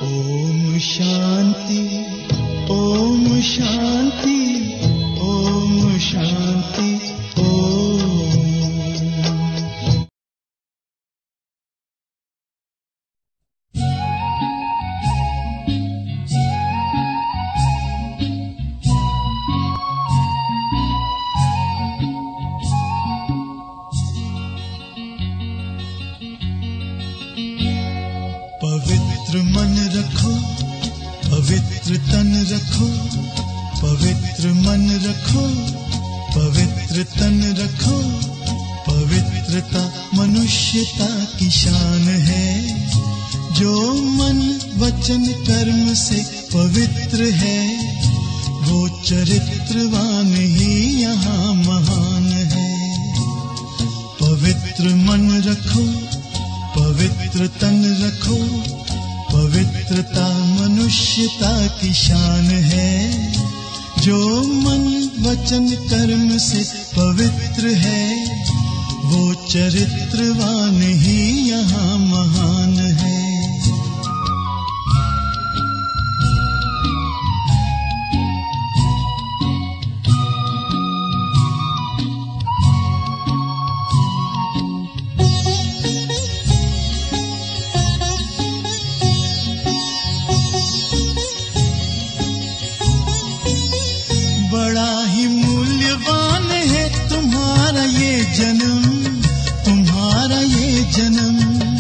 ओम शांति ओम शांति ओम शांति ओम पवित्र मन रखो पवित्र तन रखो पवित्र मन रखो पवित्र तन रखो पवित्रता मनुष्यता की शान है जो मन वचन कर्म से पवित्र है वो चरित्रवान ही यहाँ महान है पवित्र मन रखो पवित्र तन रखो पवित्रता मनुष्यता की शान है जो मन वचन कर्म से पवित्र है वो चरित्रवान ही यहाँ महान है बड़ा ही मूल्यवान है तुम्हारा ये जन्म तुम्हारा ये जन्म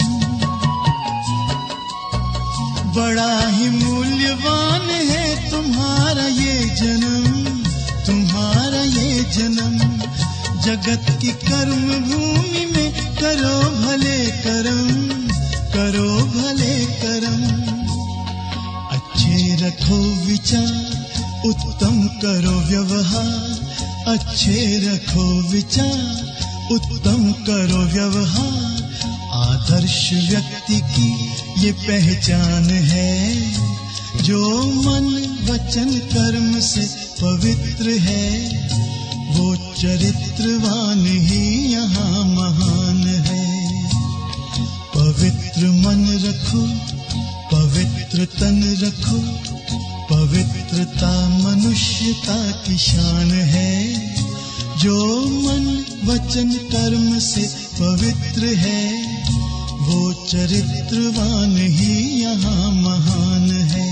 बड़ा ही मूल्यवान है तुम्हारा ये जन्म तुम्हारा ये जन्म जगत की कर्म भूमि में करो भले कर्म करो भले कर्म अच्छे रखो विचार उत्तम करो व्यवहार अच्छे रखो विचार उत्तम करो व्यवहार आदर्श व्यक्ति की ये पहचान है जो मन वचन कर्म से पवित्र है वो चरित्रवान ही यहाँ महान है पवित्र मन रखो पवित्र तन रखो पवित्रता मनुष्यता की शान है जो मन वचन कर्म से पवित्र है वो चरित्रवान ही यहाँ महान है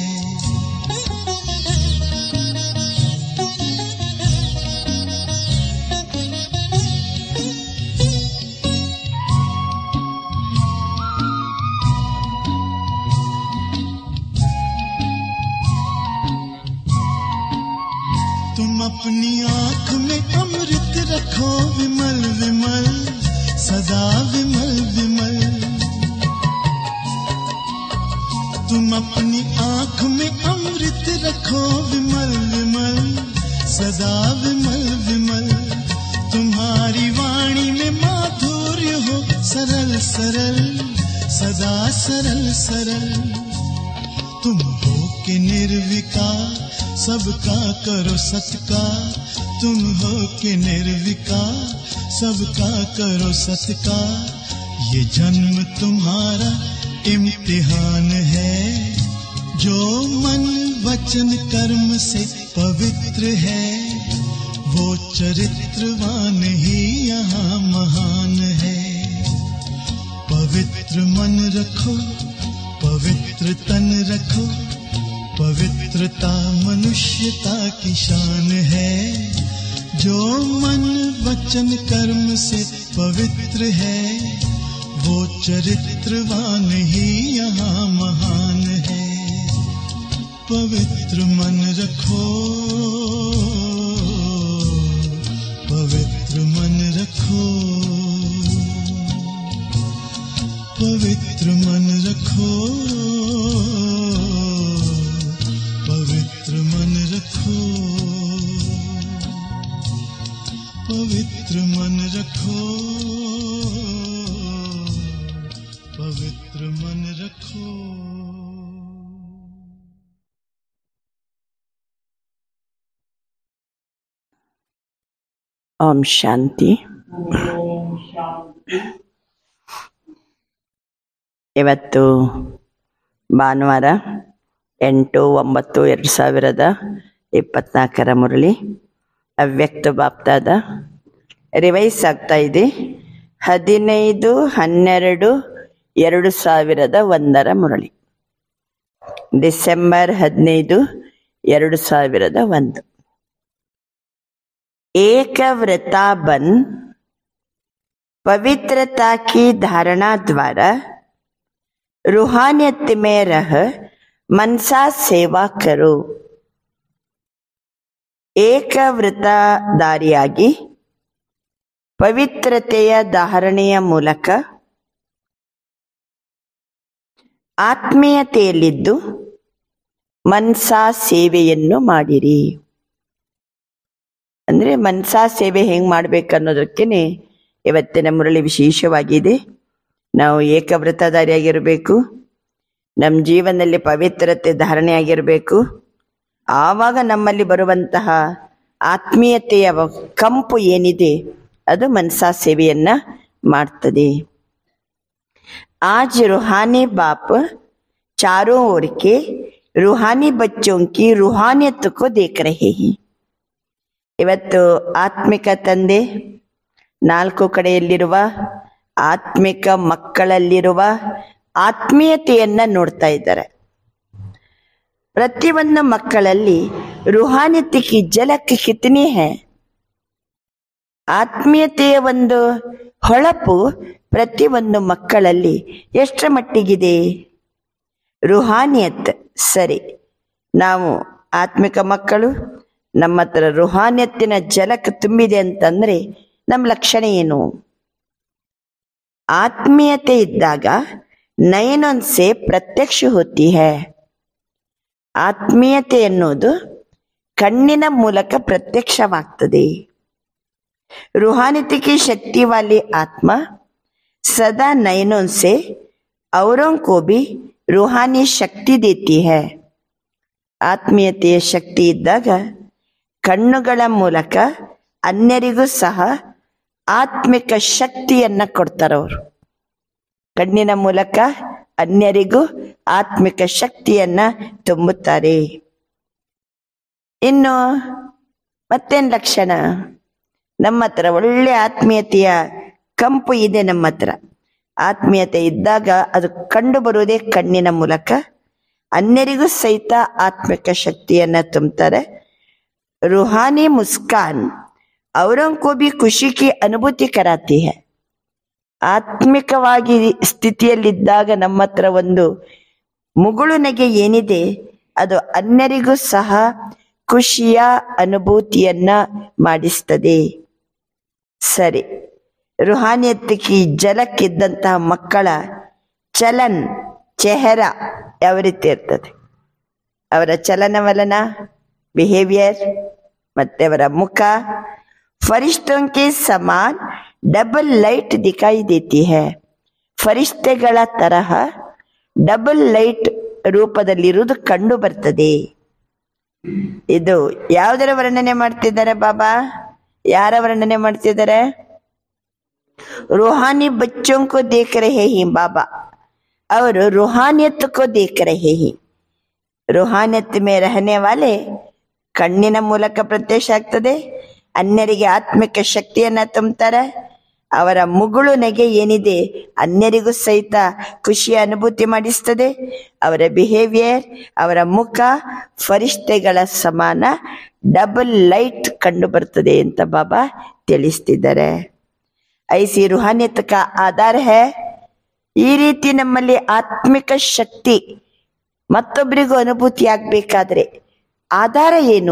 तुम अपनी आंख में अमृत रखो विमल विमल सदा विमल विमल तुम अपनी आंख में अमृत रखो विमल विमल सदा विमल विमल तुम्हारी वाणी में माधुर्य हो सरल सरल सदा सरल सरल तुम हो के निर्विकार सबका करो सत्कार तुम हो के निर्विकार सबका करो सत्कार ये जन्म तुम्हारा इम्तिहान है जो मन वचन कर्म से पवित्र है वो चरित्रवान ही यहाँ महान है पवित्र मन रखो पवित्र तन रखो पवित्रता मनुष्यता की शान है जो मन वचन कर्म से पवित्र है वो चरित्रवान ही यहाँ महान है पवित्र मन रखो पवित्र मन रखो पवित्र मन रखो पवित्र मन रखो पवित्र मन रखो पवित्र मन रखो ಓಂ ಶಾಂತಿ ಇವತ್ತು ಭಾನುವಾರ ಎಂಟು ಒಂಬತ್ತು ಎರಡು ಸಾವಿರದ ಇಪ್ಪತ್ನಾಲ್ಕರ ಮುರಳಿ ಅವ್ಯಕ್ತ ಬಾಪ್ತಾದ ರಿವೈಸ್ ಆಗ್ತಾ ಇದೆ ಹದಿನೈದು ಹನ್ನೆರಡು ಎರಡು ಸಾವಿರದ ಒಂದರ ಮುರಳಿ ಡಿಸೆಂಬರ್ ಹದಿನೈದು ಎರಡು ಸಾವಿರದ ಒಂದು एक व्रता बन पवित्रता की धारणा द्वारा रूहानियत में रह मनसा सेवा करो ಏಕವೃತಧಾರಿಯಾಗಿ ಪವಿತ್ರತೆಯ ಧಾರಣೆಯ ಮೂಲಕ ಆತ್ಮೀಯತೆಯಲ್ಲಿದ್ದು ಮನ್ಸಾ ಸೇವೆಯನ್ನು ಮಾಡಿರಿ ಅಂದ್ರೆ ಮನ್ಸಾ ಸೇವೆ ಹೆಂಗ್ ಮಾಡ್ಬೇಕು ಅನ್ನೋದಕ್ಕೇನೆ ಇವತ್ತಿನ ಮುರಳಿ ವಿಶೇಷವಾಗಿದೆ ನಾವು ಏಕವ್ರತಧಾರಿಯಾಗಿರಬೇಕು ನಮ್ಮ ಜೀವನದಲ್ಲಿ ಪವಿತ್ರತೆ ಧಾರಣೆಯಾಗಿರಬೇಕು ಆವಾಗ ನಮ್ಮಲ್ಲಿ ಬರುವಂತಹ ಆತ್ಮೀಯತೆಯ ಕಂಪು ಏನಿದೆ ಅದು ಮನ್ಸಾ ಸೇವೆಯನ್ನ ಮಾಡ್ತದೆ आज रूहानी बाप चारों ओर के रूहानी बच्चों की रूहानियत को देख रहे हैं ಇವತ್ತು ಆತ್ಮಿಕ ತಂದೆ ನಾಲ್ಕು ಕಡೆಯಲ್ಲಿರುವ ಆತ್ಮಿಕ ಮಕ್ಕಳಲ್ಲಿರುವ ಆತ್ಮೀಯತೆಯನ್ನ ನೋಡ್ತಾ ಇದ್ದಾರೆ ಪ್ರತಿಯೊಂದು ಮಕ್ಕಳಲ್ಲಿ ರೂಹಾನಿಯತೆ ಕಿ ಜಲಕ್ ಕಿತನಿ ಹೇ ಆತ್ಮೀಯತೆಯ ಒಂದು ಹೊಳಪು ಪ್ರತಿಯೊಂದು ಮಕ್ಕಳಲ್ಲಿ ಎಷ್ಟರ ಮಟ್ಟಿಗಿದೆ ರುಹಾನಿಯತ್ ಸರಿ ನಾವು ಆತ್ಮಿಕ ಮಕ್ಕಳು ನಮ್ಮ ಹತ್ರ ರುಹಾನಿಯತ್ತಿನ ಜಲಕ್ ತುಂಬಿದೆ ಅಂತಂದ್ರೆ ನಮ್ಮ ಲಕ್ಷಣ ಏನು ಆತ್ಮೀಯತೆ ಇದ್ದಾಗ ನಯನೊಂದ್ಸೆ ಪ್ರತ್ಯಕ್ಷ ಹೋತಿ ಹೇ ಆತ್ಮೀಯತೆ ಎನ್ನುವುದು ಕಣ್ಣಿನ ಮೂಲಕ ಪ್ರತ್ಯಕ್ಷವಾಗ್ತದೆ रूहानियत की शक्ति वाली आत्मा सदा नयनों से औरों को भी रूहानी शक्ति देती है ಆತ್ಮೀಯತೆಯ ಶಕ್ತಿ ಇದ್ದಾಗ ಕಣ್ಣುಗಳ ಮೂಲಕ ಅನ್ಯರಿಗೂ ಸಹ ಆತ್ಮಿಕ ಶಕ್ತಿಯನ್ನ ಕೊಡ್ತಾರವರು ಕಣ್ಣಿನ ಮೂಲಕ ಅನ್ಯರಿಗೂ ಆತ್ಮಿಕ ಶಕ್ತಿಯನ್ನ ತುಂಬುತ್ತಾರೆ ಇನ್ನು ಮತ್ತೇನ್ ಲಕ್ಷಣ ನಮ್ಮ ಹತ್ರ ಒಳ್ಳೆ ಆತ್ಮೀಯತೆಯ ಕಂಪು ಇದೆ ನಮ್ಮ ಹತ್ರ ಆತ್ಮೀಯತೆ ಇದ್ದಾಗ ಅದು ಕಂಡು ಬರುವುದೇ ಕಣ್ಣಿನ ಮೂಲಕ ಅನ್ಯರಿಗೂ ಸಹಿತ ಆತ್ಮಿಕ ಶಕ್ತಿಯನ್ನ ತುಂಬುತ್ತಾರೆ रूहानी मुस्कान औरों को भी ಖುಷಿ ಕಿ ಅನುಭೂತಿ ಕರಾತಿ ಹೈ ಆತ್ಮಿಕವಾಗಿ ಸ್ಥಿತಿಯಲ್ಲಿದ್ದಾಗ ನಮ್ಮ ಹತ್ರ ಒಂದು ಮುಗುಳು ನಗೆ ಏನಿದೆ ಅದು ಅನ್ಯರಿಗೂ ಸಹ ಖುಷಿಯ ಅನುಭೂತಿಯನ್ನ ಮಾಡಿಸ್ತದೆ ಸರಿ ರುಹಾನಿಯತ್ತಿಗೆ ಜಲಕ್ಕಿದ್ದಂತಹ ಮಕ್ಕಳ ಚಲನ್ ಚೆಹರ ಯಾವ ರೀತಿ ಇರ್ತದೆ ಅವರ ಚಲನವಲನ ಬಿಹೇವಿಯರ್ ಮತ್ತೆ ಅವರ ಮುಖ ಫರಿಷ್ಟೋं के ಸಮಾನ್ ಡಬಲ್ ಲೈಟ್ ದಿಕಾಯಿ ದೇತಿ ಹೈ ಫರಿಷ್ಠೆಗಳ ತರಹ ಡಬಲ್ ಲೈಟ್ ರೂಪದಲ್ಲಿರುವುದು ಕಂಡು ಬರ್ತದೆ ಇದು ಯಾವುದರ ವರ್ಣನೆ ಮಾಡ್ತಿದ್ದಾರೆ ಬಾಬಾ ಯಾರ ವರ್ಣನೆ ಮಾಡ್ತಿದ್ದಾರೆ रूहानी बच्चों को देख रहे हैं बाबा और रूहानियत को देख रहे हैं ರೂಹಾನಿಯತ್ ಮೇ ರಹನೆ ವಾಲೆ ಕಣ್ಣಿನ ಮೂಲಕ ಪ್ರತ್ಯಕ್ಷ ಆಗ್ತದೆ ಅನ್ಯರಿಗೆ ಆತ್ಮಿಕ ಶಕ್ತಿಯನ್ನ ತುಂಬುತ್ತಾರೆ ಅವರ ಮುಗುಳು ನಗೆ ಏನಿದೆ ಅನ್ಯರಿಗೂ ಸಹಿತ ಖುಷಿಯ ಅನುಭೂತಿ ಮಾಡಿಸ್ತದೆ ಅವರ ಬಿಹೇವಿಯರ್ ಅವರ ಮುಖ ಫರಿಷ್ಠೆಗಳ ಸಮಾನ ಡಬಲ್ ಲೈಟ್ ಕಂಡು ಬರ್ತದೆ ಅಂತ ಬಾಬಾ ತಿಳಿಸ್ತಿದ್ದಾರೆ ಐಸಿ ರೂಹಾನಿಯತ್ ಕಾ ಆಧಾರ ಹೇ ಈ ರೀತಿ ನಮ್ಮಲ್ಲಿ ಆತ್ಮಿಕ ಶಕ್ತಿ ಮತ್ತೊಬ್ಬರಿಗೂ ಅನುಭೂತಿ ಆಗ್ಬೇಕಾದ್ರೆ ಆಧಾರ ಏನು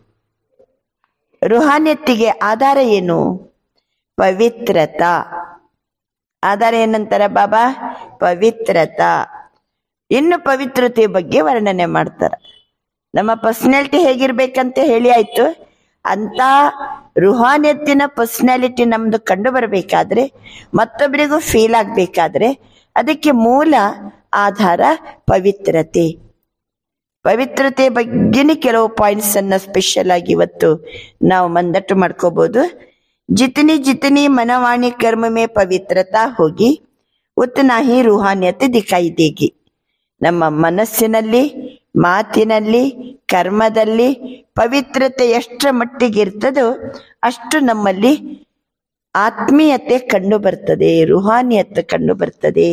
ರುಹಾನಿಯತ್ತಿಗೆ ಆಧಾರ ಏನು ಪವಿತ್ರತಾ ಆಧಾರ ಏನಂತಾರೆ ಬಾಬಾ ಪವಿತ್ರತಾ ಇನ್ನು ಪವಿತ್ರತೆ ಬಗ್ಗೆ ವರ್ಣನೆ ಮಾಡ್ತಾರೆ ನಮ್ಮ ಪರ್ಸನಾಲಿಟಿ ಹೇಗಿರ್ಬೇಕಂತ ಹೇಳಿ ಆಯ್ತು ಅಂತ ರುಹಾನಿಯತ್ತಿನ ಪರ್ಸನಾಲಿಟಿ ನಮ್ದು ಕಂಡು ಬರಬೇಕಾದ್ರೆ ಮತ್ತೊಬ್ಬರಿಗೂ ಫೀಲ್ ಆಗ್ಬೇಕಾದ್ರೆ ಅದಕ್ಕೆ ಮೂಲ ಆಧಾರ ಪವಿತ್ರತೆ ಪವಿತ್ರತೆ ಬಗ್ಗೆನೇ ಕೆಲವು ಪಾಯಿಂಟ್ಸ್ ಅನ್ನ ಸ್ಪೆಷಲ್ ಆಗಿ ಇವತ್ತು ನಾವು ಮಂದಟ್ಟು ಮಾಡ್ಕೋಬಹುದು ಜಿತನಿ ಜಿತನಿ ಮನವಾಣಿ ಕರ್ಮ ಮೇ ಪವಿತ್ರತಾ ಹೋಗಿ ಉತ್ತನ ಹಿ ರೂಹಾನಿಯತೆ ದಿಖಾಯಿ ದೇಗಿ ನಮ್ಮ ಮನಸ್ಸಿನಲ್ಲಿ ಮಾತಿನಲ್ಲಿ ಕರ್ಮದಲ್ಲಿ ಪವಿತ್ರತೆ ಎಷ್ಟರ ಮಟ್ಟಿಗೆ ಇರ್ತದೋ ಅಷ್ಟು ನಮ್ಮಲ್ಲಿ ಆತ್ಮೀಯತೆ ಕಂಡು ಬರ್ತದೆ ರುಹಾನಿಯತ್ ಕಂಡು ಬರ್ತದೆ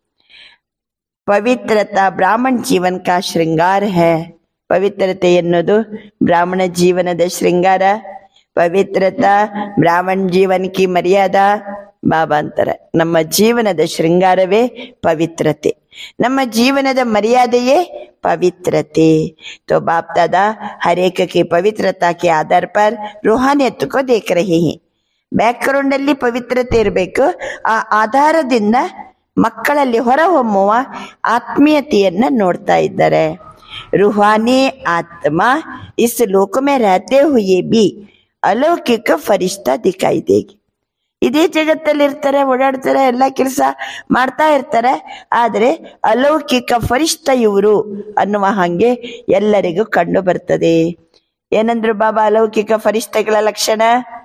ಪವಿತ್ರತಾ ಬ್ರಾಹ್ಮಣ ಜೀವನ್ ಕಾ ಶೃಂಗಾರ ಹೇ ಪವಿತ್ರತೆ ಎನ್ನುವುದು ಬ್ರಾಹ್ಮಣ ಜೀವನದ ಶೃಂಗಾರ ಪವಿತ್ರತಾ ಬ್ರಾಹ್ಮಣ ಜೀವನ್ ಕಿ ಮರ್ಯಾದಾ ಬಾಬಾ ಅಂತಾರೆ ನಮ್ಮ ಜೀವನದ ಶೃಂಗಾರವೇ ಪವಿತ್ರತೆ ನಮ್ಮ ಜೀವನದ ಮರ್ಯಾದೆಯೇ पवित्रते तो बाप दादा हर एक की पवित्रता के आधार पर रूहानियत को देख रहे हैं ಬ್ಯಾಕ್ಗ್ರೌಂಡ್ ಅಲ್ಲಿ ಪವಿತ್ರತೆ ಇರಬೇಕು ಆ ಆಧಾರದಿಂದ ಮಕ್ಕಳಲ್ಲಿ ಹೊರಹೊಮ್ಮುವ ಆತ್ಮೀಯತೆಯನ್ನ ನೋಡ್ತಾ ಇದ್ದಾರೆ रूहानी आत्मा इस लोक में रहते हुए भी अलौकिक फरिश्ता दिखाई देगी ಇದೇ ಜಗತ್ತಲ್ಲಿ ಇರ್ತಾರೆ ಓಡಾಡ್ತಾರೆ ಎಲ್ಲ ಕೆಲಸ ಮಾಡ್ತಾ ಇರ್ತಾರೆ ಆದರೆ ಅಲೌಕಿಕ ಫರಿಷ್ಠ ಇವರು ಅನ್ನುವ ಹಾಗೆ ಎಲ್ಲರಿಗೂ ಕಂಡು ಬರ್ತದೆ ಏನಂದ್ರು ಬಾಬಾ ಅಲೌಕಿಕ ಫರಿಷ್ಠಗಳ ಲಕ್ಷಣ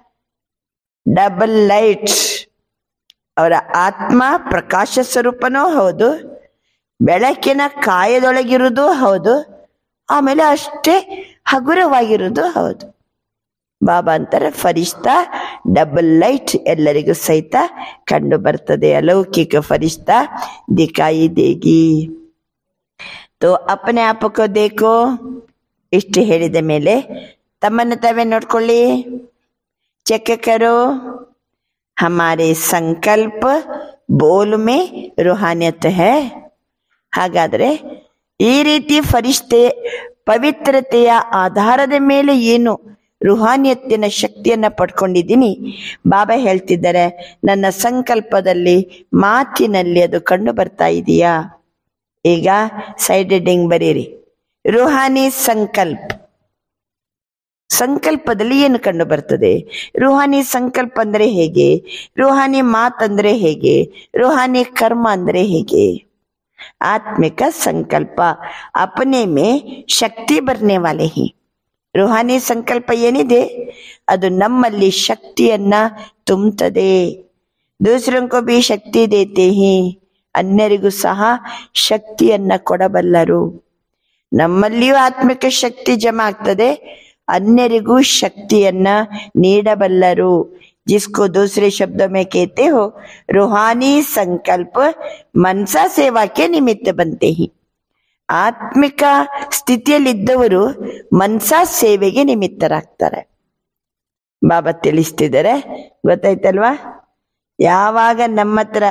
ಡಬಲ್ ಲೈಟ್ ಅವರ ಆತ್ಮ ಪ್ರಕಾಶ ಸ್ವರೂಪನೂ ಹೌದು ಬೆಳಕಿನ ಕಾಯದೊಳಗಿರುವುದು ಹೌದು ಆಮೇಲೆ ಅಷ್ಟೇ ಹಗುರವಾಗಿರುವುದು ಹೌದು ಬಾಬಾ ಅಂತಾರೆ ಫರಿಷ್ಠ ಡಬಲ್ ಲೈಟ್ ಎಲ್ಲರಿಗೂ ಸಹಿತ ಕಂಡು ಬರ್ತದೆ ಅಲೌಕಿಕ ಫರಿಷ್ಠ ದಿಕಾಯಿ ದೇಗಿ ತೋ ಅಪನೆ ಆಪಕೋ ದೇಕೋ ಇಷ್ಟು ಹೇಳಿದ ಮೇಲೆ ತಮ್ಮನ್ನು ತಾವೇ ನೋಡ್ಕೊಳ್ಳಿ ಚೆಕ್ ಕರೋ ಹಮಾರೆ ಸಂಕಲ್ಪ ಬೋಲ್ ಮೇ ರುಹಾನಿಯತ್ ಹೇ ಹಾಗಾದ್ರೆ ಈ ರೀತಿ ಫರಿಷ್ಠೆ ಪವಿತ್ರತೆಯ ಆಧಾರದ ಮೇಲೆ ಏನು ರುಹಾನಿಯತ್ತಿನ ಶಕ್ತಿಯನ್ನ ಪಡ್ಕೊಂಡಿದ್ದೀನಿ ಬಾಬಾ ಹೇಳ್ತಿದ್ದಾರೆ ನನ್ನ ಸಂಕಲ್ಪದಲ್ಲಿ ಮಾತಿನಲ್ಲಿ ಅದು ಕಂಡು ಬರ್ತಾ ಇದೆಯಾ ಈಗ ಸೈಡ್ ಹೆಡ್ಡಿಂಗ್ ಬರೀರಿ ರುಹಾನಿ ಸಂಕಲ್ಪ ಸಂಕಲ್ಪದಲ್ಲಿ ಏನು ಕಂಡು ಬರ್ತದೆ ರುಹಾನಿ ಸಂಕಲ್ಪ ಅಂದ್ರೆ ಹೇಗೆ ರುಹಾನಿ ಮಾತಂದ್ರೆ ಹೇಗೆ ರುಹಾನಿ ಕರ್ಮ ಅಂದ್ರೆ ಹೇಗೆ ಆತ್ಮಿಕ ಸಂಕಲ್ಪ ಅಪನೆ ಮೇ ಶಕ್ತಿ ಬರ್ನೆ ವಾಲೆ ಹಿ ರುಹಾನಿ ಸಂಕಲ್ಪ ಏನಿದೆ ಅದು ನಮ್ಮಲ್ಲಿ ಶಕ್ತಿಯನ್ನ ತುಂಬುತ್ತದೆ ದೂಸರಂಕೋ ಬಿ ಶಕ್ತಿ ದೇತೆ ಹಿ ಅನ್ಯರಿಗೂ ಸಹ ಶಕ್ತಿಯನ್ನ ಕೊಡಬಲ್ಲರು ನಮ್ಮಲ್ಲಿಯೂ ಆತ್ಮಿಕ ಶಕ್ತಿ ಜಮಾ ಆಗ್ತದೆ ಅನ್ಯರಿಗೂ ಶಕ್ತಿಯನ್ನ ನೀಡಬಲ್ಲರು जिसको दूसरे शब्दों में कहते हो रूहानी संकल्प मनसा सेवा के निमित्त बनते हैं ಆತ್ಮಿಕ ಸ್ಥಿತಿಯಲ್ಲಿದ್ದವರು ಮನ್ಸಾ ಸೇವೆಗೆ ನಿಮಿತ್ತರಾಗ್ತಾರೆ ಬಾಬಾ ತಿಳಿಸ್ತಿದ್ದಾರೆ ಗೊತ್ತಾಯ್ತಲ್ವಾ ಯಾವಾಗ ನಮ್ಮ ಹತ್ರ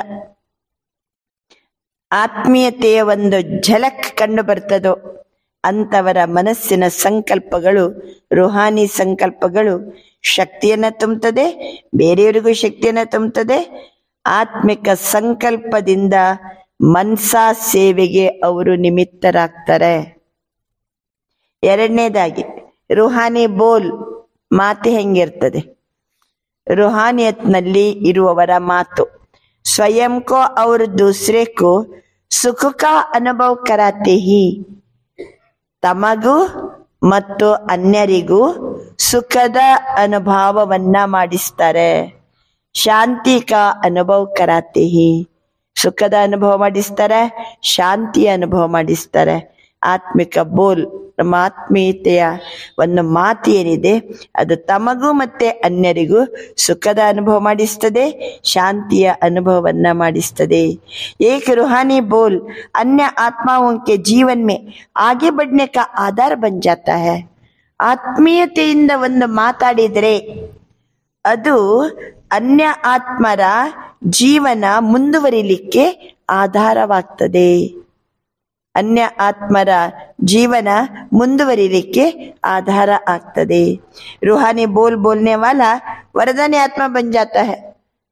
ಆತ್ಮೀಯತೆಯ ಒಂದು ಝಲಕ್ ಕಂಡು ಬರ್ತದೋ ಅಂತವರ ಮನಸ್ಸಿನ ಸಂಕಲ್ಪಗಳು ರುಹಾನಿ ಸಂಕಲ್ಪಗಳು ಶಕ್ತಿಯನ್ನ ತುಂಬುತ್ತದೆ ಬೇರೆಯವರಿಗೂ ಶಕ್ತಿಯನ್ನ ತುಂಬುತ್ತದೆ ಆತ್ಮಿಕ ಸಂಕಲ್ಪದಿಂದ ಮನ್ಸಾ ಸೇವೆಗೆ ಅವರು ನಿಮಿತ್ತರಾಗ್ತಾರೆ ಎರಡನೇದಾಗಿ ರುಹಾನಿ ಬೋಲ್ ಮಾತು ಹೆಂಗಿರ್ತದೆ ರುಹಾನಿಯತ್ನಲ್ಲಿ ಇರುವವರ ಮಾತು ಸ್ವಯಂ ಕೋ और दूसरे को ಸುಖ ಕಾ ಅನುಭವ ಕರಾತೆ ಹಿ ತಮಗೂ ಮತ್ತು ಅನ್ಯರಿಗೂ ಸುಖದ ಅನುಭವವನ್ನ ಮಾಡಿಸ್ತಾರೆ ಶಾಂತಿ ಕಾ ಅನುಭವ ಕರಾತೆ ಹಿ ಸುಖದ ಅನುಭವ ಮಾಡಿಸ್ತಾರೆ ಶಾಂತಿಯ ಅನುಭವ ಮಾಡಿಸ್ತಾರೆ ಆತ್ಮಿಕ ಬೋಲ್ ನಮ್ಮ ಆತ್ಮೀಯತೆಯ ಒಂದು ಮಾತು ಏನಿದೆ ಅದು ತಮಗೂ ಮತ್ತೆ ಅನ್ಯರಿಗೂ ಸುಖದ ಅನುಭವ ಮಾಡಿಸ್ತದೆ ಶಾಂತಿಯ ಅನುಭವವನ್ನ ಮಾಡಿಸ್ತದೆ एक रूहानी बोल अन्य आत्माओं के जीवन में आगे बढ़ने का आधार बन जाता है ಆತ್ಮೀಯತೆಯಿಂದ ಒಂದು ಮಾತಾಡಿದರೆ ಅದು ಅನ್ಯ ಆತ್ಮರ ಜೀವನ ಮುಂದುವರಿಲಿಕ್ಕೆ ಆಧಾರವಾಗ್ತದೆ ಅನ್ಯ ಆತ್ಮರ ಜೀವನ ಮುಂದುವರಿಲಿಕ್ಕೆ ಆಧಾರ ಆಗ್ತದೆ ರೂಹಾನಿ ಬೋಲ್ ಬೋಲ್ನೆ ವಾಲ ವರದಾನಿ ಆತ್ಮ ಬನ್ ಜಾತಾ ಹೈ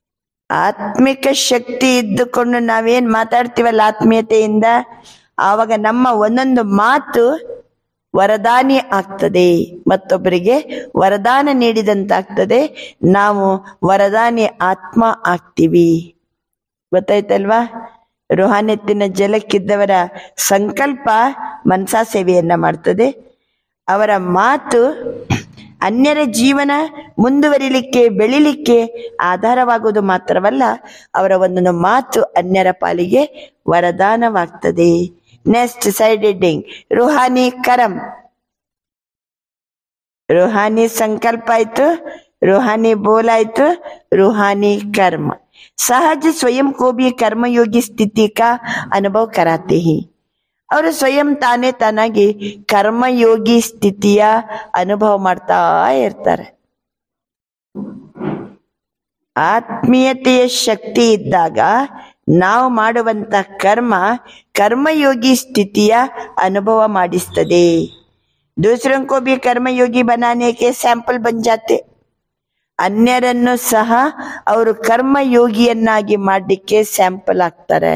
ಆತ್ಮಿಕ ಶಕ್ತಿ ಇದ್ದುಕೊಂಡು ನಾವೇನ್ ಮಾತಾಡ್ತೀವಲ್ಲ ಆತ್ಮೀಯತೆಯಿಂದ ಆವಾಗ ನಮ್ಮ ಒಂದೊಂದು ಮಾತು ವರದಾನಿ ಆಗ್ತದೆ ಮತ್ತೊಬ್ಬರಿಗೆ ವರದಾನ ನೀಡಿದಂತಾಗ್ತದೆ ನಾವು ವರದಾನಿ ಆತ್ಮ ಆಗ್ತೀವಿ ಗೊತ್ತಾಯ್ತಲ್ವಾ ರುಹಾನೆತ್ತಿನ ಜಲಕ್ಕಿದ್ದವರ ಸಂಕಲ್ಪ ಮನಸಾ ಸೇವೆಯನ್ನ ಮಾಡ್ತದೆ ಅವರ ಮಾತು ಅನ್ಯರ ಜೀವನ ಮುಂದುವರಿಲಿಕ್ಕೆ ಬೆಳಿಲಿಕ್ಕೆ ಆಧಾರವಾಗುವುದು ಮಾತ್ರವಲ್ಲ ಅವರ ಒಂದೊಂದು ಮಾತು ಅನ್ಯರ ಪಾಲಿಗೆ ವರದಾನವಾಗ್ತದೆ ನೆಕ್ಸ್ಟ್ ಸೈಡ್ ಹೆಡ್ಡಿಂಗ್ ರುಹಾನಿ ಕರಂ ರುಹಾನಿ ಸಂಕಲ್ಪ ಆಯ್ತು ರುಹಾನಿ ಬೋಲ್ ಆಯ್ತು ರುಹಾನಿ कर्म सहज स्वयं को भी कर्मयोगी स्थिति का अनुभव कराते हैं ಅವರು ಸ್ವಯಂ ತಾನೇ ತಾನಾಗಿ ಕರ್ಮಯೋಗಿ ಸ್ಥಿತಿಯ ಅನುಭವ ಮಾಡ್ತಾ ಇರ್ತಾರೆ ಆತ್ಮೀಯತೆಯ ಶಕ್ತಿ ಇದ್ದಾಗ ನಾವು ಮಾಡುವಂತ ಕರ್ಮ ಕರ್ಮಯೋಗಿ ಸ್ಥಿತಿಯ ಅನುಭವ ಮಾಡಿಸ್ತದೆ दूसरों को भी कर्मयोगी बनाने के सैंपल बन जाते ಅನ್ಯರನ್ನು ಸಹ ಅವರು ಕರ್ಮಯೋಗಿಯನ್ನಾಗಿ ಮಾಡಲಿಕ್ಕೆ ಸ್ಯಾಂಪಲ್ ಆಗ್ತಾರೆ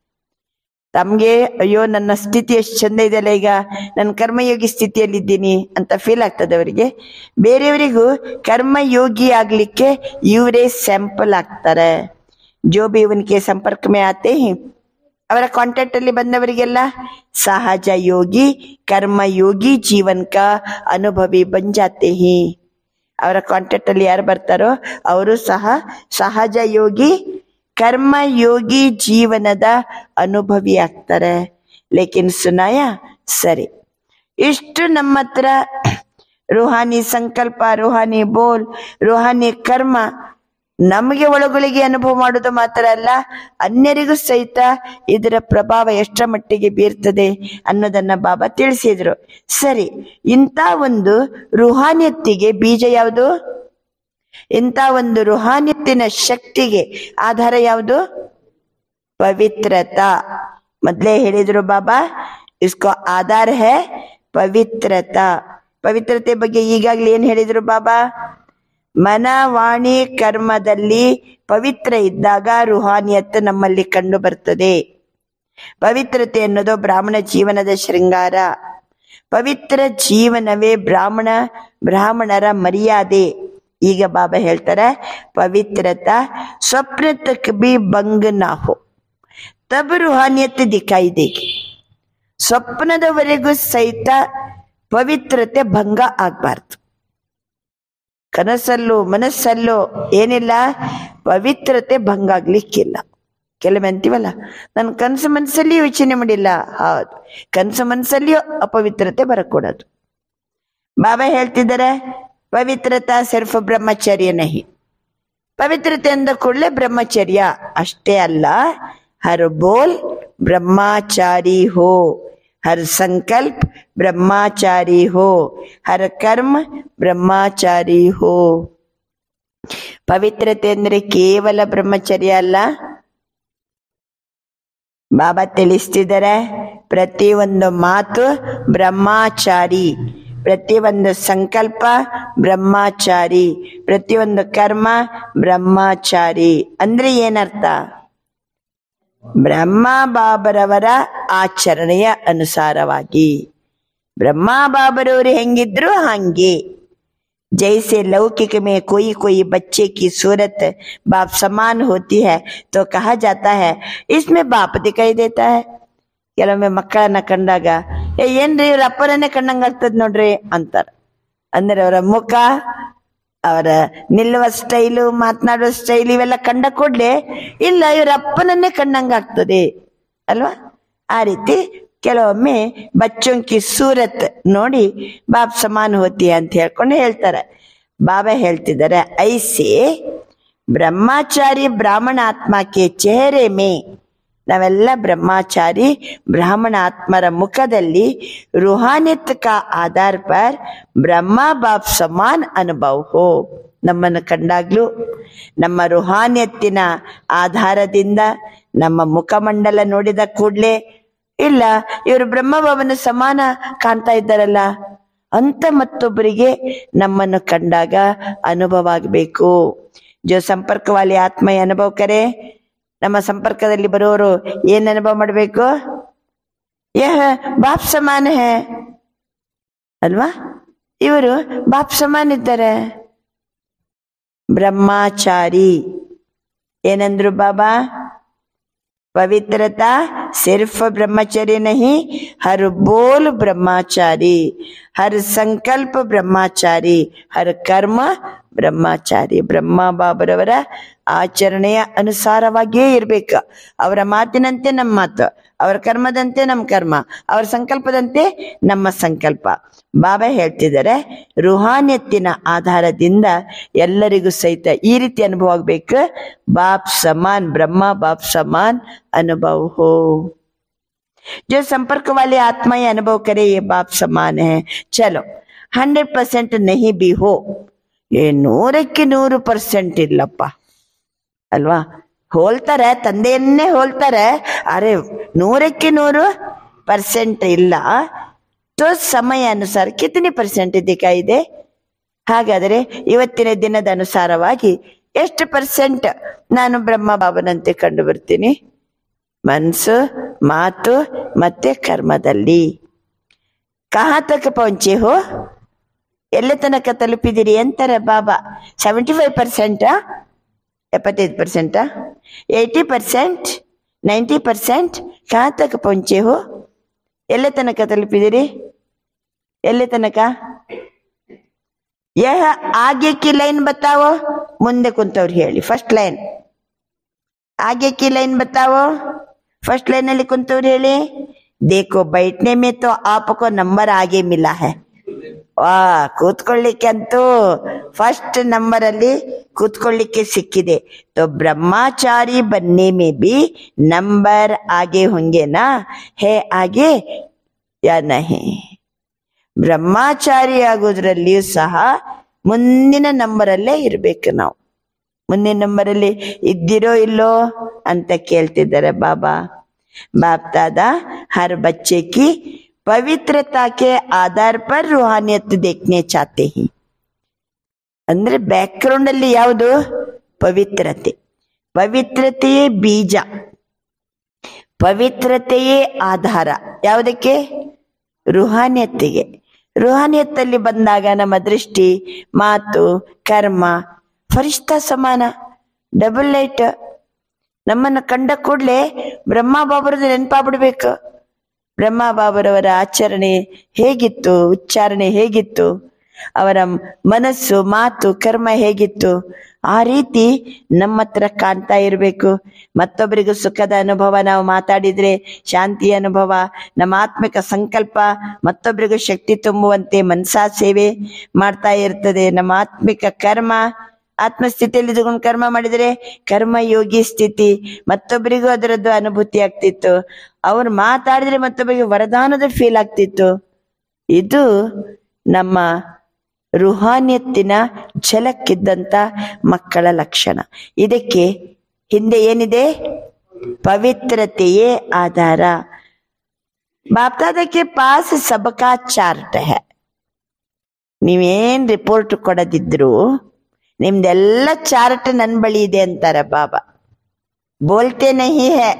ತಮ್ಗೆ ಅಯ್ಯೋ ನನ್ನ ಸ್ಥಿತಿ ಎಷ್ಟು ಚಂದ ಇದೆಯಲ್ಲ ಈಗ ನನ್ನ ಕರ್ಮಯೋಗಿ ಸ್ಥಿತಿಯಲ್ಲಿದ್ದೀನಿ ಅಂತ ಫೀಲ್ ಆಗ್ತದೆ ಅವರಿಗೆ ಬೇರೆಯವರಿಗೂ ಕರ್ಮಯೋಗಿ ಆಗ್ಲಿಕ್ಕೆ ಇವರೇ ಸ್ಯಾಂಪಲ್ ಆಗ್ತಾರೆ ಜೋ ಬಿ ಉನ್ಕೆ ಸಂಪರ್ಕ ಮೇ ಆತೆ ಹಿ ಅವರ ಕಾಂಟ್ಯಾಕ್ಟ್ ಅಲ್ಲಿ ಬಂದವರಿಗೆಲ್ಲ ಸಹಜ ಯೋಗಿ ಕರ್ಮಯೋಗಿ ಜೀವನ್ ಕಾ ಅನುಭವಿ ಬನ್ ಜಾತೆ ಹಿ ಅವರ ಕಾಂಟ್ಯಾಕ್ಟ್ ಅಲ್ಲಿ ಯಾರು ಬರ್ತಾರೋ ಅವರು ಸಹ ಸಹಜ ಯೋಗಿ ಕರ್ಮಯೋಗಿ ಜೀವನದ ಅನುಭವಿ ಆಗ್ತಾರೆ ಲೇಕಿನ್ ಸುನಾಯ ಸರಿ ಇಷ್ಟು ನಮ್ಮ ಹತ್ರ ರುಹಾನಿ ಸಂಕಲ್ಪ ರುಹಾನಿ ಬೋಲ್ ರುಹಾನಿ ಕರ್ಮ ನಮಗೆ ಒಳಗೊಳಗೆ ಅನುಭವ ಮಾಡೋದು ಮಾತ್ರ ಅಲ್ಲ ಅನ್ಯರಿಗೂ ಸಹಿತ ಇದರ ಪ್ರಭಾವ ಎಷ್ಟರ ಮಟ್ಟಿಗೆ ಬೀರ್ತದೆ ಅನ್ನೋದನ್ನ ಬಾಬಾ ತಿಳಿಸಿದ್ರು ಸರಿ ಇಂಥ ಒಂದು ರುಹಾನಿಯತ್ತಿಗೆ ಬೀಜ ಯಾವುದು ಇಂಥ ಒಂದು ರುಹಾನಿಯತ್ತಿನ ಶಕ್ತಿಗೆ ಆಧಾರ ಯಾವುದು ಪವಿತ್ರತಾ ಮೊದಲೇ ಹೇಳಿದ್ರು ಬಾಬಾ ಇಸ್ಕೋ ಆಧಾರ ಹೇ ಪವಿತ್ರತಾ ಪವಿತ್ರತೆ ಬಗ್ಗೆ ಈಗಾಗ್ಲೇ ಏನ್ ಹೇಳಿದ್ರು ಬಾಬಾ ಮನ ವಾಣಿ ಕರ್ಮದಲ್ಲಿ ಪವಿತ್ರ ಇದ್ದಾಗ ರುಹಾನಿಯತ್ ನಮ್ಮಲ್ಲಿ ಕಂಡು ಬರ್ತದೆ ಪವಿತ್ರತೆ ಅನ್ನೋದು ಬ್ರಾಹ್ಮಣ ಜೀವನದ ಶೃಂಗಾರ ಪವಿತ್ರ ಜೀವನವೇ ಬ್ರಾಹ್ಮಣ ಬ್ರಾಹ್ಮಣರ ಮರ್ಯಾದೆ ಈಗ ಬಾಬಾ ಹೇಳ್ತಾರೆ ಪವಿತ್ರತ ಸ್ವಪ್ನ ತಕ್ ಬಿ ಬಂಗ್ ನಾ ಹೋ ತಬ್ ರುಹಾನಿಯತ್ ದಿಖಾಯಿ ದೇಗಿ ಸ್ವಪ್ನದವರೆಗೂ ಸಹಿತ ಪವಿತ್ರತೆ ಭಂಗ ಆಗ್ಬಾರ್ದು ಕನಸಲ್ಲೂ ಮನಸ್ಸಲ್ಲೂ ಏನಿಲ್ಲ ಪವಿತ್ರತೆ ಭಂಗ ಆಗ್ಲಿಕ್ಕಿಲ್ಲ ಕೆಲವೊಮ್ಮೆ ಅಂತೀವಲ್ಲ ನಾನು ಕನಸು ಮನಸ್ಸಲ್ಲಿ ಯೋಚನೆ ಮಾಡಿಲ್ಲ ಹೌದು ಕನಸು ಮನಸ್ಸಲ್ಲಿಯೂ ಅಪವಿತ್ರತೆ ಬರಕೂಡದು ಬಾಬಾ ಹೇಳ್ತಿದ್ದಾರೆ ಪವಿತ್ರತಾ ಸಿರ್ಫ್ ಬ್ರಹ್ಮಚರ್ಯ ನಹಿ ಪವಿತ್ರತೆ ಅಂದ ಕೂಡಲೇ ಬ್ರಹ್ಮಚರ್ಯ ಅಷ್ಟೇ ಅಲ್ಲ ಹರ್ ಬೋಲ್ ಬ್ರಹ್ಮಚಾರಿ ಹೋ ಹರ್ ಸಂಕಲ್ಪ ಬ್ರಹ್ಮಚಾರಿ ಹೋ ಹರ್ ಕರ್ಮ ಬ್ರಹ್ಮಚಾರಿ ಹೋ ಪವಿತ್ರತೆ ಅಂದ್ರೆ ಕೇವಲ ಬ್ರಹ್ಮಚರ್ಯ ಅಲ್ಲ ಬಾಬಾ ತಿಳಿಸ್ತಿದ್ದಾರೆ ಪ್ರತಿಯೊಂದು ಮಾತು ಬ್ರಹ್ಮಚಾರಿ ಪ್ರತಿಯೊಂದು ಸಂಕಲ್ಪ ಬ್ರಹ್ಮಚಾರಿ ಪ್ರತಿಯೊಂದು ಕರ್ಮ ಬ್ರಹ್ಮಚಾರಿ ಅಂದ್ರೆ ಏನರ್ಥ ಬ್ರಹ್ಮ ಬಾಬರವರ ಆಚರಣೆಯ ಅನುಸಾರವಾಗಿ ಬ್ರಹ್ಮ ಬಾಬರವರು ಹೆಂಗಿದ್ರು ಹಂಗೆ जैसे लौकिक में कोई कोई बच्चे की सूरत बाप समान होती है तो कहा जाता है इसमें बाप दिखाई देता है ಕೆಲವೊಮ್ಮೆ ಮಕ್ಕಳನ್ನ ಕಂಡಾಗ ಏ ಏನ್ರಿ ಇವ್ರ ಅಪ್ಪರನ್ನೇ ಕಂಡಂಗ ಆಗ್ತದ ನೋಡ್ರಿ ಅಂತಾರ ಅಂದ್ರೆ ಅವರ ಮುಖ ಅವರ ನಿಲ್ಲುವ ಸ್ಟೈಲು ಮಾತನಾಡುವ ಸ್ಟೈಲ್ ಇವೆಲ್ಲ ಕಂಡ ಕೂಡ್ಲೆ ಇಲ್ಲ ಇವ್ರ ಅಪ್ಪನನ್ನೇ ಕಂಡಂಗ ಆಗ್ತದೆ ಅಲ್ವಾ ಆ ರೀತಿ ಕೆಲವೊಮ್ಮೆ ಬಚ್ಚೊಂಕಿ ಸೂರತ್ ನೋಡಿ ಬಾಪ್ ಸಮಾನ ಹೋತಿ ಅಂತ ಹೇಳ್ಕೊಂಡು ಹೇಳ್ತಾರೆ ಬಾಬಾ ಹೇಳ್ತಿದ್ದಾರೆ ಐಸೆ ಬ್ರಹ್ಮಚಾರಿ ಬ್ರಾಹ್ಮಣ ಆತ್ಮಕ್ಕೆ ಚೆಹರೆ ಮೇ ನಾವೆಲ್ಲ ಬ್ರಹ್ಮಚಾರಿ ಬ್ರಾಹ್ಮಣ ಆತ್ಮರ ಮುಖದಲ್ಲಿ ರೂಹಾನಿಯತ್ ಕಾ ಆಧಾರ ಪರ್ ಬ್ರಹ್ಮ ಬಾಪ್ ಸಮಾನ್ ಅನುಭವ ಹೋ ನಮ್ಮನ್ನು ಕಂಡಾಗ್ಲೂ ನಮ್ಮ ರುಹಾನಿಯತ್ತಿನ ಆಧಾರದಿಂದ ನಮ್ಮ ಮುಖಮಂಡಲ ನೋಡಿದ ಕೂಡ್ಲೆ ಇಲ್ಲ ಇವರು ಬ್ರಹ್ಮಭವನ ಸಮಾನ ಕಾಣ್ತಾ ಇದ್ದಾರಲ್ಲ ಅಂತ ಮತ್ತೊಬ್ಬರಿಗೆ ನಮ್ಮನ್ನು ಕಂಡಾಗ ಅನುಭವ ಆಗಬೇಕು ಜೋ ಸಂಪರ್ಕವಾಲಿ ಆತ್ಮ ಅನುಭವ ಕರೆ ನಮ್ಮ ಸಂಪರ್ಕದಲ್ಲಿ ಬರೋರು ಏನ್ ಅನುಭವ ಮಾಡಬೇಕು ಯಹ ಬಾಪ್ ಸಮಾನ ಹೇ ಅಲ್ವಾ ಇವರು ಬಾಪ್ ಸಮಾನ ಇದ್ದಾರೆ ಬ್ರಹ್ಮಚಾರಿ ಏನಂದ್ರು ಬಾಬಾ पवित्रता सिर्फ ब्रह्मचर्य नहीं हर बोल ब्रह्मचारी हर संकल्प ब्रह्मचारी हर कर्म ಬ್ರಹ್ಮಚಾರಿ ಬ್ರಹ್ಮ ಬಾಬರವರ ಆಚರಣೆಯ ಅನುಸಾರವಾಗಿಯೇ ಇರ್ಬೇಕು ಅವರ ಮಾತಿನಂತೆ ನಮ್ಮ ಮಾತು ಅವರ ಕರ್ಮದಂತೆ ನಮ್ಮ ಕರ್ಮ ಅವರ ಸಂಕಲ್ಪದಂತೆ ನಮ್ಮ ಸಂಕಲ್ಪ ಬಾಬಾ ಹೇಳ್ತಿದ್ದಾರೆ ರುಹಾನ್ಯತ್ತಿನ ಆಧಾರದಿಂದ ಎಲ್ಲರಿಗೂ ಸಹಿತ ಈ ರೀತಿ ಅನುಭವ ಆಗ್ಬೇಕು ಬಾಪ್ ಸಮಾನ್ ಬ್ರಹ್ಮ ಬಾಪ್ ಸಮಾನ್ ಅನುಭವ ಹೋ जो संपर्क वाले आत्मा ये अनुभव करे ये बाप समान है चलो हंड्रेड परसेंट नहीं भी हो ये ನೂರಕ್ಕೆ ನೂರು ಪರ್ಸೆಂಟ್ ಇಲ್ಲಪ್ಪ ಅಲ್ವಾ ಹೋಲ್ತಾರೆ ತಂದೆಯನ್ನೇ ಹೋಲ್ತಾರೆ ಅರೆ ನೂರಕ್ಕೆ ನೂರು ಪರ್ಸೆಂಟ್ ಇಲ್ಲ ತೋ ಸಮಯ ಅನುಸಾರ ಕಿತನಿ ಪರ್ಸೆಂಟ್ ದಿಕ್ಕ ಇದೆ ಹಾಗಾದರೆ ಇವತ್ತಿನ ದಿನದ ಅನುಸಾರವಾಗಿ ಎಷ್ಟು ಪರ್ಸೆಂಟ್ ನಾನು ಬ್ರಹ್ಮ ಬಾಬನಂತೆ ಕಂಡು ಬರ್ತೀನಿ ಮನಸ್ಸು ಮಾತು ಮತ್ತೆ ಕರ್ಮದಲ್ಲಿ ಕಹಾ ತಕ ಪਹੁಂಚೆ ಹೋ ಎಲ್ಲಿ ತನಕ ತಲುಪಿದಿರಿ ಅಂತಾರೆ ಬಾಬಾ ಸೆವೆಂಟಿ ಫೈವ್ ಪರ್ಸೆಂಟಾ ಎಪ್ಪತ್ತೈದು ಪರ್ಸೆಂಟಾ ಏಯ್ಟಿ ಪರ್ಸೆಂಟ್ ನೈಂಟಿ ಪರ್ಸೆಂಟ್ ಕಹಾ ತಕ ಪਹੁಂಚೆ ಹೋ ಎಲ್ಲಿ ತನಕ ತಲುಪಿದಿರಿ ಎಲ್ಲಿ ತನಕ ಯಹ ಆಗೆ ಕಿ ಲೈನ್ ಬತ್ತಾವೋ ಮುಂದೆ ಕುಂತವ್ರು ಹೇಳಿ ಫಸ್ಟ್ ಲೈನ್ आगे की लाइन बताओ फर्स्ट लाइन ಅಲ್ಲಿ ಕುಂತವ್ರು ಹೇಳಿ देखो बैठने में तो आपको नंबर आगे मिला है ವಾ ಕೂತ್ಕೊಳ್ಳಿಕ್ಕೆ ಅಂತೂ ಫಸ್ಟ್ ನಂಬರ್ ಅಲ್ಲಿ ಕೂತ್ಕೊಳ್ಳಿಕ್ಕೆ ಸಿಕ್ಕಿದೆ तो ब्रह्मचारी बनने में भी नंबर आगे होंगे ना है आगे या नहीं ಬ್ರಹ್ಮಚಾರಿ ಆಗೋದ್ರಲ್ಲಿಯೂ ಸಹ ಮುಂದಿನ ನಂಬರಲ್ಲೇ ಇರ್ಬೇಕು ನಾವು ಮುಂದಿನ ನಂಬರಲ್ಲಿ ಇದ್ದೀರೋ ಇಲ್ಲೋ ಅಂತ ಕೇಳ್ತಿದ್ದಾರೆ ಬಾಬಾ बाप दादा हर बच्चे की पवित्रता के आधार पर रूहानियत देखने चाहते हैं ಅಂದ್ರೆ ಬ್ಯಾಕ್ಗ್ರೌಂಡ್ ಅಲ್ಲಿ ಯಾವುದು ಪವಿತ್ರತೆ ಪವಿತ್ರತೆಯೇ ಬೀಜ ಪವಿತ್ರತೆಯೇ ಆಧಾರ ಯಾವುದಕ್ಕೆ ರುಹಾನಿಯತ್ತಿಗೆ ರುಹಾನಿಯತ್ತಲ್ಲಿ ಬಂದಾಗ ನಮ್ಮ ದೃಷ್ಟಿ ಮಾತು ಕರ್ಮ ಫರಿಷ್ಠ ಸಮಾನ ಡಬಲ್ ಲೈಟ್ ನಮ್ಮನ್ನು ಕಂಡ ಕೂಡಲೇ ಬ್ರಹ್ಮ ಬಾಬರದ ನೆನಪಾಗ್ಬಿಡ್ಬೇಕು ಬ್ರಹ್ಮ ಬಾಬರವರ ಆಚರಣೆ ಹೇಗಿತ್ತು ಉಚ್ಚಾರಣೆ ಹೇಗಿತ್ತು ಅವರ ಮನಸ್ಸು ಮಾತು ಕರ್ಮ ಹೇಗಿತ್ತು ಆ ರೀತಿ ನಮ್ಮ ಹತ್ರ ಕಾಣ್ತಾ ಇರಬೇಕು ಮತ್ತೊಬ್ಬರಿಗೂ ಸುಖದ ಅನುಭವ ನಾವು ಮಾತಾಡಿದ್ರೆ ಶಾಂತಿಯ ಅನುಭವ ನಮ್ಮ ಆತ್ಮಿಕ ಸಂಕಲ್ಪ ಮತ್ತೊಬ್ಬರಿಗೂ ಶಕ್ತಿ ತುಂಬುವಂತೆ ಮನಸಾ ಸೇವೆ ಮಾಡ್ತಾ ಇರ್ತದೆ ನಮ್ಮ ಆತ್ಮಿಕ ಕರ್ಮ ಆತ್ಮಸ್ಥಿತಿಯಲ್ಲಿ ಇದ್ಕೊಂಡು ಕರ್ಮ ಮಾಡಿದರೆ ಕರ್ಮ ಯೋಗಿ ಸ್ಥಿತಿ ಮತ್ತೊಬ್ಬರಿಗೂ ಅದರದ್ದು ಅನುಭೂತಿ ಆಗ್ತಿತ್ತು ಅವ್ರು ಮಾತಾಡಿದ್ರೆ ಮತ್ತೊಬ್ಬರಿಗೆ ವರದಾನದ ಫೀಲ್ ಆಗ್ತಿತ್ತು ಇದು ನಮ್ಮ ರುಹಾನಿಯತ್ತಿನ ಝಲಕ್ಕಿದ್ದಂತ ಮಕ್ಕಳ ಲಕ್ಷಣ ಇದಕ್ಕೆ ಹಿಂದೆ ಏನಿದೆ ಪವಿತ್ರತೆಯೇ ಆಧಾರ ಬಾಪ್ದಾದಕ್ಕೆ ಪಾಸ್ ಸಬಕಾ ಚಾರ್ಟ್ ಹೇ ನೀವೇನ್ ರಿಪೋರ್ಟ್ ಕೊಡದಿದ್ರು ನಿಮ್ದೆಲ್ಲ ಚಾರ್ಟ್ ನನ್ ಬಳಿ ಇದೆ ಅಂತಾರೆ ಬಾಬಾ ಬೋಲ್ತೆ ನಹಿ ಹೇ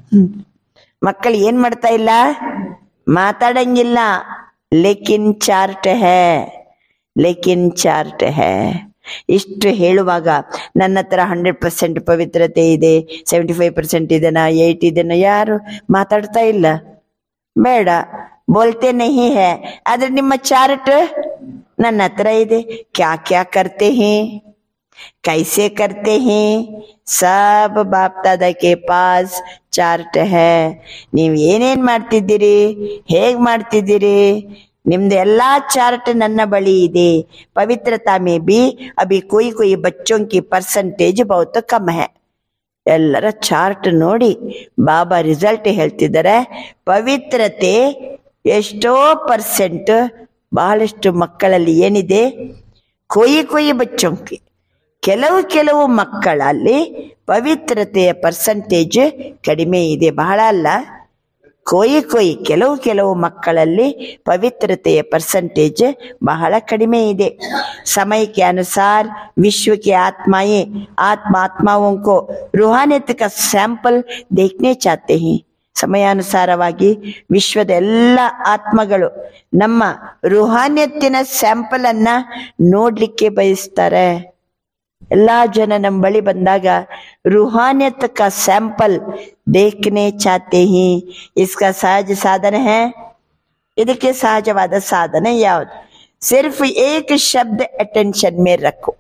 ಮಕ್ಕಳು ಏನ್ ಮಾಡ್ತಾ ಇಲ್ಲ ಮಾತಾಡಂಗಿಲ್ಲ ಲೇಕಿನ್ ಚಾರ್ಟ್ ಹೇ ಲೇಕಿನ್ ಚಾರ್ಟ್ ಹೇ ಇಷ್ಟು ಹೇಳುವಾಗ ನನ್ನ ಹತ್ರ ಹಂಡ್ರೆಡ್ ಪರ್ಸೆಂಟ್ ಪವಿತ್ರತೆ ಇದೆ ಸೆವೆಂಟಿ ಫೈವ್ ಪರ್ಸೆಂಟ್ ಇದೆನಾ ಏಯ್ಟ್ ಇದೆನಾ ಯಾರು ಮಾತಾಡ್ತಾ ಇಲ್ಲ ಬೇಡ ಬೋಲ್ತೆ ನಹಿ ಹೇ ಆದ್ರೆ ನಿಮ್ಮ ಚಾರ್ಟ್ ನನ್ನ ಹತ್ರ ಇದೆ ಕ್ಯಾ ಕ್ಯಾ ಕರ್ತೆ ಹೇ कैसे करते हैं सब बाप दादा के पास ಚಾರ್ಟ್ ಹೇ ನೀವು ಏನೇನ್ ಮಾಡ್ತಿದ್ದೀರಿ ಹೇಗ್ ಮಾಡ್ತಿದ್ದೀರಿ ನಿಮ್ದು ಎಲ್ಲಾ ಚಾರ್ಟ್ ನನ್ನ ಬಳಿ ಇದೆ ಪವಿತ್ರತಾ ಮೇ ಬಿ ಅಭಿ ಕೊಯ್ ಕೊಯ್ ಬಚ್ಚೋಂ ಕಿ ಪರ್ಸೆಂಟೇಜ್ ಬಹುತ್ ಕಮ್ ಹೇ ಎಲ್ಲರ ಚಾರ್ಟ್ ನೋಡಿ ಬಾಬಾ ರಿಸಲ್ಟ್ ಹೇಳ್ತಿದ್ದಾರೆ ಪವಿತ್ರತೆ ಎಷ್ಟೋ ಪರ್ಸೆಂಟ್ ಬಹಳಷ್ಟು ಮಕ್ಕಳಲ್ಲಿ ಏನಿದೆ ಕೊಯ್ ಕೊಯ್ ಬಚ್ಚೋಂಕಿ ಕೆಲವು ಕೆಲವು ಮಕ್ಕಳಲ್ಲಿ ಪವಿತ್ರತೆಯ ಪರ್ಸೆಂಟೇಜ್ ಕಡಿಮೆ ಇದೆ ಬಹಳ ಅಲ್ಲ ಕೊಯ್ ಕೊಯ್ ಕೆಲವು ಕೆಲವು ಮಕ್ಕಳಲ್ಲಿ ಪವಿತ್ರತೆಯ ಪರ್ಸೆಂಟೇಜ್ ಬಹಳ ಕಡಿಮೆ ಇದೆ समय के अनुसार विश्व के आत्माएं आत्मा आत्माओं को रूहानियत का सैंपल देखने चाहते हैं ಸಮಯಾನುಸಾರವಾಗಿ ವಿಶ್ವದ ಎಲ್ಲ ಆತ್ಮಗಳು ನಮ್ಮ ರುಹಾನ್ಯತ್ತಿನ ಸ್ಯಾಂಪಲ್ ಅನ್ನ ನೋಡ್ಲಿಕ್ಕೆ ಬಯಸ್ತಾರೆ ಎಲ್ಲಾ ಜನ ನಮ್ಮ ಬಳಿ ಬಂದಾಗ रूहानियत का सैंपल देखने चाहते हैं इसका सहज साधन है ಇದಕ್ಕೆ ಸಹಜವಾದ ಸಾಧನ ಯಾವುದು ಸಿರ್ಫ್ ಏಕ ಶಬ್ದ ಅಟೆನ್ಷನ್ ಮೇ ರಕ್ಕು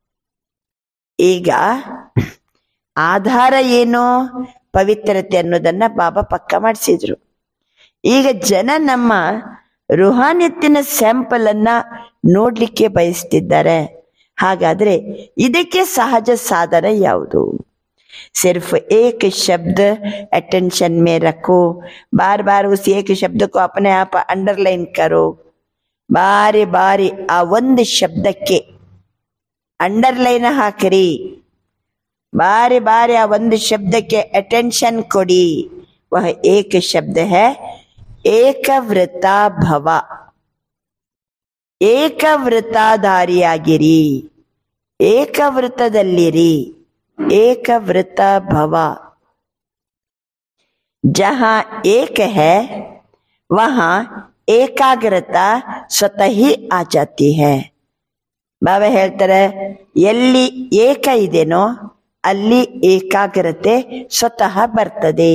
ಈಗ ಆಧಾರ ಏನು ಪವಿತ್ರತೆ ಅನ್ನೋದನ್ನ ಬಾಬಾ ಪಕ್ಕ ಮಾಡಿಸಿದ್ರು ಈಗ ಜನ ನಮ್ಮ ರುಹಾನಿಯತ್ತಿನ ಸ್ಯಾಂಪಲ್ ಅನ್ನ ನೋಡ್ಲಿಕ್ಕೆ ಬಯಸ್ತಿದ್ದಾರೆ ಹಾಗಾದ್ರೆ ಇದಕ್ಕೆ ಸಹಜ ಸಾಧನ ಯಾವುದು सिर्फ एक शब्द अटेंशन में रखो बार बार उस एक शब्द को अपने आप अंडरलाइन करो ಬಾರಿ ಬಾರಿ ಆ ಒಂದು ಶಬ್ದಕ್ಕೆ ಅಂಡರ್ಲೈನ್ ಹಾಕಿರಿ ಬಾರಿ ಬಾರಿ ಆ ಒಂದು ಶಬ್ದಕ್ಕೆ ಅಟೆನ್ಷನ್ ಕೊಡಿ ವಹ ಏಕ ಶಬ್ದ है ಏಕವೃತ ಭವ ಏಕವೃತಾಧಾರಿಯಾಗಿರಿ ಏಕವೃತದಲ್ಲಿರಿ ಏಕವೃತ ಭವ जहां एक है वहां ಏಕಾಗ್ರತಾ ಸ್ವತಃ ಹಿ ಆ ಜಾತಿ है ಬಾಬಾ ಹೇಳ್ತಾರೆ ಎಲ್ಲಿ ಏಕ ಇದೆನೋ ಅಲ್ಲಿ ಏಕಾಗ್ರತೆ ಸ್ವತಃ ಬರ್ತದೆ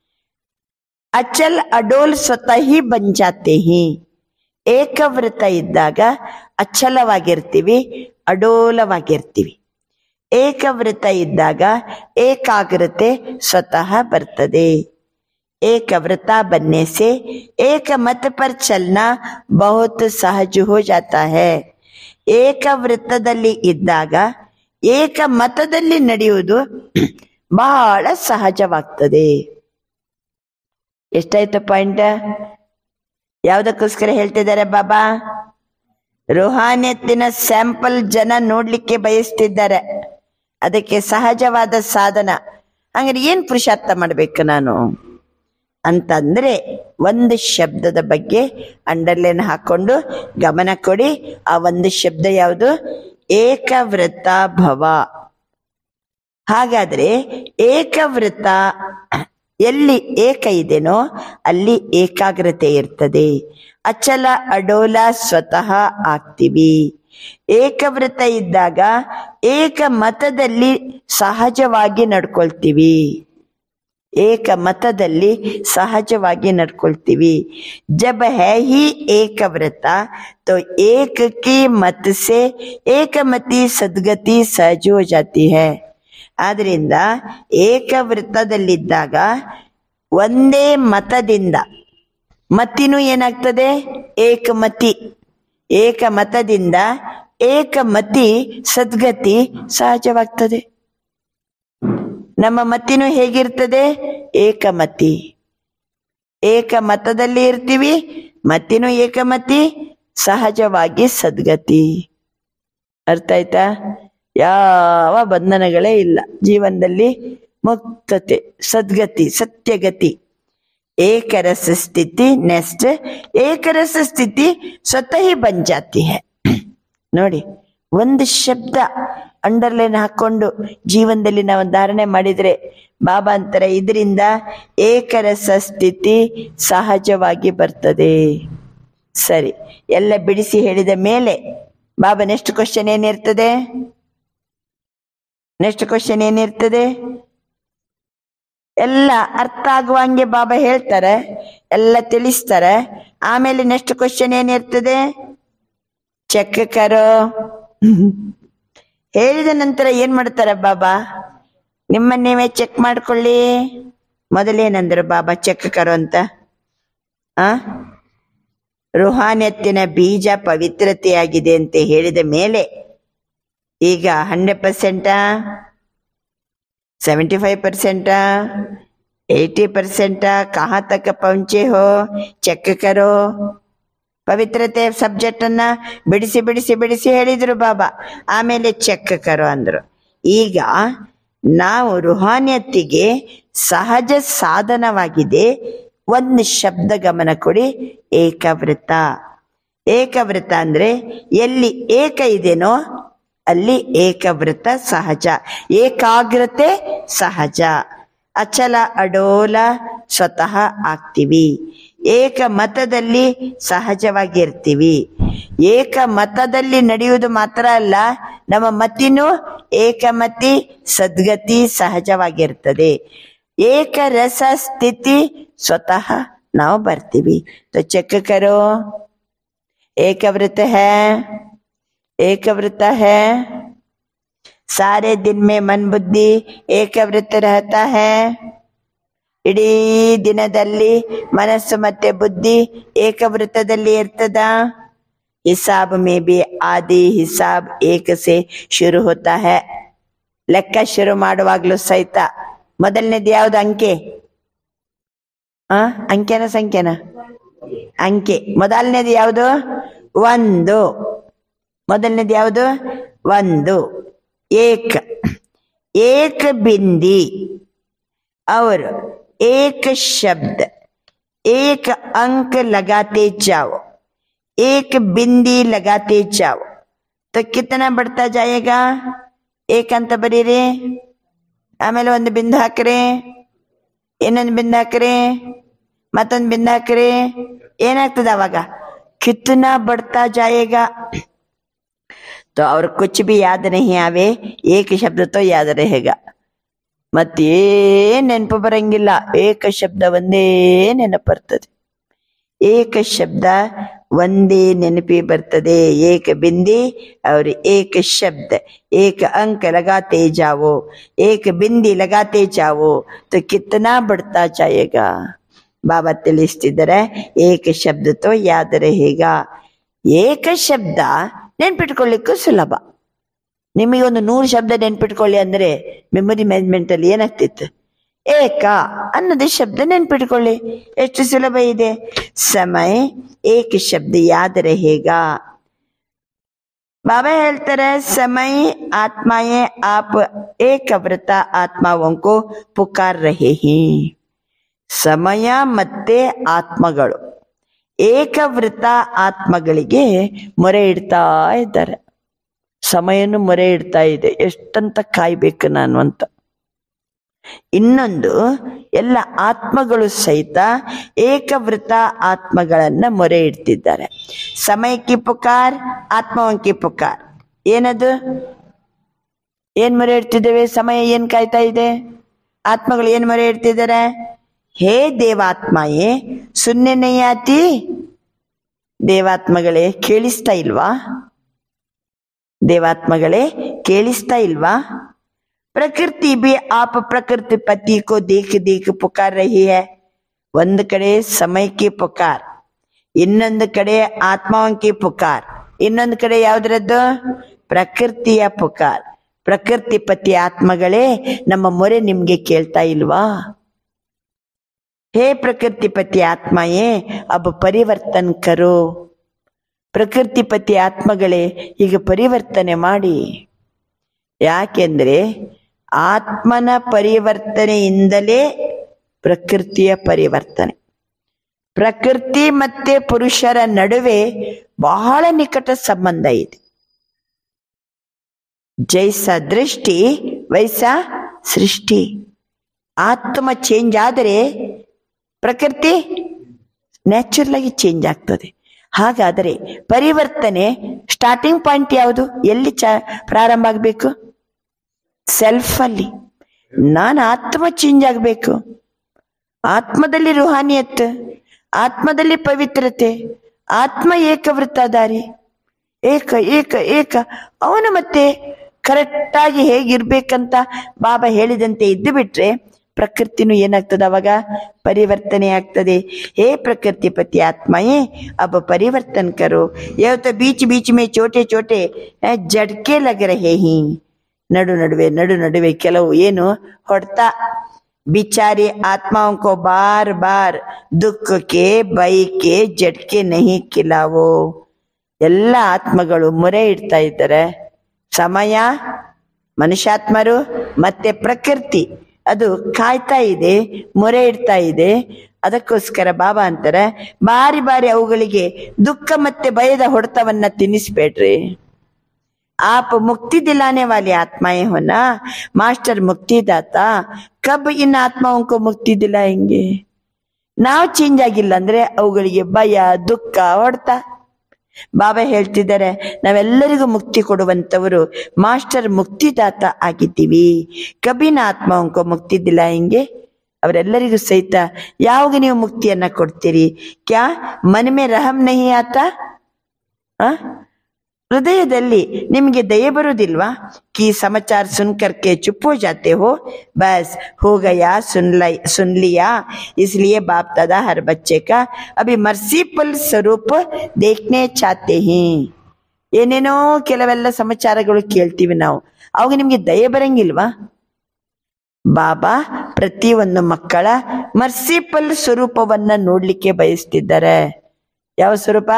ಅಚಲ್ ಅಡೋಲ್ ಸ್ವತಃ ಹಿ ಬನ್ ಜಾತೆ ಹಿ ಏಕವೃತ ಇದ್ದಾಗ ಅಚಲವಾಗಿರ್ತೀವಿ ಅಡೋಲವಾಗಿರ್ತೀವಿ ಏಕವೃತ ಇದ್ದಾಗ ಏಕಾಗ್ರತೆ ಸ್ವತಃ ಬರ್ತದೆ एक व्रता बनने से एक मत पर चलना बहुत सहज हो जाता है ಏಕ ವೃತ್ತದಲ್ಲಿ ಇದ್ದಾಗ ಏಕ ಮತದಲ್ಲಿ ನಡೆಯುವುದು ಬಹಳ ಸಹಜವಾಗ್ತದೆ ಎಷ್ಟಾಯ್ತು ಪಾಯಿಂಟ್ ಯಾವುದಕ್ಕೋಸ್ಕರ ಹೇಳ್ತಿದ್ದಾರೆ ಬಾಬಾ ರುಹಾನಿಯತ್ತಿನ ಸ್ಯಾಂಪಲ್ ಜನ ನೋಡ್ಲಿಕ್ಕೆ ಬಯಸ್ತಿದ್ದಾರೆ ಅದಕ್ಕೆ ಸಹಜವಾದ ಸಾಧನ ಹಂಗಾರೆ ಏನ್ ಪುರುಷಾರ್ಥ ಮಾಡ್ಬೇಕು ನಾನು ಅಂತಂದ್ರೆ ಒಂದು ಶಬ್ದದ ಬಗ್ಗೆ ಅಂಡರ್ಲೈನ್ ಹಾಕೊಂಡು ಗಮನ ಕೊಡಿ ಆ ಒಂದು ಶಬ್ದ ಯಾವುದು ಏಕವೃತ ಭವ ಹಾಗಾದ್ರೆ ಏಕವೃತ ಎಲ್ಲಿ ಏಕ ಇದೆನೋ ಅಲ್ಲಿ ಏಕಾಗ್ರತೆ ಇರ್ತದೆ ಅಚಲ ಅಡೋಲ ಸ್ವತಃ ಆಗ್ತೀವಿ ಏಕವೃತ ಇದ್ದಾಗ ಏಕ ಮತದಲ್ಲಿ ಸಹಜವಾಗಿ ನಡ್ಕೊಳ್ತೀವಿ ಏಕ ಮತದಲ್ಲಿ ಸಹಜವಾಗಿ ನಡ್ಕೊಳ್ತೀವಿ ಜಬ है ही एक व्रता तो एक की मत से ಏಕಮತಿ ಸದ್ಗತಿ ಸಹಜ हो जाती है ಆದ್ರಿಂದ ಏಕವೃತ್ತದಲ್ಲಿದ್ದಾಗ ಒಂದೇ ಮತದಿಂದ ಮತಿನೂ ಏನಾಗ್ತದೆ ಏಕಮತಿ ಏಕಮತದಿಂದ ಏಕಮತಿ ಸದ್ಗತಿ ಸಹಜವಾಗ್ತದೆ ನಮ್ಮ ಮತಿನೂ ಹೇಗಿರ್ತದೆ ಏಕಮತಿ ಏಕಮತದಲ್ಲಿ ಇರ್ತೀವಿ ಮತ್ತಿನೂ ಏಕಮತಿ ಸಹಜವಾಗಿ ಸದ್ಗತಿ ಅರ್ಥ ಆಯ್ತಾ ಯಾವ ಬಂಧನಗಳೇ ಇಲ್ಲ ಜೀವನದಲ್ಲಿ ಮುಕ್ತತೆ ಸದ್ಗತಿ ಸತ್ಯಗತಿ ಏಕರಸ ಸ್ಥಿತಿ ನೆಕ್ಸ್ಟ್ ಏಕರಸ ಸ್ಥಿತಿ ಸ್ವತಃ ಬನ್ ಜಾತಿ ಹೈ ನೋಡಿ ಒಂದು ಶಬ್ದ ಅಂಡರ್ಲೈನ್ ಹಾಕೊಂಡು ಜೀವನದಲ್ಲಿ ನಾವು ಧಾರಣೆ ಮಾಡಿದ್ರೆ ಬಾಬಾ ಅಂತಾರೆ ಇದರಿಂದ ಏಕರಸ ಸ್ಥಿತಿ ಸಹಜವಾಗಿ ಬರ್ತದೆ ಸರಿ ಎಲ್ಲ ಬಿಡಿಸಿ ಹೇಳಿದ ಮೇಲೆ ಬಾಬಾ ನೆಕ್ಸ್ಟ್ ಕ್ವಶನ್ ಏನಿರ್ತದೆ ನೆಕ್ಸ್ಟ್ ಕ್ವಶನ್ ಏನಿರ್ತದೆ ಎಲ್ಲ ಅರ್ಥ ಆಗುವಂಗೆ ಬಾಬಾ ಹೇಳ್ತಾರೆ ಎಲ್ಲ ತಿಳಿಸ್ತಾರೆ ಆಮೇಲೆ ನೆಕ್ಸ್ಟ್ ಕ್ವಶನ್ ಏನಿರ್ತದೆ ಚೆಕ್ ಕರೋ ಹೇಳಿದ ನಂತರ ಏನ್ ಮಾಡ್ತಾರ ಬಾಬಾ ನಿಮ್ಮ ನೀವೇ ಚೆಕ್ ಮಾಡ್ಕೊಳ್ಳಿ ಮೊದಲೇನಂದ್ರು ಬಾಬಾ ಚೆಕ್ ಕರೋ ಅಂತ ಆ ರುಹಾನ್ಯತ್ತಿನ ಬೀಜ ಪವಿತ್ರತೆಯಾಗಿದೆ ಅಂತ ಹೇಳಿದ ಮೇಲೆ ಈಗ ಹಂಡ್ರೆಡ್ ಪರ್ಸೆಂಟಾ ಸೆವೆಂಟಿ ಫೈವ್ ಪರ್ಸೆಂಟಾ ಏಯ್ಟಿ ಪರ್ಸೆಂಟಾ ಕಹಾ ತಕ ಪਹੁಂಚೆ ಹೋ ಚೆಕ್ ಕರೋ ಪವಿತ್ರತೆ ಸಬ್ಜೆಕ್ಟ್ ಅನ್ನ ಬಿಡಿಸಿ ಬಿಡಿಸಿ ಬಿಡಿಸಿ ಹೇಳಿದ್ರು ಬಾಬಾ ಆಮೇಲೆ ಚೆಕ್ ಕರೋ ಅಂದ್ರು ಈಗ ನಾವು ರುಹಾನಿಯತ್ತಿಗೆ ಸಹಜ ಸಾಧನವಾಗಿದೆ ಒಂದು ಶಬ್ದ ಗಮನ ಕೊಡಿ ಏಕವೃತ ಏಕವೃತ ಅಂದ್ರೆ ಎಲ್ಲಿ ಏಕ ಇದೆನೋ ಅಲ್ಲಿ ಏಕವೃತ ಸಹಜ ಏಕಾಗ್ರತೆ ಸಹಜ ಅಚಲ ಅಡೋಲ ಸ್ವತಃ ಆಗ್ತೀವಿ ಏಕ ಮತದಲ್ಲಿ ಸಹಜವಾಗಿರ್ತೀವಿ ಏಕ ಮತದಲ್ಲಿ ನಡೆಯುವುದು ಮಾತ್ರ ಅಲ್ಲ ನಮ್ಮ ಮತಿನೂ ಏಕಮತಿ ಸದ್ಗತಿ ಸಹಜವಾಗಿರ್ತದೆ ಏಕರಸ ಸ್ಥಿತಿ ಸ್ವತಃ ನಾವು ಬರ್ತೀವಿ तो ಚೆಕ್ करो ಏಕವೃತ है ಏಕವೃತ है सारे दिन में मन बुद्धि ಏಕವೃತ रहता है ಇಡೀ ದಿನದಲ್ಲಿ ಮನಸ್ಸು ಮತ್ತೆ ಬುದ್ಧಿ ಏಕವೃತ್ತದಲ್ಲಿ ಇರ್ತದ ಹಿಸಾಬ್ ಮೇ ಬಿ ಆದಿ ಹಿಸಾಬ್ ಏಕ ಸೆ ಶುರು ಹೋತಾ है ಲೆಕ್ಕ ಶುರು ಮಾಡುವಾಗ್ಲೂ ಸಹಿತ ಮೊದಲನೇದು ಯಾವ್ದು ಅಂಕೆ ಆ ಅಂಕೆನ ಸಂಖ್ಯೆನ ಅಂಕೆ ಮೊದಲನೇದು ಯಾವುದು ಒಂದು ಮೊದಲನೇದು ಯಾವುದು ಒಂದು ಏಕ ಏಕ ಬಿಂದಿ और एक शब्द एक अंक लगाते जाओ एक बिंदी लगाते जाओ तो कितना बढ़ता जाएगा एक ಅಂತ ಬರೀರಿ ಆಮೇಲೆ ಒಂದು ಬಿಂದು ಹಾಕ್ರಿ ಇನ್ನೊಂದು ಬಿಂದು ಹಾಕ್ರಿ ಮತ್ತೊಂದು ಬಿಂದು ಹಾಕ್ರಿ ಏನಾಗ್ತದೆ ಅವಾಗ ಕಿतना बढ़ता जाएगा तो और कुछ भी याद नहीं आवे एक शब्द तो याद रहेगा ಮತ್ತೇನ್ ನೆನಪು ಬರಂಗಿಲ್ಲ ಏಕ ಶಬ್ದ ಒಂದೇ ನೆನಪು ಬರ್ತದೆ ಏಕ ಶಬ್ದ ಒಂದೇ ನೆನಪಿ ಬರ್ತದೆ ಏಕ ಬಿಂದಿ और एक शब्द एक अंक लगाते जाओ एक बिंदी लगाते जाओ तो कितना बढ़ता जाएगा ಬಾಬಾ ತಿಳಿಸ್ತಿದ್ದಾರೆ ಏಕ ಶಬ್ದ ತೋ ಯಾದ रहेगा ಏಕ ಶಬ್ದ ನೆನ್ಪಿಟ್ಕೊಳ್ಳಿಕ್ಕೂ ಸುಲಭ ನಿಮಗೆ ಒಂದು ನೂರು ಶಬ್ದ ನೆನ್ಪಿಟ್ಕೊಳ್ಳಿ ಅಂದ್ರೆ ಮೆಮೊರಿ ಮ್ಯಾನೇಜ್ಮೆಂಟ್ ಅಲ್ಲಿ ಏನಾಗ್ತಿತ್ತು ಏಕ ಅನ್ನೋದು ಶಬ್ದ ನೆನ್ಪಿಟ್ಕೊಳ್ಳಿ ಎಷ್ಟು ಸುಲಭ ಇದೆ ಸಮಯ ಏಕ ಶಬ್ದ ಯಾದ रहेगा ಬಾಬಾ ಹೇಳ್ತಾರೆ ಸಮಯ ಆತ್ಮಾಯೇ ಆಪ್ ಏಕವ್ರತ ಆತ್ಮಾವೋं को ಪುಕಾರ್ ರಹೆ ಹಿ ಸಮಯ ಮತ್ತೆ ಆತ್ಮಗಳು ಏಕವೃತ ಆತ್ಮಗಳಿಗೆ ಮೊರೆ ಇಡ್ತಾ ಇದ್ದಾರೆ ಸಮಯನು ಮೊರೆ ಇಡ್ತಾ ಇದೆ ಎಷ್ಟಂತ ಕಾಯ್ಬೇಕು ನಾನು ಅಂತ ಇನ್ನೊಂದು ಎಲ್ಲ ಆತ್ಮಗಳು ಸಹಿತ ಏಕವೃತ ಆತ್ಮಗಳನ್ನ ಮೊರೆ ಇಡ್ತಿದ್ದಾರೆ ಸಮಯಕ್ಕೆ ಪುಕಾರ್ ಆತ್ಮವಂಕಿ ಪುಕಾರ್ ಏನದು ಏನ್ ಮೊರೆ ಇಡ್ತಿದ್ದೇವೆ ಸಮಯ ಏನ್ ಕಾಯ್ತಾ ಇದೆ ಆತ್ಮಗಳು ಏನ್ ಮೊರೆ ಇಡ್ತಿದ್ದಾರೆ ಹೇ ದೇವಾತ್ಮಯೇ ಸುನ್ನೆ ನಯ್ಯಾತಿ ದೇವಾತ್ಮಗಳೇ ಕೇಳಿಸ್ತಾ ಇಲ್ವಾ देवात्मगले ಕೇಳಿಸ್ತಾ ಇಲ್ವಾ ಪ್ರಕೃತಿ ಬಿ ಆಪ್ ಪ್ರಕೃತಿ ಪತಿ ಕೋ ದೇಖ ದೇಖ ಪುಕಾರ್ ರಹಿ है ಒಂದು ಕಡೆ ಸಮಯಕ್ಕೆ ಪುಕಾರ್ ಇನ್ನೊಂದು ಕಡೆ ಆತ್ಮಾವಂಕಿ ಪುಕಾರ್ ಇನ್ನೊಂದು ಕಡೆ ಯಾವ್ದ್ರದ್ದು ಪ್ರಕೃತಿಯ ಪುಕಾರ್ ಪ್ರಕೃತಿ ಪತಿ ಆತ್ಮಗಳೇ ನಮ್ಮ ಮೊರೆ ನಿಮ್ಗೆ ಕೇಳ್ತಾ ಇಲ್ವಾ ಹೇ ಪ್ರಕೃತಿ ಪತಿ ಆತ್ಮಯೇ ಅಬ್ ಪರಿವರ್ತನ್ ಕರೋ ಪ್ರಕೃತಿ ಪತಿ ಆತ್ಮಗಳೇ ಈಗ ಪರಿವರ್ತನೆ ಮಾಡಿ ಯಾಕೆಂದ್ರೆ ಆತ್ಮನ ಪರಿವರ್ತನೆಯಿಂದಲೇ ಪ್ರಕೃತಿಯ ಪರಿವರ್ತನೆ ಪ್ರಕೃತಿ ಮತ್ತೆ ಪುರುಷರ ನಡುವೆ ಬಹಳ ನಿಕಟ ಸಂಬಂಧ ಇದೆ ಜೈಸ ದೃಷ್ಟಿ ವೈಸ ಸೃಷ್ಟಿ ಆತ್ಮ ಚೇಂಜ್ ಆದರೆ ಪ್ರಕೃತಿ ನ್ಯಾಚುರಲ್ ಆಗಿ ಚೇಂಜ್ ಆಗ್ತದೆ ಹಾಗಾದರೆ ಪರಿವರ್ತನೆ ಸ್ಟಾರ್ಟಿಂಗ್ ಪಾಯಿಂಟ್ ಯಾವುದು ಎಲ್ಲಿ ಚ ಪ್ರಾರಂಭ ಆಗಬೇಕು ಸೆಲ್ಫ್ ಅಲ್ಲಿ ನಾನು ಆತ್ಮ ಚೇಂಜ್ ಆಗಬೇಕು ಆತ್ಮದಲ್ಲಿ ರುಹಾನಿಯತ್ ಆತ್ಮದಲ್ಲಿ ಪವಿತ್ರತೆ ಆತ್ಮ ಏಕವೃತ್ತಧಾರಿ ಏಕ ಏಕ ಏಕ ಅವನು ಮತ್ತೆ ಕರೆಕ್ಟಾಗಿ ಹೇಗಿರ್ಬೇಕಂತ ಬಾಬಾ ಹೇಳಿದಂತೆ ಇದ್ದು ಬಿಟ್ರೆ ಪ್ರಕೃತಿನೂ ಏನಾಗ್ತದೆ ಅವಾಗ ಪರಿವರ್ತನೆ ಆಗ್ತದೆ ಹೇ ಪ್ರಕೃತಿ ಪತಿ ಆತ್ಮಯೇ अब परिवर्तन करो यह तो बीच बीच में छोटे छोटे अ, झटके लग रहे हैं ನಡು ನಡುವೆ ನಡು ನಡುವೆ ಕೆಲವು ಏನು ಹೊಡ್ತಾ बिचारी आत्माओं को बार बार दुख के भय के झटके नहीं खिलाವೋ ಎಲ್ಲ ಆತ್ಮಗಳು ಮೊರೆ ಇಡ್ತಾ ಇದ್ದಾರೆ ಸಮಯ ಮನುಷ್ಯಾತ್ಮರು ಮತ್ತೆ ಪ್ರಕೃತಿ ಅದು ಕಾಯ್ತಾ ಇದೆ ಮೊರೆ ಇಡ್ತಾ ಇದೆ ಅದಕ್ಕೋಸ್ಕರ ಬಾಬಾ ಅಂತಾರೆ ಬಾರಿ ಬಾರಿ ಅವುಗಳಿಗೆ ದುಃಖ ಮತ್ತೆ ಭಯದ ಹೊಡೆತವನ್ನ ತಿನ್ನಿಸ್ಬೇಡ್ರಿ आप मुक्ति दिलाने वाले आत्माएं हो ना मास्टर मुक्तिदाता कब इन आत्माओं को मुक्ति दिलाएंगे ನಾವು ಚೇಂಜ್ ಆಗಿಲ್ಲ ಅಂದ್ರೆ ಅವುಗಳಿಗೆ ಭಯ ದುಃಖ ಹೊಡ್ತ ಬಾಬಾ ಹೇಳ್ತಿದ್ದಾರೆ ನಾವೆಲ್ಲರಿಗೂ ಮುಕ್ತಿ ಕೊಡುವಂತವರು ಮಾಸ್ಟರ್ ಮುಕ್ತಿದಾತ ಆಗಿದ್ದೀವಿ ಕಬಿನ ಆತ್ಮಾಂಕೋ ಮುಕ್ತಿ ದಿಲಾಯಂಗೆ ಅವರೆಲ್ಲರಿಗೂ ಸಹಿತ ಯಾವಾಗ ನೀವು ಮುಕ್ತಿಯನ್ನ ಕೊಡ್ತೀರಿ ಕ್ಯಾ ಮನ್ ಮೇ ರಹಮ್ ನಹಿ ಆತ ಆ? ಹೃದಯದಲ್ಲಿ ನಿಮಗೆ ದಯೆ ಬರುವುದಿಲ್ವಾ ಕಿ ಸಮಾಚಾರ ಸುನ್ ಕರ್ಕೆ ಚುಪ್ ಹೋ ಜಾತೆ ಹೋ ಬಸ್ हो गया सुन लै सुन लिया इसलिए बाप दादा हर बच्चे का अभी मर्सीफुल स्वरूप देखने चाहते हैं ಏನೇನೋ ಕೆಲವೆಲ್ಲ ಸಮಾಚಾರಗಳು ಕೇಳ್ತೀವಿ ನಾವು ಅವಾಗ ನಿಮ್ಗೆ ದಯೆ ಬರಂಗಿಲ್ವಾ ಬಾಬಾ ಪ್ರತಿಯೊಂದು ಮಕ್ಕಳ ಮರ್ಸಿಫುಲ್ ಸ್ವರೂಪವನ್ನ ನೋಡ್ಲಿಕ್ಕೆ ಬಯಸ್ತಿದ್ದಾರೆ ಯಾವ ಸ್ವರೂಪ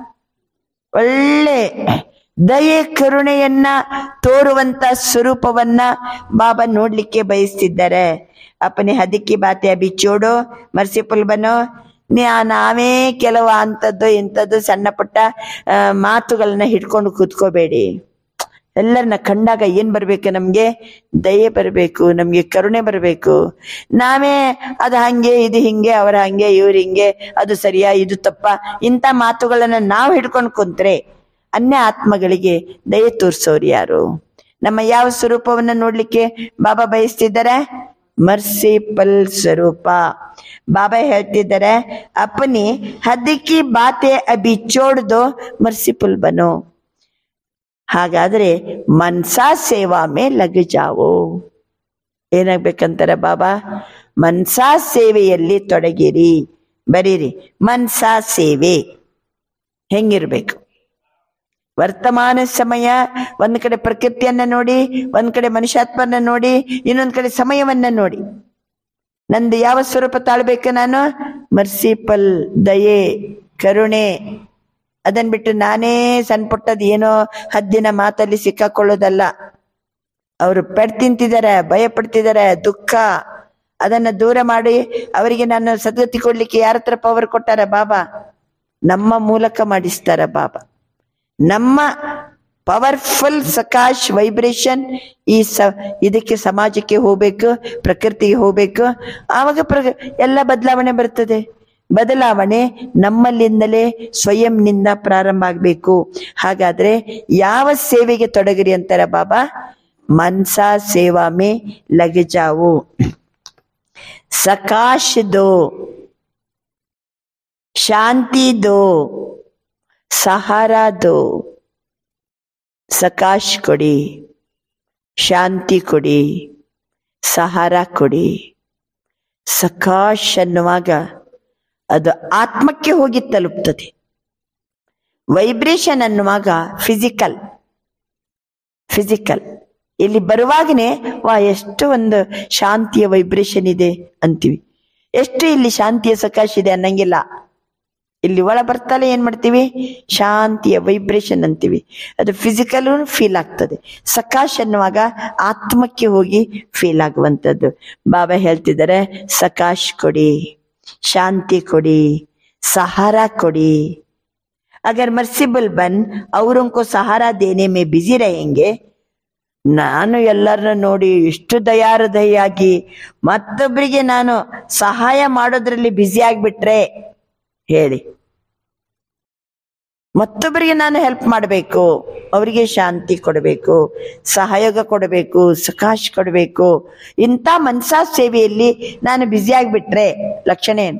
ಒಳ್ಳೆ ದಯೆ ಕರುಣೆಯನ್ನ ತೋರುವಂತ ಸ್ವರೂಪವನ್ನ ಬಾಬಾ ನೋಡ್ಲಿಕ್ಕೆ ಬಯಸ್ತಿದ್ದಾರೆ ಅಪ್ಪನೆ ಹದಿಕ್ಕಿ ಬಾತೆ ಅಭಿ ಚೋಡು ಮರ್ಸಿಫುಲ್ ಬನೋ ನ್ಯಾ- ನಾವೇ ಕೆಲವು ಅಂಥದ್ದು ಇಂಥದ್ದು ಸಣ್ಣ ಪುಟ್ಟ ಆ, ಮಾತುಗಳನ್ನ ಹಿಡ್ಕೊಂಡು ಕೂತ್ಕೋಬೇಡಿ ಎಲ್ಲರನ್ನ ಕಂಡಾಗ ಏನ್ ಬರ್ಬೇಕು ನಮ್ಗೆ ದಯೆ ಬರಬೇಕು ನಮ್ಗೆ ಕರುಣೆ ಬರಬೇಕು ನಾವೇ ಅದು ಹಂಗೆ ಇದು ಹಿಂಗೆ ಅವ್ರ ಹಂಗೆ ಇವ್ರ ಹಿಂಗೆ ಅದು ಸರಿಯಾ ಇದು ತಪ್ಪ ಇಂಥ ಮಾತುಗಳನ್ನ ನಾವು ಹಿಡ್ಕೊಂಡು ಕುಂತ್ರೆ ಅನ್ಯ ಆತ್ಮಗಳಿಗೆ ದಯೆ ತೋರಿಸೋರು ಯಾರು ನಮ್ಮ ಯಾವ ಸ್ವರೂಪವನ್ನ ನೋಡ್ಲಿಕ್ಕೆ ಬಾಬಾ ಬಯಸ್ತಿದ್ದಾರೆ ಮರ್ಸಿಪಲ್ ಸ್ವರೂಪ ಬಾಬಾ ಹೇಳ್ತಿದ್ದಾರೆ ಅಪ್ಪನಿ ಹದಿಕ್ಕಿ ಬಾತೆ ಅಭಿ ಚೋಡ್ದು ಮರ್ಸಿಪುಲ್ ಬನೋ ಹಾಗಾದ್ರೆ ಮನ್ಸಾ ಸೇವಾ ಮೇ ಲಗ್ ಜಾವೋ ಏನಾಗ್ಬೇಕಂತಾರೆ ಬಾಬಾ ಮನ್ಸಾ ಸೇವೆಯಲ್ಲಿ ತೊಡಗಿರಿ ಬರೀರಿ ಮನ್ಸಾ ಸೇವೆ ಹೆಂಗಿರ್ಬೇಕು ವರ್ತಮಾನ ಸಮಯ ಒಂದ್ ಕಡೆ ಪ್ರಕೃತಿಯನ್ನ ನೋಡಿ ಒಂದ್ ಕಡೆ ಮನುಷ್ಯಾತ್ಮನ ನೋಡಿ ಇನ್ನೊಂದ್ ಕಡೆ ಸಮಯವನ್ನ ನೋಡಿ ನಂದು ಯಾವ ಸ್ವರೂಪ ತಾಳ್ಬೇಕು ನಾನು ಮರ್ಸಿಪಲ್ ದಯೆ ಕರುಣೆ ಅದನ್ ಬಿಟ್ಟು ನಾನೇ ಸಣ್ಣ ಪುಟ್ಟದ್ ಏನೋ ಹದ್ದಿನ ಮಾತಲ್ಲಿ ಸಿಕ್ಕಾಕೊಳ್ಳೋದಲ್ಲ ಅವರು ಪೆಡ್ ತಿಂತಿದ್ದಾರೆ ಭಯ ಪಡ್ತಿದ್ದಾರೆ ದುಃಖ ಅದನ್ನ ದೂರ ಮಾಡಿ ಅವರಿಗೆ ನಾನು ಸದ್ಗತಿ ಕೊಡ್ಲಿಕ್ಕೆ ಯಾರ ಹತ್ರ ಪವರ್ ಕೊಟ್ಟಾರ ಬಾಬಾ ನಮ್ಮ ಮೂಲಕ ಮಾಡಿಸ್ತಾರ ಬಾಬಾ ನಮ್ಮ ಪವರ್ಫುಲ್ ಸಕಾಶ್ ವೈಬ್ರೇಷನ್ ಈ ಸ ಇದಕ್ಕೆ ಸಮಾಜಕ್ಕೆ ಹೋಗ್ಬೇಕು ಪ್ರಕೃತಿಗೆ ಹೋಗ್ಬೇಕು ಆವಾಗ ಪ್ರ ಎಲ್ಲ ಬದಲಾವಣೆ ಬರ್ತದೆ ಬದಲಾವಣೆ ನಮ್ಮಲ್ಲಿಂದಲೇ ಸ್ವಯಂನಿಂದ ಪ್ರಾರಂಭ ಆಗ್ಬೇಕು ಹಾಗಾದ್ರೆ ಯಾವ ಸೇವೆಗೆ ತೊಡಗಿರಿ ಅಂತಾರ ಬಾಬಾ ಮನ್ಸಾ ಸೇವಾ ಮೇ ಲಗ್ ಜಾವು ಸಕಾಶ್ ದೋ ಶಾಂತಿ ದೋ ಸಹಾರಾ ದೋ ಸಕಾಶ್ ಕೊಡಿ ಶಾಂತಿ ಕೊಡಿ ಸಹಾರ ಕೊಡಿ ಸಕಾಶ್ ಅನ್ನುವಾಗ ಅದು ಆತ್ಮಕ್ಕೆ ಹೋಗಿ ತಲುಪ್ತದೆ ವೈಬ್ರೇಷನ್ ಅನ್ನುವಾಗ ಫಿಸಿಕಲ್ ಫಿಸಿಕಲ್ ಇಲ್ಲಿ ಬರುವಾಗನೇ ವಾ ಎಷ್ಟು ಒಂದು ಶಾಂತಿಯ ವೈಬ್ರೇಷನ್ ಇದೆ ಅಂತೀವಿ ಎಷ್ಟು ಇಲ್ಲಿ ಶಾಂತಿಯ ಸಕಾಶ ಇದೆ ಅನ್ನಂಗಿಲ್ಲ ಇಲ್ಲಿ ಒಳ ಬರ್ತಾಲೆ ಏನ್ ಮಾಡ್ತೀವಿ ಶಾಂತಿಯ ವೈಬ್ರೇಷನ್ ಅಂತೀವಿ ಅದು ಫಿಸಿಕಲ್ ಫೀಲ್ ಆಗ್ತದೆ ಸಕಾಶ್ ಅನ್ನುವಾಗ ಆತ್ಮಕ್ಕೆ ಹೋಗಿ ಫೀಲ್ ಆಗುವಂಥದ್ದು ಬಾಬಾ ಹೇಳ್ತಿದ್ದಾರೆ ಸಕಾಶ್ ಕೊಡಿ ಶಾಂತಿ ಕೊಡಿ ಸಹಾರ ಕೊಡಿ अगर मर्सिबल बन औरों को सहारा देने में बिजी रहेंगे ನಾನು ಎಲ್ಲರನ್ನ ನೋಡಿ ಇಷ್ಟು ದಯಾಹೃದಯಾಗಿ ಮತ್ತೊಬ್ಬರಿಗೆ ನಾನು ಸಹಾಯ ಮಾಡೋದ್ರಲ್ಲಿ ಬ್ಯುಸಿ ಆಗ್ಬಿಟ್ರೆ ಹೇಳಿ ಮತ್ತೊಬ್ಬರಿಗೆ ನಾನು ಹೆಲ್ಪ್ ಮಾಡಬೇಕು ಅವರಿಗೆ ಶಾಂತಿ ಕೊಡಬೇಕು ಸಹಯೋಗ ಕೊಡಬೇಕು ಸಕಾಶ್ ಕೊಡಬೇಕು ಇಂಥ ಮನ್ಸಾ ಸೇವೆಯಲ್ಲಿ ನಾನು ಬ್ಯುಸಿ ಆಗ್ಬಿಟ್ರೆ ಲಕ್ಷಣ ಏನು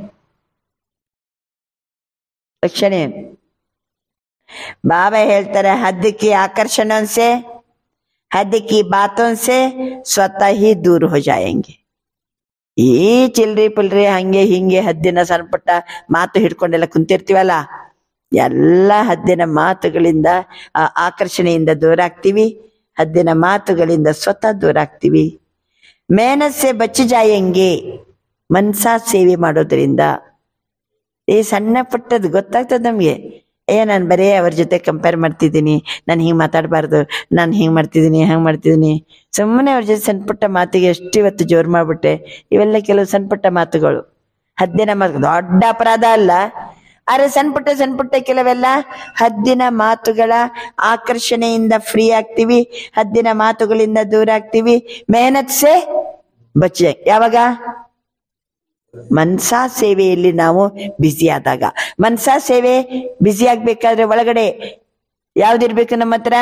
ಲಕ್ಷಣ ಏನು बाबा ಹೇಳ್ತಾರೆ हद की आकर्षणों से हद की बातों से स्वतः ही दूर हो जाएंगे ಈ ಚಿಲ್ರಿ ಪುಲ್ರಿ ಹಂಗೆ ಹಿಂಗೆ ಹದ್ದಿನ ಸಣ್ಣ ಪುಟ್ಟ ಮಾತು ಹಿಡ್ಕೊಂಡೆಲ್ಲ ಕುಂತಿರ್ತೀವಲ್ಲ ಎಲ್ಲ ಹದ್ದಿನ ಮಾತುಗಳಿಂದ ಆ ಆಕರ್ಷಣೆಯಿಂದ ದೂರ ಆಗ್ತೀವಿ ಹದ್ದಿನ ಮಾತುಗಳಿಂದ ಸ್ವತಃ ದೂರ ಆಗ್ತೀವಿ ಮೇನಸ್ಸೆ ಬಚ್ಚಿ ಜಾಯಂಗೆ ಮನ್ಸಾ ಸೇವೆ ಮಾಡೋದ್ರಿಂದ ಈ ಸಣ್ಣ ಪುಟ್ಟದ್ದು ಗೊತ್ತಾಗ್ತದೆ ನಮ್ಗೆ ಏ ನಾನು ಬರೇ ಅವ್ರ ಜೊತೆ ಕಂಪೇರ್ ಮಾಡ್ತಿದ್ದೀನಿ ನಾನು ಹಿಂಗೆ ಮಾತಾಡಬಾರ್ದು ನಾನು ಹಿಂಗೆ ಮಾಡ್ತಿದ್ದೀನಿ ಹಂಗೆ ಮಾಡ್ತಿದ್ದೀನಿ ಸುಮ್ಮನೆ ಅವ್ರ ಜೊತೆ ಸಣ್ಣ ಪುಟ್ಟ ಮಾತಿಗೆ ಎಷ್ಟು ಇವತ್ತು ಜೋರು ಮಾಡ್ಬಿಟ್ಟೆ ಇವೆಲ್ಲ ಕೆಲವು ಸಣ್ಣ ಪುಟ್ಟ ಮಾತುಗಳು ಹದ್ದಿನ ಮಾತು ದೊಡ್ಡ ಅಪರಾಧ ಅಲ್ಲ ಆದ್ರೆ ಸಣ್ಣ ಪುಟ್ಟ ಸಣ್ಣ ಪುಟ್ಟ ಕೆಲವೆಲ್ಲ ಹದ್ದಿನ ಮಾತುಗಳ ಆಕರ್ಷಣೆಯಿಂದ ಫ್ರೀ ಆಗ್ತೀವಿ ಹದ್ದಿನ ಮಾತುಗಳಿಂದ ದೂರ ಆಗ್ತೀವಿ ಮೆಹನತ್ ಸೆ ಬಚ್ಚೆ ಯಾವಾಗ ಮನ್ಸಾ ಸೇವೆಯಲ್ಲಿ ನಾವು ಬ್ಯುಸಿ ಆದಾಗ ಮನ್ಸಾ ಸೇವೆ ಬ್ಯುಸಿ ಆಗ್ಬೇಕಾದ್ರೆ ಒಳಗಡೆ ಯಾವ್ದಿರ್ಬೇಕು ನಮ್ಮ ಹತ್ರ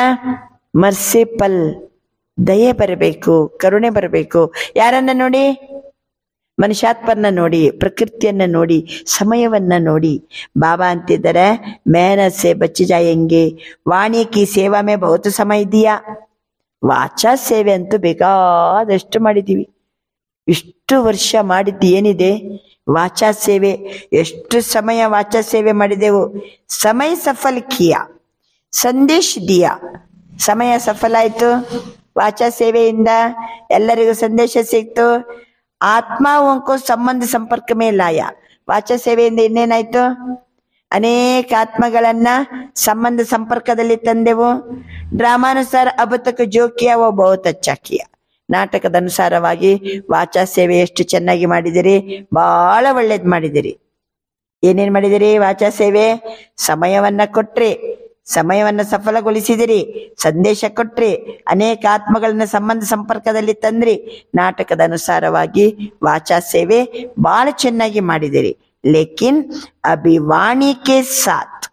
ಮರ್ಸಿಪಲ್ ದಯೆ ಬರಬೇಕು ಕರುಣೆ ಬರಬೇಕು ಯಾರನ್ನ ನೋಡಿ ಮನುಷ್ಯಾತ್ಮರನ್ನ ನೋಡಿ ಪ್ರಕೃತಿಯನ್ನ ನೋಡಿ ಸಮಯವನ್ನ ನೋಡಿ ಬಾಬಾ ಅಂತಿದ್ದಾರೆ ಮೇಹನತ್ ಸೆ ಬಚ್ಚಿ ಜಾಯಂಗೆ ವಾಣಿ ಕಿ ಸೇವಾ ಮೇ ಬಹುತ ಸಮಯ ಇದೆಯಾ ವಾಚಾ ಸೇವೆ ಅಂತೂ ಬೇಕಾದಷ್ಟು ಮಾಡಿದ್ದೀವಿ ಇಷ್ಟು ವರ್ಷ ಮಾಡಿದ್ದು ಏನಿದೆ ವಾಚಾ ಸೇವೆ ಎಷ್ಟು ಸಮಯ ವಾಚಾ ಸೇವೆ ಮಾಡಿದೆವು ಸಮಯ ಸಫಲ ಕಿಯಾ ಸಂದೇಶ ದಿಯಾ ಸಮಯ ಸಫಲ ಆಯ್ತು ವಾಚಾ ಸೇವೆಯಿಂದ ಎಲ್ಲರಿಗೂ ಸಂದೇಶ ಸಿಕ್ತು ಆತ್ಮಾವಂಕು ಸಂಬಂಧ ಸಂಪರ್ಕ ಮೇಲಾಯ ವಾಚಾ ಸೇವೆಯಿಂದ ಇನ್ನೇನಾಯ್ತು ಅನೇಕ ಆತ್ಮಗಳನ್ನ ಸಂಬಂಧ ಸಂಪರ್ಕದಲ್ಲಿ ತಂದೆವು ಡ್ರಾಮಾನುಸಾರ ಅಬ ತಕ ಜೋ ಕಿಯಾ ವೋ ಬಹುತ್ ಅಚ್ಚಾ ಕಿಯಾ ನಾಟಕದ ಅನುಸಾರವಾಗಿ ವಾಚಾ ಸೇವೆ ಎಷ್ಟು ಚೆನ್ನಾಗಿ ಮಾಡಿದಿರಿ ಬಹಳ ಒಳ್ಳೇದ್ ಮಾಡಿದಿರಿ ಏನೇನ್ ಮಾಡಿದಿರಿ ವಾಚಾ ಸೇವೆ ಸಮಯವನ್ನ ಕೊಟ್ರಿ ಸಮಯವನ್ನ ಸಫಲಗೊಳಿಸಿದಿರಿ ಸಂದೇಶ ಕೊಟ್ರಿ ಅನೇಕ ಆತ್ಮಗಳನ್ನ ಸಂಬಂಧ ಸಂಪರ್ಕದಲ್ಲಿ ತಂದ್ರಿ ನಾಟಕದ ಅನುಸಾರವಾಗಿ ವಾಚಾ ಸೇವೆ ಬಹಳ ಚೆನ್ನಾಗಿ ಮಾಡಿದಿರಿ ಲೇಕಿನ್ ಅಭಿವಾಣಿ ಕೆ ಸಾಥ್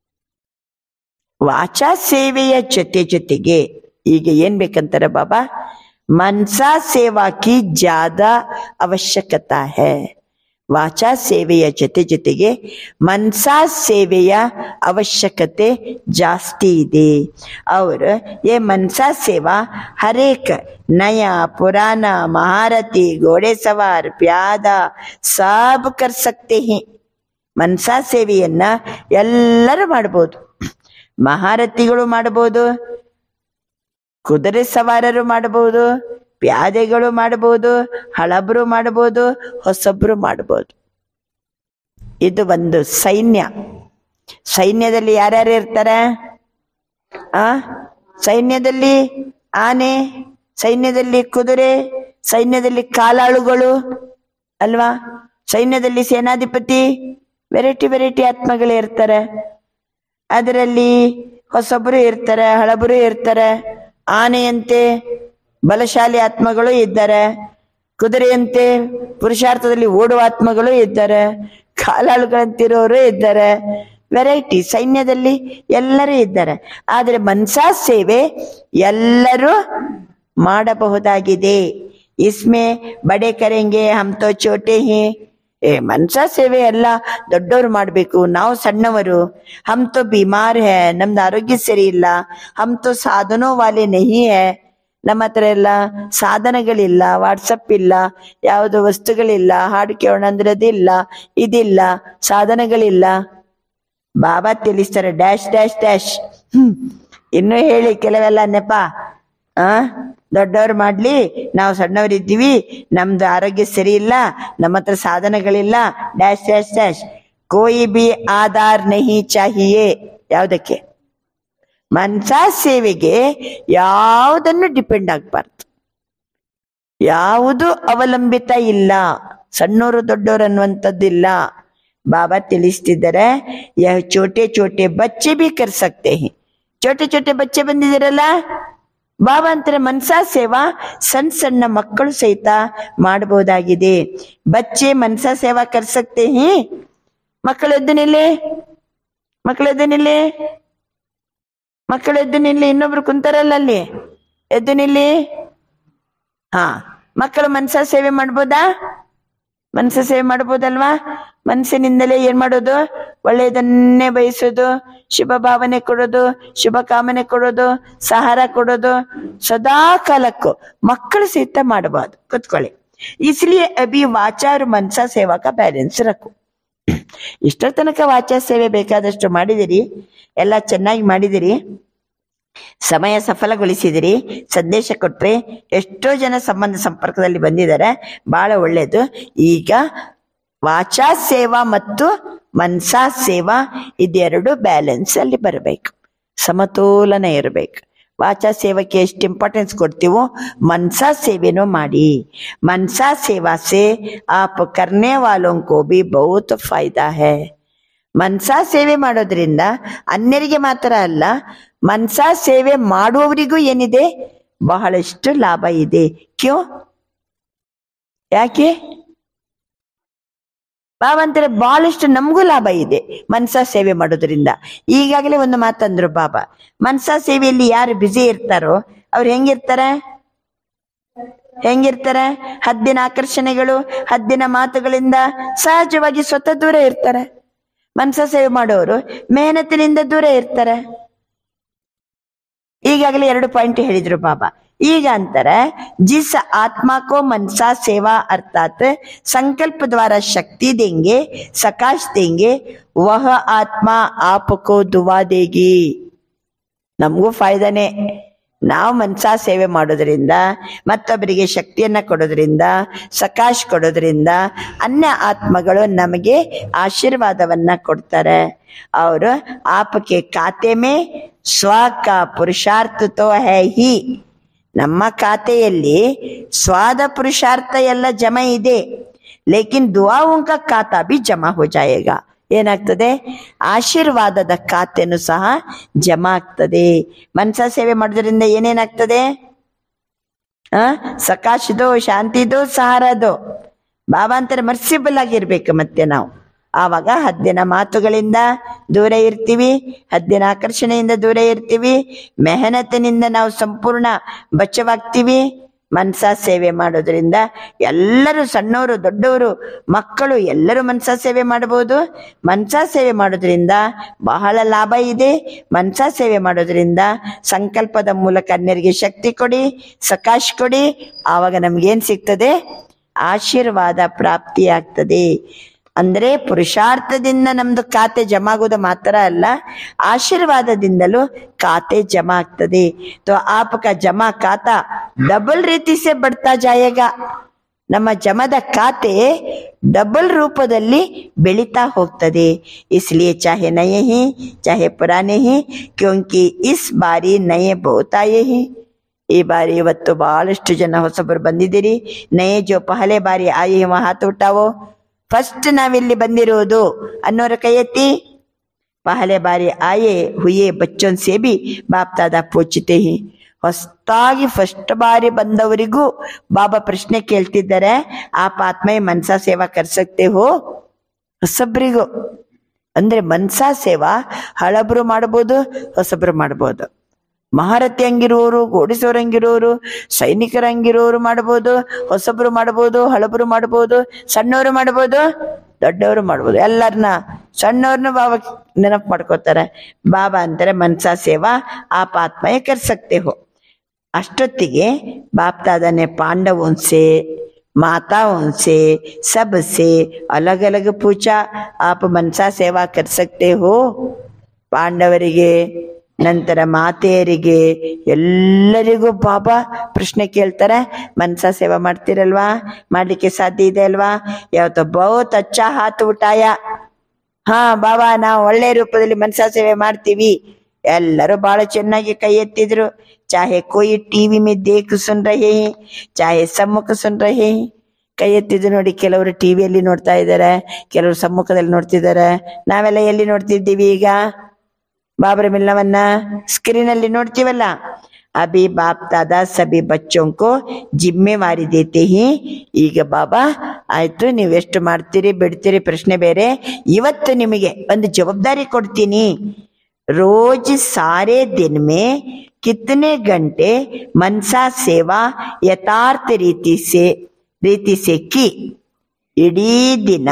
ವಾಚಾ ಸೇವೆಯ ಜೊತೆ ಜೊತೆಗೆ ಈಗ ಏನ್ ಬೇಕಂತಾರೆ ಬಾಬಾ ಮನ್ಸಾ ಸೇವಾ ಕಿ ಜಾದ ಅವಶ್ಯಕತಾ ಹೇ ವಾಚಾ ಸೇವೆಯ ಜೊತೆ ಜೊತೆಗೆ ಮನ್ಸಾ ಸೇವೆಯ ಅವಶ್ಯಕತೆ ಜಾಸ್ತಿ ಇದೆ और ये मनसा सेवा हर एक नया पुराना महारथी घोड़े सवार प्यादा सब कर सकते हैं ಮನ್ಸಾ ಸೇವೆಯನ್ನ ಎಲ್ಲರೂ ಮಾಡ್ಬೋದು ಮಹಾರಥಿಗಳು ಮಾಡಬಹುದು ಕುದುರೆ ಸವಾರರು ಮಾಡಬಹುದು ಪ್ಯಾದೆಗಳು ಮಾಡಬಹುದು ಹಳಬರು ಮಾಡಬಹುದು ಹೊಸಬ್ರು ಮಾಡಬಹುದು ಇದು ಒಂದು ಸೈನ್ಯ ಸೈನ್ಯದಲ್ಲಿ ಯಾರ್ಯಾರು ಇರ್ತಾರೆ ಆ ಸೈನ್ಯದಲ್ಲಿ ಆನೆ ಸೈನ್ಯದಲ್ಲಿ ಕುದುರೆ ಸೈನ್ಯದಲ್ಲಿ ಕಾಲಾಳುಗಳು ಅಲ್ವಾ ಸೈನ್ಯದಲ್ಲಿ ಸೇನಾಧಿಪತಿ ವೆರೈಟಿ ವೆರೈಟಿ ಆತ್ಮಗಳು ಇರ್ತಾರೆ ಅದರಲ್ಲಿ ಹೊಸಬರು ಇರ್ತಾರೆ ಹಳಬರು ಇರ್ತಾರೆ ಆನೆಯಂತೆ ಬಲಶಾಲಿ ಆತ್ಮಗಳು ಇದ್ದಾರೆ ಕುದುರೆಯಂತೆ ಪುರುಷಾರ್ಥದಲ್ಲಿ ಓಡುವ ಆತ್ಮಗಳು ಇದ್ದಾರೆ ಕಾಲಾಳುಗಳಂತಿರೋರು ಇದ್ದಾರೆ ವೆರೈಟಿ ಸೈನ್ಯದಲ್ಲಿ ಎಲ್ಲರೂ ಇದ್ದಾರೆ ಆದರೆ ಮನ್ಸಾ ಸೇವೆ ಎಲ್ಲರೂ ಮಾಡಬಹುದಾಗಿದೆ ಇಸ್ಮೆ ಬಡೆ ಕರೆಂಗೆ ಹಮ್ ತೋ ಚೋಟೆ ಹಿ ಏ ಮನ್ಸಾ ಸೇವೆ ಎಲ್ಲ ದೊಡ್ಡವರು ಮಾಡ್ಬೇಕು ನಾವು ಸಣ್ಣವರು ಹಮ್ ತೋ ಬಿಮಾರ್ ಹೇ ನಮ್ದು ಆರೋಗ್ಯ ಸರಿ ಇಲ್ಲ ಹಮ್ ತೋ ಸಾಧನೋ ವಾಲೆ ನಹಿ ಹೇ ನಮ್ಮ ಹತ್ರ ಎಲ್ಲ ಸಾಧನಗಳಿಲ್ಲ ವಾಟ್ಸಪ್ ಇಲ್ಲ ಯಾವುದು ವಸ್ತುಗಳಿಲ್ಲ ಹಾಡು ಕೇಳೋಣ ಅಂದ್ರೆ ಅದಿಲ್ಲ ಇದಿಲ್ಲ ಸಾಧನಗಳಿಲ್ಲ ಬಾಬಾ ತಿಳಿಸ್ತಾರೆ ಡ್ಯಾಶ್ ಡ್ಯಾಶ್ ಡ್ಯಾಶ್ ಹ್ಮ್ ಇನ್ನು ಹೇಳಿ ಕೆಲವೆಲ್ಲ ನೆಪ ಆ ದೊಡ್ಡವ್ರು ಮಾಡ್ಲಿ ನಾವು ಸಣ್ಣವರಿದ್ದೀವಿ ನಮ್ದು ಆರೋಗ್ಯ ಸರಿ ಇಲ್ಲ ನಮ್ಮ ಹತ್ರ ಸಾಧನಗಳಿಲ್ಲ ಡ್ಯಾಶ್ ಡ್ಯಾಶ್ ಡ್ಯಾಶ್ ಕೋಯಿ ಬಿ ಆಧಾರ್ ನಹಿ ಚಾಹಿಯೇ ಯಾವುದಕ್ಕೆ ಮನ್ಸಾ ಸೇವೆಗೆ ಯಾವುದನ್ನು ಡಿಪೆಂಡ್ ಆಗ್ಬಾರ್ದು ಯಾವುದು ಅವಲಂಬಿತ ಇಲ್ಲ ಸಣ್ಣವರು ದೊಡ್ಡವರು ಅನ್ನುವಂಥದ್ದಿಲ್ಲ ಬಾಬಾ ತಿಳಿಸ್ತಿದ್ದಾರೆ ಯಹ ಚೋಟೆ ಚೋಟೆ ಬಚ್ಚೆ ಬಿ ಕರ್ ಸಕ್ತೆ ಹಿ ಚೋಟೆ ಚೋಟೆ ಬಚ್ಚೆ ಬಂದಿದ್ದೀರಲ್ಲ ಬಾಬಾ ಅಂತಾರೆ ಮನ್ಸಾ ಸೇವಾ ಸಣ್ಣ ಸಣ್ಣ ಮಕ್ಕಳು ಸಹಿತ ಮಾಡಬಹುದಾಗಿದೆ ಬಚ್ಚೆ ಮನ್ಸಾ ಸೇವಾ ಕರ್ ಸಕ್ತೆ ಹಿ ಮಕ್ಕಳು ಎದ್ದು ನಿಲ್ಲಿ ಮಕ್ಕಳು ಎದ್ದು ನಿಲ್ಲಿ ಮಕ್ಕಳು ಎದ್ದು ನಿಲ್ಲಿ ಇನ್ನೊಬ್ರು ಕುಂತಾರಲ್ಲ ಅಲ್ಲಿ ಎದ್ದು ನಿಲ್ಲಿ ಹಾ ಮಕ್ಕಳು ಮನ್ಸ ಸೇವೆ ಮಾಡ್ಬೋದಾ ಮನಸ್ಸ ಸೇವೆ ಮಾಡ್ಬೋದಲ್ವಾ ಮನಸ್ಸಿನಿಂದಲೇ ಏನ್ ಮಾಡೋದು ಒಳ್ಳೆಯದನ್ನೇ ಬಯಸೋದು ಶುಭ ಭಾವನೆ ಕೊಡೋದು ಶುಭ ಕಾಮನೆ ಕೊಡೋದು ಸಹಾರ ಕೊಡೋದು ಸದಾ ಕಾಲಕ್ಕೂ ಮಕ್ಕಳು ಸಹಿತ ಮಾಡಬಾರ್ದು ಕೂತ್ಕೊಳ್ಳಿ ಇಸ್ಲಿಯೇ ಅಭಿ ವಾಚಾರು ಮನ್ಸ ಸೇವಾಕ ಬ್ಯಾಲೆನ್ಸ್ ರಕ್ಕು ಇಷ್ಟರ ತನಕ ವಾಚಾ ಸೇವೆ ಬೇಕಾದಷ್ಟು ಮಾಡಿದಿರಿ ಎಲ್ಲ ಚೆನ್ನಾಗಿ ಮಾಡಿದಿರಿ ಸಮಯ ಸಫಲಗೊಳಿಸಿದಿರಿ ಸಂದೇಶ ಕೊಟ್ರೆ ಎಷ್ಟೋ ಜನ ಸಂಬಂಧ ಸಂಪರ್ಕದಲ್ಲಿ ಬಂದಿದ್ದಾರೆ ಬಹಳ ಒಳ್ಳೇದು ಈಗ ವಾಚಾ ಸೇವಾ ಮತ್ತು ಮನ್ಸಾ ಸೇವಾ ಇದೆರಡು ಬ್ಯಾಲೆನ್ಸ್ ಅಲ್ಲಿ ಬರಬೇಕು ಸಮತೋಲನ ಇರಬೇಕು ವಾಚಾ ಸೇವಕ್ಕೆ ಎಷ್ಟು ಇಂಪಾರ್ಟೆನ್ಸ್ ಕೊಡ್ತೀವೋ ಮನ್ಸಾ ಸೇವೆನೂ ಮಾಡಿ ಮನ್ಸಾ ಸೇವಾ ಸೆ ಆಪ್ ಕರ್ನೆ ವಾಲೋಂ ಕೋ ಬಿ ಬಹುತ್ ಫಾಯ್ದಾ ಹೈ ಮನ್ಸಾ ಸೇವೆ ಮಾಡೋದ್ರಿಂದ ಅನ್ಯರಿಗೆ ಮಾತ್ರ ಅಲ್ಲ ಮನ್ಸಾ ಸೇವೆ ಮಾಡುವವರಿಗೂ ಏನಿದೆ ಬಹಳಷ್ಟು ಲಾಭ ಇದೆ ಕ್ಯೋ ಯಾಕೆ ಬಾಬಾ ಬಹಳಷ್ಟು ನಮಗೂ ಲಾಭ ಇದೆ ಮನ್ಸಾ ಸೇವೆ ಮಾಡೋದ್ರಿಂದ ಈಗಾಗಲೇ ಒಂದು ಮಾತಂದ್ರು ಬಾಬಾ ಮನ್ಸಾ ಸೇವೆಯಲ್ಲಿ ಯಾರು ಬ್ಯುಸಿ ಇರ್ತಾರೋ ಅವ್ರು ಹೆಂಗಿರ್ತಾರೆ ಹೆಂಗಿರ್ತಾರೆ ಹದ್ದಿನ ಆಕರ್ಷಣೆಗಳು ಹದ್ದಿನ ಮಾತುಗಳಿಂದ ಸಹಜವಾಗಿ ಸ್ವತಃ ದೂರ ಇರ್ತಾರೆ ಮನಸ ಸೇವೆ ಮಾಡೋರು ಮೆಹನತಿನಿಂದ ದೂರ ಇರ್ತಾರೆ ಈಗಾಗಲೇ ಎರಡು ಪಾಯಿಂಟ್ ಹೇಳಿದ್ರು ಬಾಬಾ ಈಗ ಅಂತಾರೆ ಜಿಸ್ आत्मा को मनसा सेवा अर्थात संकल्प द्वारा शक्ति देंगे सकाश देंगे वह आत्मा आपको दुआ देगी ನಮಗೂ ಫಾಯ್ದಾನೆ ನಾವು ಮನ್ಸಾ ಸೇವೆ ಮಾಡೋದ್ರಿಂದ ಮತ್ತೊಬ್ಬರಿಗೆ ಶಕ್ತಿಯನ್ನ ಕೊಡೋದ್ರಿಂದ ಸಕಾಶ್ ಕೊಡೋದ್ರಿಂದ ಅನ್ಯ ಆತ್ಮಗಳು ನಮಗೆ ಆಶೀರ್ವಾದವನ್ನ ಕೊಡ್ತಾರೆ ಅವರು ಆಪಕ್ಕೆ ಖಾತೆ ಮೇ ಸ್ವ ಕಾ ಪುರುಷಾರ್ಥ ತೋ ಹೈ ಹಿ ನಮ್ಮ ಖಾತೆಯಲ್ಲಿ ಸ್ವಾದ ಪುರುಷಾರ್ಥ ಎಲ್ಲ ಜಮ ಇದೆ ಲೇಕಿನ್ ದುಆओं का ಖಾತಾ ಬಿ ಜಮಾ ಹೋ ಜಾಯೇಗಾ ಏನಾಗ್ತದೆ ಆಶೀರ್ವಾದದ ಖಾತೆನೂ ಸಹ ಜಮಾ ಆಗ್ತದೆ ಮನಸ ಸೇವೆ ಮಾಡೋದ್ರಿಂದ ಏನೇನಾಗ್ತದೆ ಆ ಸಕಾಶದೋ ಶಾಂತಿದೋ ಸಹಾರದೋ ಬಾಬಾ ಅಂತಾರೆ ಮರ್ಸಿಬಲ್ ಆಗಿರ್ಬೇಕು ಮತ್ತೆ ನಾವು ಆವಾಗ ಹದ್ದಿನ ಮಾತುಗಳಿಂದ ದೂರ ಇರ್ತೀವಿ ಹದ್ದಿನ ಆಕರ್ಷಣೆಯಿಂದ ದೂರ ಇರ್ತೀವಿ ಮೆಹನತಿನಿಂದ ನಾವು ಸಂಪೂರ್ಣ ಬಚ್ಚವಾಗ್ತೀವಿ ಮನ್ಸ ಸೇವೆ ಮಾಡೋದ್ರಿಂದ ಎಲ್ಲರೂ ಸಣ್ಣವರು ದೊಡ್ಡವರು ಮಕ್ಕಳು ಎಲ್ಲರೂ ಮನ್ಸ ಸೇವೆ ಮಾಡಬಹುದು ಮನ್ಸ ಸೇವೆ ಮಾಡೋದ್ರಿಂದ ಬಹಳ ಲಾಭ ಇದೆ ಮನ್ಸ ಸೇವೆ ಮಾಡೋದ್ರಿಂದ ಸಂಕಲ್ಪದ ಮೂಲಕ ಅನ್ಯರಿಗೆ ಶಕ್ತಿ ಕೊಡಿ ಸಕಾಶ್ ಕೊಡಿ ಆವಾಗ ನಮ್ಗೇನ್ ಸಿಗ್ತದೆ ಆಶೀರ್ವಾದ ಪ್ರಾಪ್ತಿಯಾಗ್ತದೆ ಅಂದ್ರೆ ಪುರುಷಾರ್ಥದಿಂದ ನಮ್ದು ಖಾತೆ ಜಮಾ ಆಗೋದು ಮಾತ್ರ ಅಲ್ಲ ಆಶೀರ್ವಾದದಿಂದಲೂ ಖಾತೆ ಜಮಾ ಆಗ್ತದೆ तो आपका ಜಮಾ ಖಾತಾ ಡಬಲ್ ರೀತಿ ಸೆ ಬಡ್ತಾ ಜಾಯೇಗಾ ನಮ್ಮ ಜಮದ ಖಾತೆ ಡಬಲ್ ರೂಪದಲ್ಲಿ ಬೆಳೀತಾ ಹೋಗ್ತದೆ इसलिए चाहे नए ही चाहे पुराने ही क्योंकि इस बारी नए बहुत आए ही ಈ ಬಾರಿ ಇವತ್ತು ಬಹಳಷ್ಟು ಜನ ಹೊಸಬರು ಬಂದಿದ್ದೀರಿ ನಯೇ ಜೋ ಪಹಲೆ ಬಾರಿ ಆಯಿ ಹಾತ್ ಉಟ್ಟಾವೋ ಫಸ್ಟ್ ನಾವಿಲ್ಲಿ ಬಂದಿರುವುದು ಅನ್ನೋರ ಕೈ ಎತ್ತಿ ಪಹಲೆ ಬಾರಿ ಆಯೆ ಹುಯೆ ಬಚ್ಚೋನ್ ಸೇ ಬಿ ಬಾಪ್ ದಾದಾ ಪೂಚಿತೆ ಹಿ ಹೊಸದಾಗಿ ಫಸ್ಟ್ ಬಾರಿ ಬಂದವರಿಗೂ ಬಾಬಾ ಪ್ರಶ್ನೆ ಕೇಳ್ತಿದ್ದಾರೆ ಆಪ್ ಆತ್ಮೇ ಮನ್ಸಾ ಸೇವಾ ಕರ್ಸಕ್ತೆ ಹೋ ಹೊಸಬ್ರಿಗೂ ಅಂದ್ರೆ ಮನ್ಸಾ ಸೇವಾ ಹಳಬ್ರು ಮಾಡ್ಬೋದು ಹೊಸಬ್ರು ಮಾಡ್ಬೋದು ಮಹಾರಥಿ ಹಂಗಿರೋರು ಗೋಡಿಸೋರು ಹಂಗಿರೋರು ಸೈನಿಕರ ಹಂಗಿರೋರು ಮಾಡ್ಬೋದು ಹೊಸಬ್ರು ಮಾಡ್ಬೋದು ಹಳಬರು ಮಾಡ್ಬೋದು ಸಣ್ಣವರು ಮಾಡ್ಬೋದು ದೊಡ್ಡವರು ಮಾಡ್ಬೋದು ಎಲ್ಲರನ್ನ ಸಣ್ಣವ್ರನ್ನ ಬಾಬಾ ನೆನಪು ಮಾಡ್ಕೋತಾರೆ ಬಾಬಾ ಅಂತಾರೆ ಮನ್ಸಾ ಸೇವಾ ಆಪ್ ಆತ್ಮಯ ಕರ್ಸಕ್ತೆ ಹೋ ಅಷ್ಟೊತ್ತಿಗೆ बाप दादा ने पांडवों से माताओं से सब से अलग अलग पूछा आप मनसा सेवा कर सकते हो ಪಾಂಡವರಿಗೆ ನಂತರ ಮಾತೆಯರಿಗೆ ಎಲ್ಲರಿಗೂ ಬಾಬಾ ಪ್ರಶ್ನೆ ಕೇಳ್ತಾರೆ ಮನ್ಸ ಸೇವಾ ಮಾಡ್ತಿರಲ್ವಾ ಮಾಡ್ಲಿಕ್ಕೆ ಸಾಧ್ಯ ಇದೆ ಅಲ್ವಾ ಯಾವತ್ತೋ ಬಹುತ್ ಅಚ್ಚಾ ಹಾತ್ ಉಟಾಯ ಹಾ ಬಾಬಾ ನಾವು ಒಳ್ಳೆ ರೂಪದಲ್ಲಿ ಮನ್ಸ ಸೇವೆ ಮಾಡ್ತೀವಿ ಎಲ್ಲರೂ ಬಹಳ ಚೆನ್ನಾಗಿ ಕೈ ಎತ್ತಿದ್ರು ಚಾಹೆ ಕೋಯಿ ಟಿವಿ ಮೇ ದೇಖ್ ಸುನ್ ರಹೆ ಹಿ, ಚಾಹೆ ಸಮ್ಮುಖ ಸುನ್ ರಹೆ ಹಿ. ಕೈ ಎತ್ತಿದ್ದು ನೋಡಿ ಕೆಲವರು ಟಿವಿಯಲ್ಲಿ ನೋಡ್ತಾ ಇದ್ದಾರೆ ಕೆಲವರು ಸಮ್ಮುಖದಲ್ಲಿ ನೋಡ್ತಿದ್ದಾರೆ ನಾವೆಲ್ಲ ಎಲ್ಲಿ ನೋಡ್ತಿದ್ದೀವಿ ಈಗ ಬಾಬರ ಮಿಲ್ಲವನ್ನ ಸ್ಕ್ರೀನ್ ಅಲ್ಲಿ ನೋಡ್ತೀವಲ್ಲ ಅಭಿ ಬಾಪ್ ದಾದಾ ಸಭಿ ಬಚ್ಚೋಂಕೋ ಜಿಮ್ಮೆವಾರಿ ದೇತೆ ಹಿ ಈಗ ಬಾಬಾ ಆಯ್ತು ನೀವು ಎಷ್ಟು ಮಾಡ್ತೀರಿ ಬಿಡ್ತೀರಿ ಪ್ರಶ್ನೆ ಬೇರೆ ಇವತ್ತು ನಿಮಗೆ ಒಂದು ಜವಾಬ್ದಾರಿ ಕೊಡ್ತೀನಿ रोज सारे दिन में कितने घंटे मनसा सेवा यथार्थ रीति से ರೀತಿ से की ಇಡೀ ದಿನ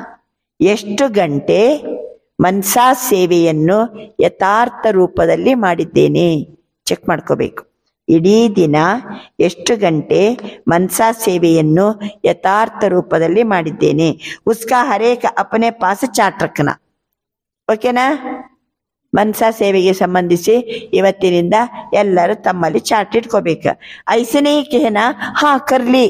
ಎಷ್ಟು ಗಂಟೆ ಮನ್ಸಾ ಸೇವೆಯನ್ನು ಯಥಾರ್ಥ ರೂಪದಲ್ಲಿ ಮಾಡಿದ್ದೇನೆ ಚೆಕ್ ಮಾಡ್ಕೋಬೇಕು ಇಡೀ ದಿನ ಎಷ್ಟು ಗಂಟೆ ಮನ್ಸಾ ಸೇವೆಯನ್ನು ಯಥಾರ್ಥ ರೂಪದಲ್ಲಿ ಮಾಡಿದ್ದೇನೆ ಉಸ್ಕಾ ಹರೇಕ ಅಪನೆ ಪಾಸ ಚಾಟ್ ರಖನ ಓಕೆನಾ ಮನ್ಸಾ ಸೇವೆಗೆ ಸಂಬಂಧಿಸಿ ಇವತ್ತಿನಿಂದ ಎಲ್ಲರೂ ತಮ್ಮಲ್ಲಿ ಚಾರ್ಟ್ ಇಟ್ಕೋಬೇಕು ಐಸನೇ ಕೇನ ಹಾ ಕರ್ಲಿ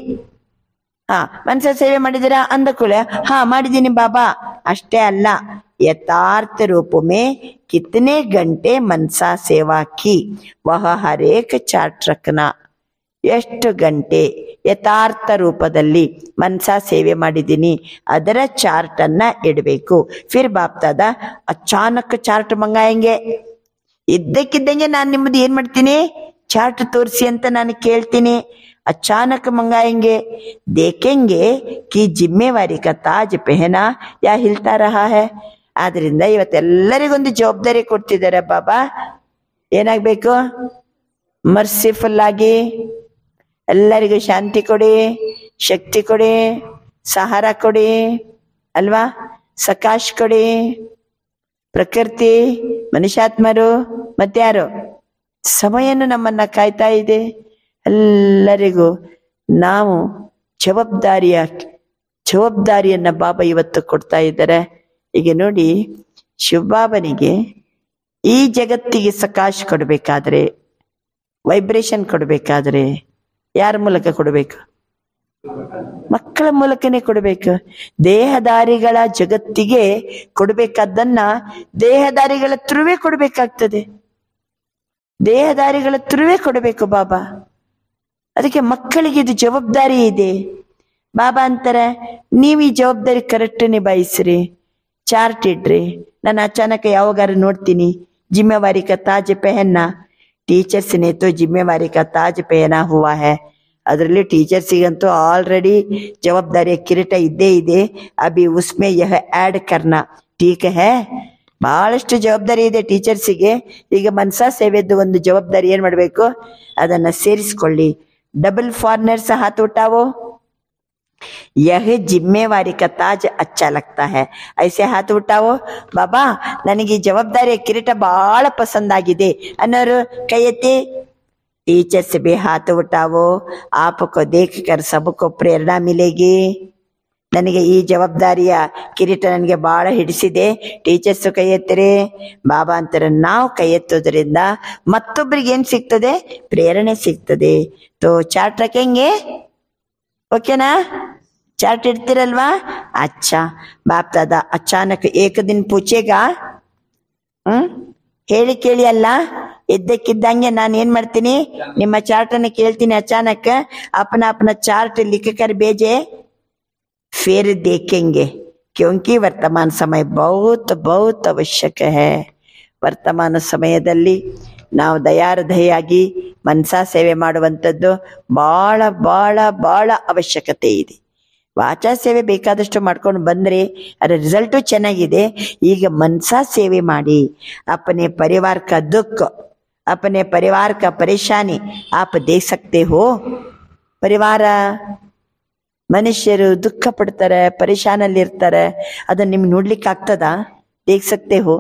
ಹಾ ಮನ್ಸ ಸೇವೆ ಮಾಡಿದಿರಾ ಅಂದ ಕೂಡಲೇ ಹಾ ಮಾಡಿದ್ದೀನಿ ಬಾಬಾ ಅಷ್ಟೇ ಅಲ್ಲ ಯಥಾರ್ಥ ರೂಪ ಮೇ ಕಿತನೆ ಗಂಟೆ ಮನ್ಸಾ ಸೇವಾ ಕಿ ವಹ ಹರೇಕ ಚಾರ್ಟ್ ರಖನ ಎಷ್ಟು ಗಂಟೆ ಯಥಾರ್ಥ ರೂಪದಲ್ಲಿ ಮನ್ಸಾ ಸೇವೆ ಮಾಡಿದ್ದೀನಿ ಅದರ ಚಾರ್ಟ್ ಅನ್ನ ಇಡಬೇಕು ಫಿರ್ ಬಾಪ್ತಾದ ಅಚಾನಕ್ ಚಾರ್ಟ್ ಮಂಗಾಯಂಗೆ ಇದ್ದಕ್ಕಿದ್ದಂಗೆ ನಾನು ನಿಮ್ಮದು ಏನ್ ಮಾಡ್ತೀನಿ ಚಾರ್ಟ್ ತೋರಿಸಿ ಅಂತ ನಾನು ಕೇಳ್ತೀನಿ ಅಚಾನಕ್ ಮಂಗಾಯಂಗೆ ದೇಖೆಂಗೆ ಕಿ ಜಿಮ್ಮೆವಾರಿ ಕಾ ತಾಜ್ ಪೆಹನಾ ಯಾ ಹಿಲ್ತಾ ರಹಾ ಹೈ ಆದ್ರಿಂದ ಇವತ್ತೆಲ್ಲರಿಗೊಂದು ಜವಾಬ್ದಾರಿ ಕೊಡ್ತಿದ್ದಾರೆ ಬಾಬಾ ಏನಾಗ್ಬೇಕು ಮರ್ಸಿಫುಲ್ ಆಗಿ ಎಲ್ಲರಿಗೂ ಶಾಂತಿ ಕೊಡಿ ಶಕ್ತಿ ಕೊಡಿ ಸಹಾರ ಕೊಡಿ ಅಲ್ವಾ ಸಕಾಶ್ ಕೊಡಿ ಪ್ರಕೃತಿ ಮನುಷ್ಯಾತ್ಮರು ಮತ್ಯಾರು ಸಮಯನು ನಮ್ಮನ್ನ ಕಾಯ್ತಾ ಇದೆ ಎಲ್ಲರಿಗೂ ನಾವು ಜವಾಬ್ದಾರಿಯ ಜವಾಬ್ದಾರಿಯನ್ನ ಬಾಬಾ ಇವತ್ತು ಕೊಡ್ತಾ ಇದ್ದಾರೆ ಈಗ ನೋಡಿ ಶಿವಬಾಬನಿಗೆ ಈ ಜಗತ್ತಿಗೆ ಸಕಾಶ ಕೊಡಬೇಕಾದ್ರೆ ವೈಬ್ರೇಷನ್ ಕೊಡಬೇಕಾದ್ರೆ ಯಾರ ಮೂಲಕ ಕೊಡಬೇಕು ಮಕ್ಕಳ ಮೂಲಕನೇ ಕೊಡಬೇಕು ದೇಹದಾರಿಗಳ ಜಗತ್ತಿಗೆ ಕೊಡಬೇಕಾದ್ದನ್ನ ದೇಹದಾರಿಗಳ ಥ್ರುವೇ ಕೊಡಬೇಕಾಗ್ತದೆ ದೇಹದಾರಿಗಳ ಥ್ರುವೇ ಕೊಡಬೇಕು ಬಾಬಾ ಅದಕ್ಕೆ ಮಕ್ಕಳಿಗೆ ಇದು ಜವಾಬ್ದಾರಿ ಇದೆ ಬಾಬಾ ಅಂತಾರೆ ನೀವು ಈ ಜವಾಬ್ದಾರಿ ಕರೆಕ್ಟ್ ನಿಭಾಯಿಸ್ರಿ ಚಾರ್ಟ್ ಇಡ್ರಿ ನಾನು ಅಚಾನಕ ಯಾವಾಗಾರ ನೋಡ್ತೀನಿ जिम्मेवारी का ताज पहनना ಟೀಚರ್ಸ್ ने तो जिम्मेवारी का ताज पहना हुआ है ಅದರಲ್ಲಿ ಟೀಚರ್ಸಿಗಂತೂ ಆಲ್ರೆಡಿ ಜವಾಬ್ದಾರಿಯ ಕಿರೀಟ ಇದ್ದೇ ಇದೆ ಅಭಿ ಉಸ್ಮೆ ಯಹ ಆಡ್ ಕರ್ನಾ ಟೀಕ್ ಹೇ ಬಹಳಷ್ಟು ಜವಾಬ್ದಾರಿ ಇದೆ ಟೀಚರ್ಸಿಗೆ ಈಗ ಮನ್ಸಾ ಸೇವೆದ್ದು ಒಂದು ಜವಾಬ್ದಾರಿ ಏನ್ ಮಾಡ್ಬೇಕು ಅದನ್ನ ಸೇರಿಸ್ಕೊಳ್ಳಿ ಡಬಲ್ ಫಾರ್ನರ್ಸ್ ಹಾತ್ ಉಟಾವೋ यह जिम्मेवारी का ताज अच्छा लगता है ऐसे हाथ ಉಟ್ಟಾವೋ ಬಾಬಾ ನನಗೆ ಈ ಜವಾಬ್ದಾರಿಯ ಕಿರೀಟ ಬಹಳ ಪಸಂದ್ ಆಗಿದೆ ಅನ್ನೋರು ಕೈ ಎತ್ತಿ टीचर से भी हाथ उठाओ आपको देखकर सबको प्रेरणा मिलेगी ನನಗೆ ಈ ಜವಾಬ್ದಾರಿಯ ಕಿರೀಟ ನನಗೆ ಬಹಳ ಹಿಡಿಸಿದೆ ಟೀಚರ್ಸ್ ಕೈ ಎತ್ತರೆ ಬಾಬಾ ಅಂತಾರೆ ನಾವು ಕೈ ಎತ್ತೋದ್ರಿಂದ ಮತ್ತೊಬ್ಬರಿಗೆ ಏನ್ ಸಿಗ್ತದೆ ಪ್ರೇರಣೆ ಸಿಗ್ತದೆ ತೋ ಚಾಟ್ ರखेंगे ಓಕೆನಾ ಚಾರ್ಟ್ ಇಡ್ತಿರಲ್ವಾ ಅಚ್ಚಾ ಬಾಪ್ ದಾದಾ ಅಚಾನಕ್ ಏಕ ದಿನ ಪೂಚೆಗಾ ಹ್ಮ್ ಹೇಳಿ ಕೇಳಿ ಅಲ್ಲ ಇದ್ದಕ್ಕಿದ್ದಂಗೆ ನಾನು ಏನ್ ಮಾಡ್ತೀನಿ ನಿಮ್ಮ ಚಾರ್ಟ್ ಅನ್ನು ಕೇಳ್ತೀನಿ ಅಚಾನಕ್ ಅಪನ ಅಪನ ಚಾರ್ಟ್ लिख कर भेजे फिर देखेंगे क्योंकि वर्तमान समय बहुत बहुत आवश्यक है ವರ್ತಮಾನ ಸಮಯದಲ್ಲಿ ನಾವು ದಯಾರದಯಾಗಿ ಮನಸಾ ಸೇವೆ ಮಾಡುವಂಥದ್ದು ಬಹಳ ಬಹಳ ಬಹಳ ಅವಶ್ಯಕತೆ ಇದೆ ವಾಚಾ ಸೇವೆ ಬೇಕಾದಷ್ಟು ಮಾಡ್ಕೊಂಡು ಬಂದ್ರೆ ಅದರ ರಿಸಲ್ಟು ಚೆನ್ನಾಗಿದೆ ಈಗ ಮನಸಾ ಸೇವೆ ಮಾಡಿ अपने परिवार का दुख अपने परिवार का परेशानी आप देख सकते हो ಪರಿವಾರ ಮನುಷ್ಯರು ದುಃಖ ಪಡ್ತಾರೆ ಪರೇಶಾನಲ್ಲಿ ಇರ್ತಾರೆ ಅದನ್ನ ನಿಮ್ಗೆ ನೋಡ್ಲಿಕ್ಕೆ ಆಗ್ತದಾ ದೇख सकते हो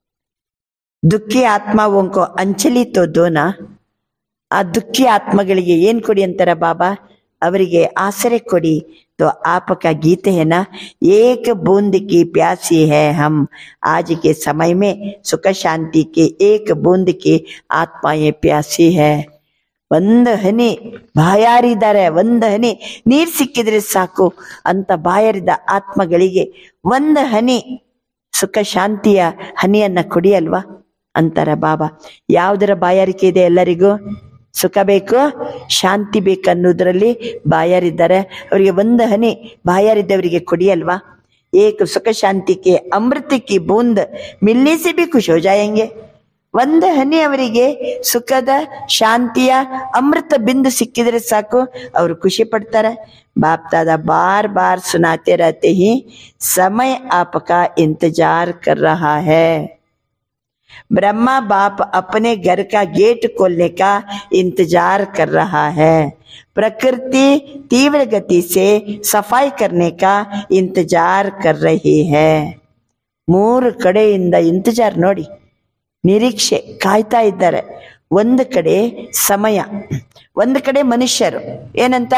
ದುಃಖಿ ಆತ್ಮಾವೋं को ಅಂಚಲಿ ತೋ ದೋನಾ ಆ ದುಃಖಿ ಆತ್ಮಗಳಿಗೆ ಏನ್ ಕೊಡಿ ಅಂತಾರ ಬಾಬಾ ಅವರಿಗೆ ಆಸರೆ ಕೊಡಿ तो आपका गीत है ना एक बूंद की प्यासी है हम आज के समय में सुख शांति के एक बूंद की आत्माएं प्यासी है ಒಂದು ಹನಿ ಬಾಯಾರಿದ್ದಾರೆ ಒಂದು ಹನಿ ನೀರ್ ಸಿಕ್ಕಿದ್ರೆ ಸಾಕು ಅಂತ ಬಾಯಾರಿದ ಆತ್ಮಗಳಿಗೆ ಒಂದು ಹನಿ ಸುಖ ಶಾಂತಿಯ ಹನಿಯನ್ನ ಕುಡಿಯಲ್ವಾ ಅಂತಾರ ಬಾಬಾ ಯಾವುದರ ಬಾಯಾರಿಕೆ ಇದೆ ಎಲ್ಲರಿಗೂ ಸುಖ ಬೇಕು ಶಾಂತಿ ಬೇಕನ್ನೋದ್ರಲ್ಲಿ ಬಾಯಾರಿದ್ದಾರೆ ಅವರಿಗೆ ಒಂದು ಹನಿ ಬಾಯಾರಿದ್ದವರಿಗೆ ಕುಡಿಯಲ್ವಾ ಏಕ ಸುಖ ಶಾಂತಿಗೆ ಅಮೃತಕ್ಕೆ ಬೂಂದ್ ಮಿಲ್ನೆ ಸೆ ಭಿ ಖುಷ್ ಹೋ ಜಾಯಂಗೆ ಒಂದು ಹನಿ ಅವರಿಗೆ ಸುಖದ ಶಾಂತಿಯ ಅಮೃತ ಬಿಂದು ಸಿಕ್ಕಿದ್ರೆ ಸಾಕು ಅವರು ಖುಷಿ ಪಡ್ತಾರೆ बाप दादा बार बार सुनाते रहते ही समय आपका इंतजार कर रहा है ब्रह्मा बाप अपने घर का गेट खोलने का इंतजार कर रहा है प्रकृति तीव्र गति से सफाई करने का इंतजार कर रही है ಮೂರು ಕಡೆಯಿಂದ ಇಂತಜಾರ್ ನೋಡಿ ನಿರೀಕ್ಷೆ ಕಾಯ್ತಾ ಇದ್ದಾರೆ ಒಂದು ಕಡೆ ಸಮಯ ಒಂದು ಕಡೆ ಮನುಷ್ಯರು ಏನಂತ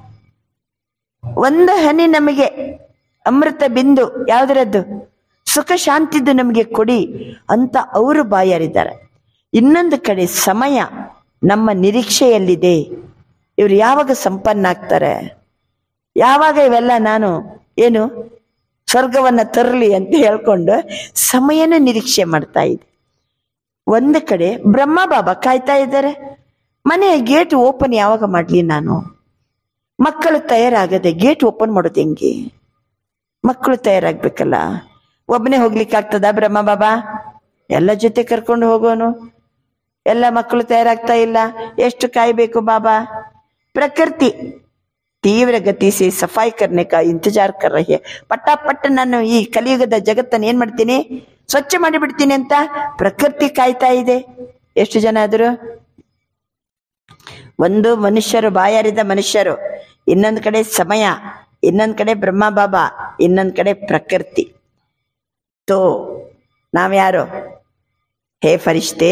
ಒಂದು ಹನಿ ನಮಗೆ ಅಮೃತ ಬಿಂದು ಯಾವ್ದರದ್ದು ಸುಖ ಶಾಂತಿದ್ದು ನಮಗೆ ಕೊಡಿ ಅಂತ ಅವರು ಬಾಯಾರಿದ್ದಾರೆ ಇನ್ನೊಂದು ಕಡೆ ಸಮಯ ನಮ್ಮ ನಿರೀಕ್ಷೆಯಲ್ಲಿದೆ ಇವರು ಯಾವಾಗ ಸಂಪನ್ನ ಆಗ್ತಾರೆ ಯಾವಾಗ ಇವೆಲ್ಲ ನಾನು ಏನು ಸ್ವರ್ಗವನ್ನ ತರಲಿ ಅಂತ ಹೇಳ್ಕೊಂಡು ಸಮಯನ ನಿರೀಕ್ಷೆ ಮಾಡ್ತಾ ಇದೆ ಒಂದು ಕಡೆ ಬ್ರಹ್ಮ ಬಾಬಾ ಕಾಯ್ತಾ ಇದ್ದಾರೆ ಮನೆಯ ಗೇಟ್ ಓಪನ್ ಯಾವಾಗ ಮಾಡ್ಲಿ ನಾನು ಮಕ್ಕಳು ತಯಾರಾಗದೆ ಗೇಟ್ ಓಪನ್ ಮಾಡೋದು ಹೆಂಗೆ ಮಕ್ಕಳು ತಯಾರಾಗ್ಬೇಕಲ್ಲ ಒಬ್ಬನೇ ಹೋಗ್ಲಿಕ್ಕೆ ಆಗ್ತದ ಬ್ರಹ್ಮ ಬಾಬಾ ಎಲ್ಲ ಜೊತೆ ಕರ್ಕೊಂಡು ಹೋಗೋನು ಎಲ್ಲ ಮಕ್ಕಳು ತಯಾರಾಗ್ತಾ ಇಲ್ಲ ಎಷ್ಟು ಕಾಯ್ಬೇಕು ಬಾಬಾ ಪ್ರಕೃತಿ ತೀವ್ರ ಗತಿ से ಸಫಾಯಿ करने का ಇಂತಜಾರ್ कर रही है ಪಟ್ಟ ನಾನು ಈ ಕಲಿಯುಗದ ಜಗತ್ತನ್ನು ಏನ್ ಮಾಡ್ತೀನಿ ಸ್ವಚ್ಛ ಮಾಡಿಬಿಡ್ತೀನಿ ಅಂತ ಪ್ರಕೃತಿ ಕಾಯ್ತಾ ಇದೆ ಎಷ್ಟು ಜನ ಆದ್ರು ಒಂದು ಮನುಷ್ಯರು ಬಾಯಾರಿದ ಮನುಷ್ಯರು ಇನ್ನೊಂದು ಕಡೆ ಸಮಯ ಇನ್ನೊಂದು ಕಡೆ ಬ್ರಹ್ಮ ಬಾಬಾ ಇನ್ನೊಂದು ಕಡೆ ಪ್ರಕೃತಿ ತೋ ನಾವ್ಯಾರು ಹೇ ಫರಿಷ್ಠೆ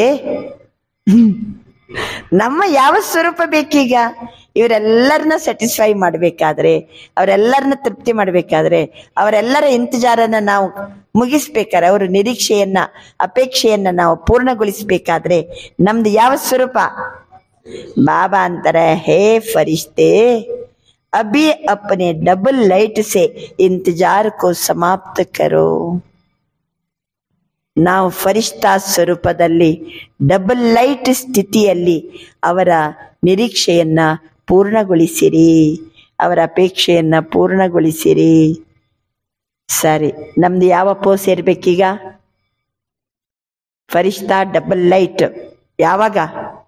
ನಮ್ಮ ಯಾವ ಸ್ವರೂಪ ಬೇಕೀಗ ಇವರೆಲ್ಲರನ್ನ ಸ್ಯಾಟಿಸ್ಫೈ ಮಾಡಬೇಕಾದ್ರೆ ಅವರೆಲ್ಲರನ್ನ ತೃಪ್ತಿ ಮಾಡಬೇಕಾದ್ರೆ ಅವರೆಲ್ಲರ ಇಂತಜಾರನ್ನ ನಾವು ಮುಗಿಸ್ಬೇಕಾದ್ರೆ ಅವರ ನಿರೀಕ್ಷೆಯನ್ನ ಅಪೇಕ್ಷೆಯನ್ನ ನಾವು ಪೂರ್ಣಗೊಳಿಸ್ಬೇಕಾದ್ರೆ ನಮ್ದು ಯಾವ ಸ್ವರೂಪ ಬಾಬಾ ಅಂತಾರೆ ಹೇ ಫರಿಷ್ಠೆ अभी अपने डबल लाइट से इंतजार को समाप्त करो ನಾವು ಫರಿಷ್ಠಾ ಸ್ವರೂಪದಲ್ಲಿ ಡಬಲ್ ಲೈಟ್ ಸ್ಥಿತಿಯಲ್ಲಿ ಅವರ ನಿರೀಕ್ಷೆಯನ್ನ ಪೂರ್ಣಗೊಳಿಸಿರಿ ಅವರ ಅಪೇಕ್ಷೆಯನ್ನ ಪೂರ್ಣಗೊಳಿಸಿರಿ ಸರಿ ನಮ್ದು ಯಾವ ಪೋಸ್ ಇರ್ಬೇಕೀಗ ಫರಿಷ್ಠಾ ಡಬಲ್ ಲೈಟ್ ಯಾವಾಗ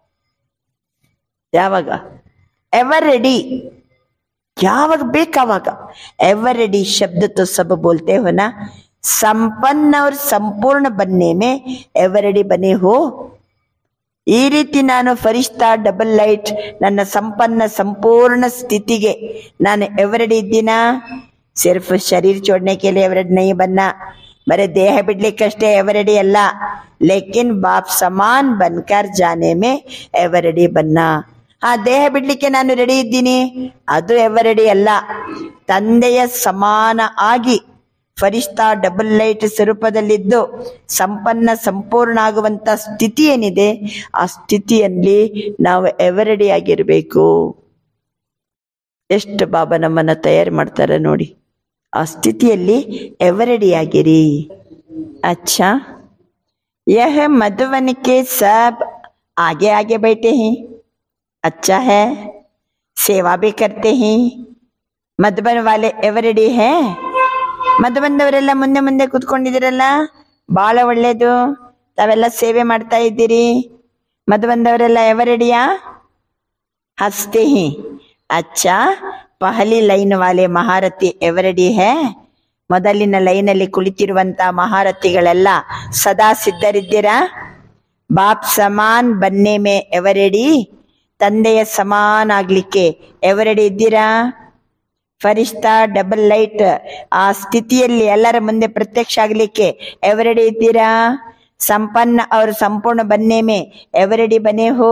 ಯಾವಾಗ ಎವರ್ ರೆಡಿ ಯಾವಾಗ ಬೇಕಾವಾಗ एवर रेडी शब्द तो सब बोलते हो ना संपन्न और संपूर्ण बनने में एवर रेडी बने हो ಈ ರೀತಿ ನಾನು ಫರಿಷ್ಠಾ ಡಬಲ್ ಲೈಟ್ ನನ್ನ ಸಂಪನ್ನ ಸಂಪೂರ್ಣ ಸ್ಥಿತಿಗೆ ನಾನು ಎವರೆಡಿ ಇದ್ದೀನಾ ಸಿರ್ಫ್ ಶರೀರ್ ಚೋಡ್ನೆ के लिए एवरेड नहीं बनना ಬರೀ ದೇಹ ಬಿಡ್ಲಿಕ್ಕಷ್ಟೇ ಎವರೆಡಿ ಅಲ್ಲ ಲೇಕಿನ್ ಬಾಪ್ ಸಮಾನ್ ಬನ್ಕರ್ ಜಾನೆ ಮೇ ಎವರೆಡಿ ಬನ್ನ ಆ ದೇಹ ಬಿಡ್ಲಿಕ್ಕೆ ನಾನು ರೆಡಿ ಇದ್ದೀನಿ ಅದು ಎವರೆಡಿ ಅಲ್ಲ ತಂದೆಯ ಸಮಾನ ಆಗಿ ಫರಿಷ್ಠಾ ಡಬಲ್ ಲೈಟ್ ಸ್ವರೂಪದಲ್ಲಿದ್ದು ಸಂಪನ್ನ ಸಂಪೂರ್ಣ ಆಗುವಂತ ಸ್ಥಿತಿ ಏನಿದೆ ಆ ಸ್ಥಿತಿಯಲ್ಲಿ ನಾವು ಎವರೆಡಿ ಆಗಿರ್ಬೇಕು ಎಷ್ಟು ಬಾಬಾ ನಮ್ಮನ್ನ ತಯಾರು ಮಾಡ್ತಾರೆ ನೋಡಿ ಆ ಸ್ಥಿತಿಯಲ್ಲಿ ಎವರೆಡಿ ಆಗಿರಿ अच्छा यह मधुवन के सब आगे आगे बैठे हैं अच्छा है सेवा भी करते हैं ಮಧುಬನ್ ವಾಲೆ ಎವರೆಡಿ ಹೇ ಮಧುಬಂದವರೆಲ್ಲ ಮುಂದೆ ಮುಂದೆ ಕುತ್ಕೊಂಡಿದ್ದೀರಲ್ಲ ಬಹಳ ಒಳ್ಳೇದು ತಾವೆಲ್ಲ ಸೇವೆ ಮಾಡ್ತಾ ಇದ್ದೀರಿ ಮಧುಬಂದವರೆಲ್ಲ ಎವರೆಡಿಯಾ ಹಸ್ತೆ ಹಿ ಅಚ್ಚಾ ಪಹಲಿ ಲೈನ್ ವಾಲೆ ಮಹಾರಥಿ ಎವರೆಡಿ ಹೇ ಮೊದಲಿನ ಲೈನಲ್ಲಿ ಕುಳಿತಿರುವಂತ ಮಹಾರಥಿಗಳೆಲ್ಲ ಸದಾ ಸಿದ್ಧರಿದ್ದೀರಾ ಬಾಪ್ ಸಮಾನ್ ಬನ್ನೆ ಮೇ ಎವರೆಡಿ ತಂದೆಯ ಸಮಾನ ಆಗ್ಲಿಕ್ಕೆ ಎವರೆಡಿ ಇದ್ದೀರಾ ಫರಿಷ್ಠಾ ಡಬಲ್ ಲೈಟ್ ಆ ಸ್ಥಿತಿಯಲ್ಲಿ ಎಲ್ಲರ ಮುಂದೆ ಪ್ರತ್ಯಕ್ಷ ಆಗ್ಲಿಕ್ಕೆ ಎವರೆಡಿ ಇದ್ದೀರಾ ಸಂಪನ್ನ और संपूर्ण बनने में एवरेडी बने हो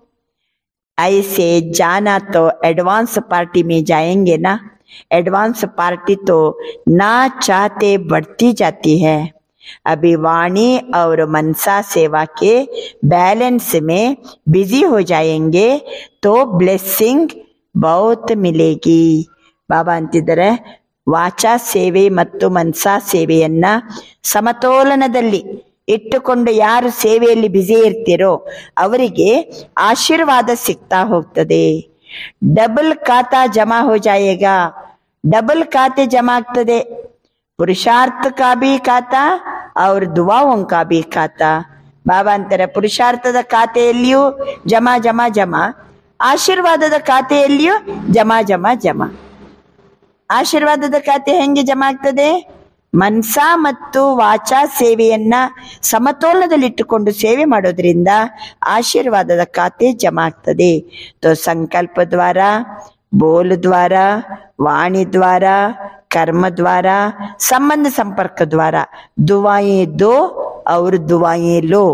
ऐसे जाना तो एडवांस पार्टी में जाएंगे ना एडवांस पार्टी तो ना चाहते बढ़ती जाती है अभी वाणी और मनसा सेवा के बैलेंस में बिजी हो जाएंगे तो ब्लेसिंग बहुत मिलेगी ಬಾಬಾ ಅಂತಿದ್ದಾರೆ ವಾಚಾ ಸೇವೆ ಮತ್ತು ಮನ್ಸಾ ಸೇವೆಯನ್ನ ಸಮತೋಲನದಲ್ಲಿ ಇಟ್ಟುಕೊಂಡು ಯಾರು ಸೇವೆಯಲ್ಲಿ ಬ್ಯುಸಿ ಇರ್ತೀರೋ ಅವರಿಗೆ ಆಶೀರ್ವಾದ ಸಿಗ್ತಾ ಹೋಗ್ತದೆ ಡಬಲ್ ಖಾತಾ ಜಮಾ ಹೋ ಜಾಯೇಗಾ ಡಬಲ್ ಖಾತೆ ಜಮಾ ಆಗ್ತದೆ ಪುರುಷಾರ್ಥ ಕಾ ಬಿ ಖಾತಾ ಅವ್ರ ದುವಾओं का भी ಖಾತಾ ಬಾಬಾ ಅಂತಾರೆ ಪುರುಷಾರ್ಥದ ಖಾತೆಯಲ್ಲಿಯೂ ಜಮಾ ಜಮಾ ಜಮಾ ಆಶೀರ್ವಾದದ ಖಾತೆಯಲ್ಲಿಯೂ ಜಮಾ ಜಮಾ ಜಮಾ ಆಶೀರ್ವಾದದ ಖಾತೆ ಹೆಂಗೆ ಜಮಾ ಆಗ್ತದೆ ಮನ್ಸ ಮತ್ತು ವಾಚಾ ಸೇವೆಯನ್ನ ಸಮತೋಲನದಲ್ಲಿಟ್ಟುಕೊಂಡು ಸೇವೆ ಮಾಡೋದ್ರಿಂದ ಆಶೀರ್ವಾದದ ಖಾತೆ ಜಮಾ ಆಗ್ತದೆ ತೋ ಸಂಕಲ್ಪ ದ್ವಾರ ಬೋಲ್ ದ್ವಾರ ವಾಣಿ ದ್ವಾರ ಕರ್ಮ ದ್ವಾರ ಸಂಬಂಧ ಸಂಪರ್ಕ ದ್ವಾರ ದುವಾಯೇ ದೋ ಅವ್ರ ದುವಾಯೇ ಲೋ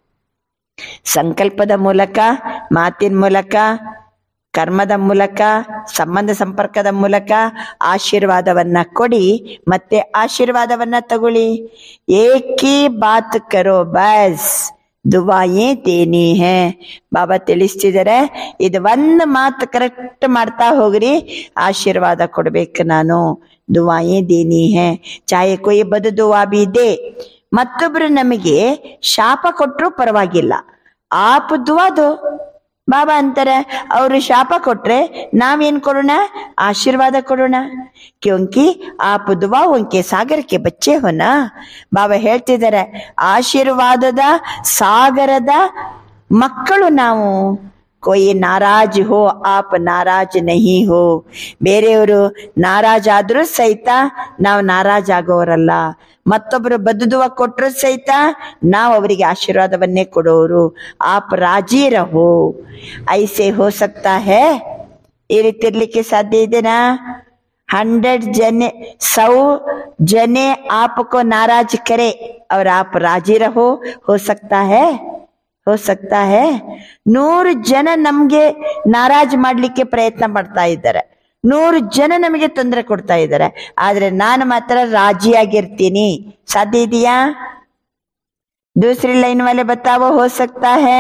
ಸಂಕಲ್ಪದ ಮೂಲಕ ಮಾತಿನ ಮೂಲಕ ಕರ್ಮದ ಮೂಲಕ ಸಂಬಂಧ ಸಂಪರ್ಕದ ಮೂಲಕ ಆಶೀರ್ವಾದವನ್ನ ಕೊಡಿ ಮತ್ತೆ ಆಶೀರ್ವಾದವನ್ನ ತಗೊಳ್ಳಿ ಏಕಿ ಬಾತ್ ಕರೋ ಬಸ್ ದುವಾಯೇ ತೇನಿ ಹೇ ಬಾಬಾ ತಿಳಿಸ್ತಿದ್ದಾರೆ ಇದು ಒಂದು ಮಾತು ಕರೆಕ್ಟ್ ಮಾಡ್ತಾ ಹೋಗ್ರಿ ಆಶೀರ್ವಾದ ಕೊಡ್ಬೇಕು ನಾನು ದುವಾಯೇ ದೇನಿ ಹೇ ಚಾಯೆ ಕೊಯ್ ಬದು ದುವಾ ಬಿ ದೇ ಮತ್ತೊಬ್ರು ನಮಗೆ ಶಾಪ ಕೊಟ್ಟರು ಪರವಾಗಿಲ್ಲ ಆಪ್ ದುವಾದು ಬಾಬಾ ಅಂತಾರೆ ಅವರು ಶಾಪ ಕೊಟ್ರೆ ನಾವೇನ್ ಕೊಡೋಣ ಆಶೀರ್ವಾದ ಕೊಡೋಣ ಕ್ಯೋಂಕಿ ಆಪ್ ದುವಾ ಉಂಕೆ ಸಾಗರಕ್ಕೆ ಬಚ್ಚೆ ಹೋನ ಬಾಬಾ ಹೇಳ್ತಿದ್ದಾರೆ ಆಶೀರ್ವಾದದ ಸಾಗರದ ಮಕ್ಕಳು ನಾವು कोई नाराज हो आप नाराज नहीं हो ಬೇರೆಯವರು ನಾರಾಜ್ ಆದ್ರೂ ಸಹಿತ ನಾವು ನಾರಾಜ್ ಆಗೋರಲ್ಲ ಮತ್ತೊಬ್ರು ಬದುದುವ ಕೊಟ್ರು ಸಹಿತ ನಾವು ಅವರಿಗೆ ಆಶೀರ್ವಾದವನ್ನೇ ಕೊಡೋರು ಆಪ್ ರಾಜಿ ರಹೋ ಐಸೆ ಹೋ ಸಕ್ತಾ ಹೇ ಈ ರೀತಿ ಇರ್ಲಿಕ್ಕೆ ಸಾಧ್ಯ ಇದೆನಾ हंड्रेड जने सौ जने आपको नाराज करे और आप राजी रहो हो सकता है हो सकता है ನೂರು ಜನ ನಮ್ಗೆ ನಾರಾಜ್ ಮಾಡ್ಲಿಕ್ಕೆ ಪ್ರಯತ್ನ ಪಡ್ತಾ ಇದ್ದಾರೆ ನೂರು ಜನ ನಮಗೆ ತೊಂದರೆ ಕೊಡ್ತಾ ಇದ್ದಾರೆ ಆದ್ರೆ ನಾನು ಮಾತ್ರ ರಾಜಿಯಾಗಿರ್ತೀನಿ ಸಾಧ್ಯ ಇದೆಯಾ ದೂಸರಿ ಲೈನ್ ವಾಲೆ ಬತಾವೋ ಹೋ ಸಕ್ತಾ ಹೇ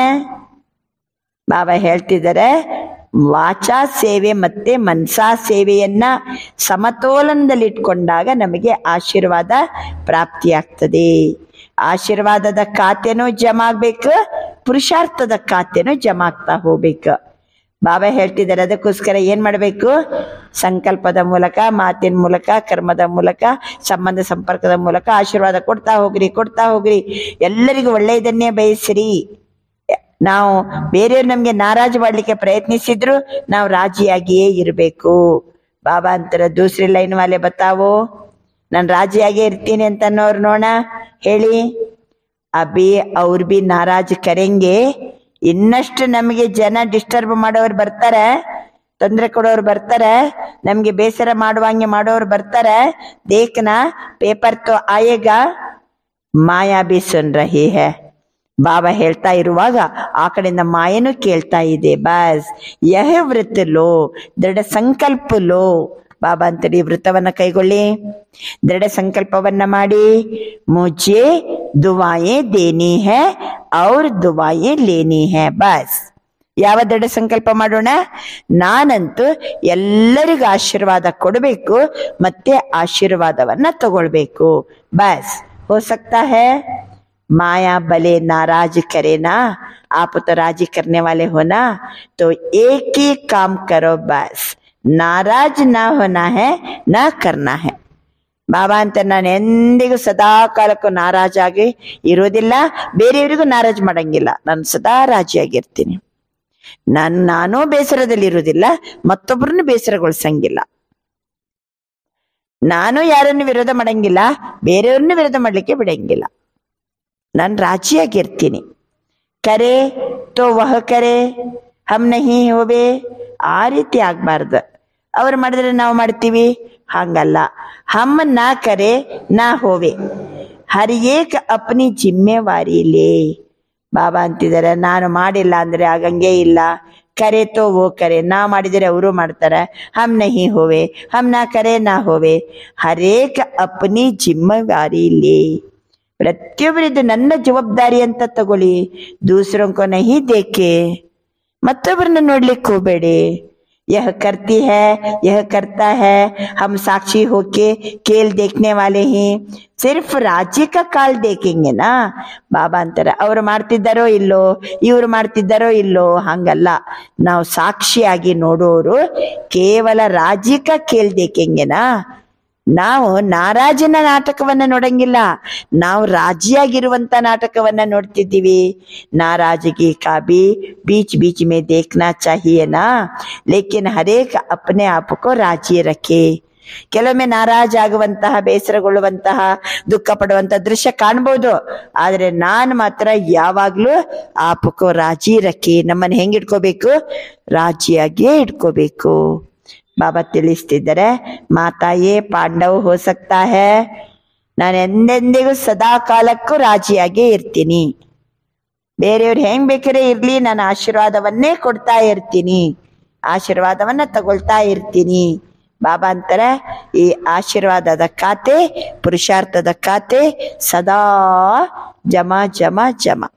ಬಾಬಾ ಹೇಳ್ತಿದ್ದಾರೆ ವಾಚಾ ಸೇವೆ ಮತ್ತೆ ಮನ್ಸಾ ಸೇವೆಯನ್ನ ಸಮತೋಲನದಲ್ಲಿಟ್ಕೊಂಡಾಗ ನಮಗೆ ಆಶೀರ್ವಾದ ಪ್ರಾಪ್ತಿಯಾಗ್ತದೆ ಆಶೀರ್ವಾದದ ಖಾತೆನೂ ಜಮಾ ಆಗ್ಬೇಕು ಪುರುಷಾರ್ಥದ ಖಾತೆನೂ ಜಮಾ ಆಗ್ತಾ ಹೋಗ್ಬೇಕು ಬಾಬಾ ಹೇಳ್ತಿದ್ದಾರೆ ಅದಕ್ಕೋಸ್ಕರ ಏನ್ ಮಾಡಬೇಕು ಸಂಕಲ್ಪದ ಮೂಲಕ ಮಾತಿನ ಮೂಲಕ ಕರ್ಮದ ಮೂಲಕ ಸಂಬಂಧ ಸಂಪರ್ಕದ ಮೂಲಕ ಆಶೀರ್ವಾದ ಕೊಡ್ತಾ ಹೋಗ್ರಿ ಕೊಡ್ತಾ ಹೋಗ್ರಿ ಎಲ್ಲರಿಗೂ ಒಳ್ಳೆಯದನ್ನೇ ಬಯಸಿರಿ ನಾವು ಬೇರೆಯವ್ರು ನಮ್ಗೆ ನಾರಾಜು ಮಾಡ್ಲಿಕ್ಕೆ ಪ್ರಯತ್ನಿಸಿದ್ರು ನಾವು ರಾಜಿಯಾಗಿಯೇ ಇರಬೇಕು ಬಾಬಾ ಅಂತಾರೆ ದೂಸರಿ ಲೈನ್ ವಾಲೆ ಬತ್ತಾವೋ ನಾನು ರಾಜಿಯಾಗೇ ಇರ್ತೀನಿ ಅಂತ ಅನ್ನೋರು ನೋಡ ಹೇಳಿ ಅಭಿ ಅವ್ರು ಬಿ ನಾರಾಜ್ ಕರೆಂಗೆ ಇನ್ನಷ್ಟು ನಮಗೆ ಜನ ಡಿಸ್ಟರ್ಬ್ ಮಾಡೋರು ಬರ್ತಾರೆ ತೊಂದರೆ ಕೊಡೋರು ಬರ್ತಾರೆ ನಮ್ಗೆ ಬೇಸರ ಮಾಡುವಂಗೆ ಮಾಡೋರು ಬರ್ತಾರೆ ದೇಖ್ನಾ ಪೇಪರ್ ತೋ ಆಯೇಗಾ ಮಾಯಾ ಬಿ ಸುನ್ ರಹಿ ಹೈ ಬಾಬಾ ಹೇಳ್ತಾ ಇರುವಾಗ ಆ ಕಡೆಯಿಂದ ಮಾಯನು ಕೇಳ್ತಾ ಇದೆ ಬಸ್ ಯಹ ವೃತ್ ಲೋ ದೃಢ ಸಂಕಲ್ಪ ಲೋ ಬಾಬಾ ಅಂತಾರೆ ಈ ವೃತ್ತವನ್ನ ಕೈಗೊಳ್ಳಿ ದೃಢ ಸಂಕಲ್ಪವನ್ನ ಮಾಡಿ ಮುಜೆ ದುವಾಯೇ ದೇನಿ ಹೇ ಅವ್ರ ದುವಾಯೇ ಲೇನಿ ಹೇ ಬಸ್ ಯಾವ ದೃಢ ಸಂಕಲ್ಪ ಮಾಡೋಣ ನಾನಂತೂ ಎಲ್ಲರಿಗೂ ಆಶೀರ್ವಾದ ಕೊಡಬೇಕು ಮತ್ತೆ ಆಶೀರ್ವಾದವನ್ನ ತಗೊಳ್ಬೇಕು ಬಸ್ ಹೋ ಸಕ್ತಾ ಹೇ माया भले नाराज करे ना आप तो राजी करने वाले हो ना तो एक ही काम करो बस नाराज ना होना है ना करना है ಬಾಬಾ ಅಂತ ನಾನು ಎಂದಿಗೂ ಸದಾ ಕಾಲಕ್ಕೂ ನಾರಾಜಾಗಿ ಇರೋದಿಲ್ಲ ಬೇರೆಯವರಿಗೂ ನಾರಾಜ್ ಮಾಡಂಗಿಲ್ಲ ನಾನು ಸದಾ ರಾಜಿಯಾಗಿರ್ತೀನಿ ನಾನು ನಾನೂ ಬೇಸರದಲ್ಲಿ ಇರುವುದಿಲ್ಲ ಮತ್ತೊಬ್ಬರನ್ನು ಬೇಸರಗೊಳಿಸಂಗಿಲ್ಲ ನಾನು ಯಾರನ್ನು ವಿರೋಧ ಮಾಡಂಗಿಲ್ಲ ಬೇರೆಯವ್ರನ್ನ ವಿರೋಧ ಮಾಡ್ಲಿಕ್ಕೆ ಬಿಡಂಗಿಲ್ಲ ನಾನು ರಾಜಿಯಾಗಿರ್ತೀನಿ ಕರೆ ತೋ ವಹ ಕರೆ ಹಮ್ ನಹಿ ಹೋವೆ ಆ ರೀತಿ ಆಗ್ಬಾರ್ದು ಅವ್ರು ಮಾಡಿದ್ರೆ ನಾವು ಮಾಡ್ತೀವಿ ಹಂಗಲ್ಲ ಹಮ್ ನಾ ಕರೆ ನಾ ಹೋವೆ ಹರ್ ಏಕ್ ಅಪ್ನಿ ಜಿಮ್ಮೆವಾರಿ ಲೇ ಬಾಬಾ ಅಂತಿದ್ದಾರೆ ನಾನು ಮಾಡಿಲ್ಲ ಅಂದ್ರೆ ಆಗಂಗೆ ಇಲ್ಲ ಕರೆ ತೋ ಓ ಕರೆ ನಾ ಮಾಡಿದರೆ ಅವರು ಮಾಡ್ತಾರೆ ಹಮ್ ನಹಿ ಹೋವೆ ಹಮ್ ನಾ ಕರೆ ನಾ ಹೋವೆ ಹರೇಕ್ ಅಪ್ನಿ ಜಿಮ್ಮೆವಾರಿ ಲೇ ಪ್ರತಿಯೊಬ್ಬರಿದ್ದು ನನ್ನ ಜವಾಬ್ದಾರಿ ಅಂತ ತಗೊಳ್ಳಿ ದೂಸರೋಂಕೋ ನಹಿ ದೇಕೆ ಮತ್ತೊಬ್ಬರನ್ನ ನೋಡ್ಲಿಕ್ಕೆ ಹೋಗಬೇಡಿ यह करती है यह करता है हम साक्षी होके खेल देखने वाले ही ಸಿರ್ಫ್ ರಾಜ್ಯ ಕಾ ಕಾಲ್ ದೇಖೆಂಗೆ ನಾ ಬಾಬಾ ಅಂತಾರೆ ಅವ್ರು ಮಾಡ್ತಿದ್ದಾರೋ ಇಲ್ಲೋ ಇವ್ರು ಮಾಡ್ತಿದ್ದಾರೋ ಇಲ್ಲೋ ಹಂಗಲ್ಲ ನಾವು ಸಾಕ್ಷಿಯಾಗಿ ನೋಡೋರು ಕೇವಲ ರಾಜ್ಯಕ ಕೇಲ್ ದೇಖೆಂಗೆನಾ ನಾವು ನಾರಾಜನ ನಾಟಕವನ್ನ ನೋಡಂಗಿಲ್ಲ ನಾವು ರಾಜಿಯಾಗಿರುವಂತ ನಾಟಕವನ್ನ ನೋಡ್ತಿದ್ದೀವಿ ನಾರಾಜಗಿ ಕಾ ಬಿ बीच बीच में देखना चाहिए ना लेकिन हरेक अपने आप को राजी रखे ಕೆಲವೊಮ್ಮೆ ನಾರಾಜ್ ಆಗುವಂತಹ ಬೇಸರಗೊಳ್ಳುವಂತಹ ದುಃಖ ಪಡುವಂತಹ ದೃಶ್ಯ ಕಾಣ್ಬೋದು ಆದ್ರೆ ನಾನ್ ಮಾತ್ರ ಯಾವಾಗ್ಲೂ ಆಪಕ್ಕೋ ರಾಜಿ ರಕ್ಕಿ ನಮ್ಮನ್ನ ಹೆಂಗ್ ಇಟ್ಕೋಬೇಕು ರಾಜಿಯಾಗಿಯೇ ಇಟ್ಕೋಬೇಕು ಬಾಬಾ ತಿಳಿಸ್ತಿದ್ದಾರೆ ಮಾತಾಯೇ ಪಾಂಡವ್ ಹೋ ಸಕ್ತಾ ಹೇ ನಾನು ಎಂದೆಂದಿಗೂ ಸದಾ ಕಾಲಕ್ಕೂ ರಾಜಿಯಾಗೇ ಇರ್ತೀನಿ ಬೇರೆಯವ್ರು ಹೆಂಗ್ ಬೇಕಾರೆ ಇರ್ಲಿ ನಾನು ಆಶೀರ್ವಾದವನ್ನೇ ಕೊಡ್ತಾ ಇರ್ತೀನಿ ಆಶೀರ್ವಾದವನ್ನ ತಗೊಳ್ತಾ ಇರ್ತೀನಿ ಬಾಬಾ ಅಂತಾರೆ ಈ ಆಶೀರ್ವಾದದ ಖಾತೆ ಪುರುಷಾರ್ಥದ ಖಾತೆ ಸದಾ ಜಮಾ ಜಮಾ ಜಮಾ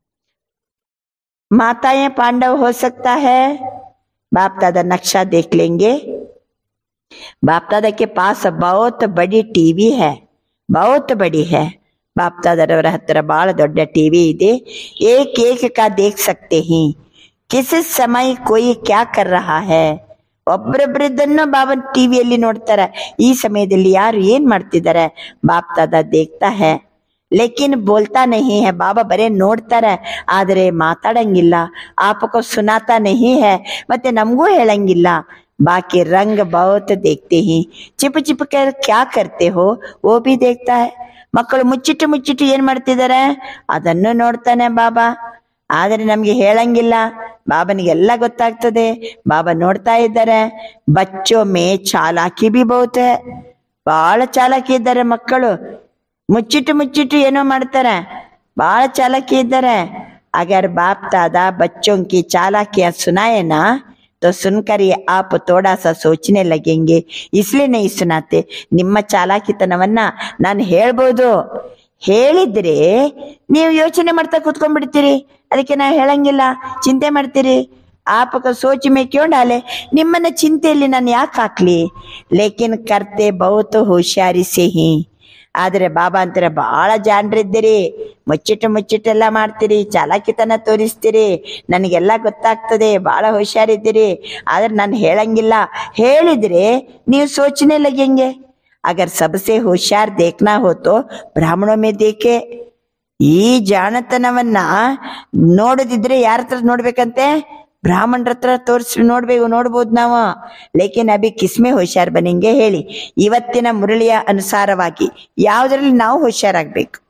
माताएं पांडव हो सकता है बाप दादा नक्शा देख लेंगे बाप दादा के पास बहुत बड़ी टीवी है बहुत बड़ी है ಬಾಪ್ ದಾದರವರ ಹತ್ತಿರ ಬಹಳ ದೊಡ್ಡ ಟಿವಿ ಇದೆ ಏಕ್ ಏಕ್ ಕಾ ದೇಖ್ ಸಕ್ತೆ ಹಿ ಕಿಸ್ ಸಮಯ ಕೊಯ್ ಕ್ಯಾ ಕರ್ ರಹಾ ಹೈ ಒಬ್ರೊಬ್ರದನ್ನು ಬಾಬನ್ ಟಿವಿಯಲ್ಲಿ ನೋಡ್ತಾರೆ ಈ ಸಮಯದಲ್ಲಿ ಯಾರು ಏನ್ ಮಾಡ್ತಿದ್ದಾರೆ ಬಾಪ್ ದಾದ ದೇಖ್ತಾ ಹೈ ಲೇಕಿನ್ ಬೋಲ್ತಾ ನಹಿ ಹೈ ಬಾಬಾ ಬರೇ ನೋಡ್ತಾರೆ ಆದರೆ ಮಾತಾಡಂಗಿಲ್ಲ ಆಪಕೋ ಸುನಾತಾ ನಹಿ ಹೈ ಮತ್ತೆ ನಮಗೂ ಹೇಳಂಗಿಲ್ಲ ಬಾಕಿ ರಂಗ್ ಬಹುತ್ ದೇಖ್ತೆ ಹಿ ಚಿಪ್ ಚಿಪ್ ಕರ್ ಕ್ಯಾ ಕರ್ತೆ ಹೋ ಓ ಬಿ ದೇಖ್ತಾ ಹೈ ಮಕ್ಕಳು ಮುಚ್ಚಿಟ್ಟು ಮುಚ್ಚಿಟ್ಟು ಏನ್ ಮಾಡ್ತಿದ್ದಾರೆ ಅದನ್ನು ನೋಡ್ತಾನೆ ಬಾಬಾ ಆದರೆ ನಮ್ಗೆ ಹೇಳಂಗಿಲ್ಲ ಬಾಬನಿಗೆಲ್ಲ ಗೊತ್ತಾಗ್ತದೆ ಬಾಬಾ ನೋಡ್ತಾ ಇದ್ದಾರೆ ಬಚ್ಚೋ ಮೇ ಚಾಲಾಕಿ ಬಿ ಬಹುತ್ ಹೈ ಬಹಳ ಚಾಲಾಕಿ ಇದ್ದಾರೆ ಮಕ್ಕಳು ಮುಚ್ಚಿಟ್ಟು ಮುಚ್ಚಿಟ್ಟು ಏನೋ ಮಾಡ್ತಾರೆ ಬಹಳ ಚಾಲಾಕಿ ಇದ್ದಾರೆ ಅಗರ್ ಬಾಪ್ दादा बच्चों की चालाकियां सुनाए ना तो सुनकर ये आप थोड़ा सा सोचने लगेंगे इसलिए नहीं सुनाते ನಿಮ್ಮ ಚಾಲಾಕಿತನವನ್ನ ನಾನು ಹೇಳ್ಬೋದು ಹೇಳಿದ್ರೆ ನೀವು ಯೋಚನೆ ಮಾಡ್ತಾ ಕೂತ್ಕೊಂಡ್ಬಿಡ್ತೀರಿ ಅದಕ್ಕೆ ನಾ ಹೇಳಂಗಿಲ್ಲ ಚಿಂತೆ ಮಾಡ್ತೀರಿ ಆಪಕ ಸೋಚಿ ಮೇ ಕ್ಯೋ ಡಾಲೆ ನಿಮ್ಮನ್ನ ಚಿಂತೆಯಲ್ಲಿ ನಾನು ಯಾಕೆ ಹಾಕ್ಲಿ ಲೇಕಿನ್ ಕರ್ತೆ ಬಹುತ್ ಹುಷಾರಿ ಸಿಹಿ ಆದ್ರೆ ಬಾಬಾ ಅಂತಾರೆ ಬಹಳ ಜಾಣ್ರಿದ್ದೀರಿ ಮುಚ್ಚಿಟ್ಟು ಮುಚ್ಚಿಟ್ಟೆಲ್ಲ ಮಾಡ್ತೀರಿ ಚಾಲಾಕಿತನ ತೋರಿಸ್ತೀರಿ ನನಗೆಲ್ಲ ಗೊತ್ತಾಗ್ತದೆ ಬಹಳ ಹುಷಾರಿದ್ದೀರಿ ಆದ್ರೆ ನಾನು ಹೇಳಂಗಿಲ್ಲ ಹೇಳಿದ್ರೆ ನೀವು ಸೋಚನೆ ಲಗೆಂಗೆ ಅಗರ್ ಸಬಸೆ ಹುಷಾರ್ ದೇಖ್ನಾ ಹೋತೋ ಬ್ರಾಹ್ಮಣ ಮೇ ದೇಖೆ ಈ ಜಾಣತನವನ್ನ ನೋಡದಿದ್ರೆ ಯಾರ ಹತ್ರ ನೋಡ್ಬೇಕಂತೆ ಬ್ರಾಹ್ಮಣರ ಹತ್ರ ತೋರಿಸಿ ನೋಡ್ಬೇಕು ನೋಡ್ಬೋದು ನಾವು ಲೇಕಿನ್ ಅಭಿ ಕಿಸ್ಮೆ ಹುಷಾರ್ ಬನಿಂಗೆ ಹೇಳಿ ಇವತ್ತಿನ ಮುರಳಿಯ ಅನುಸಾರವಾಗಿ ಯಾವುದರಲ್ಲಿ ನಾವು ಹುಷಾರಾಗ್ಬೇಕು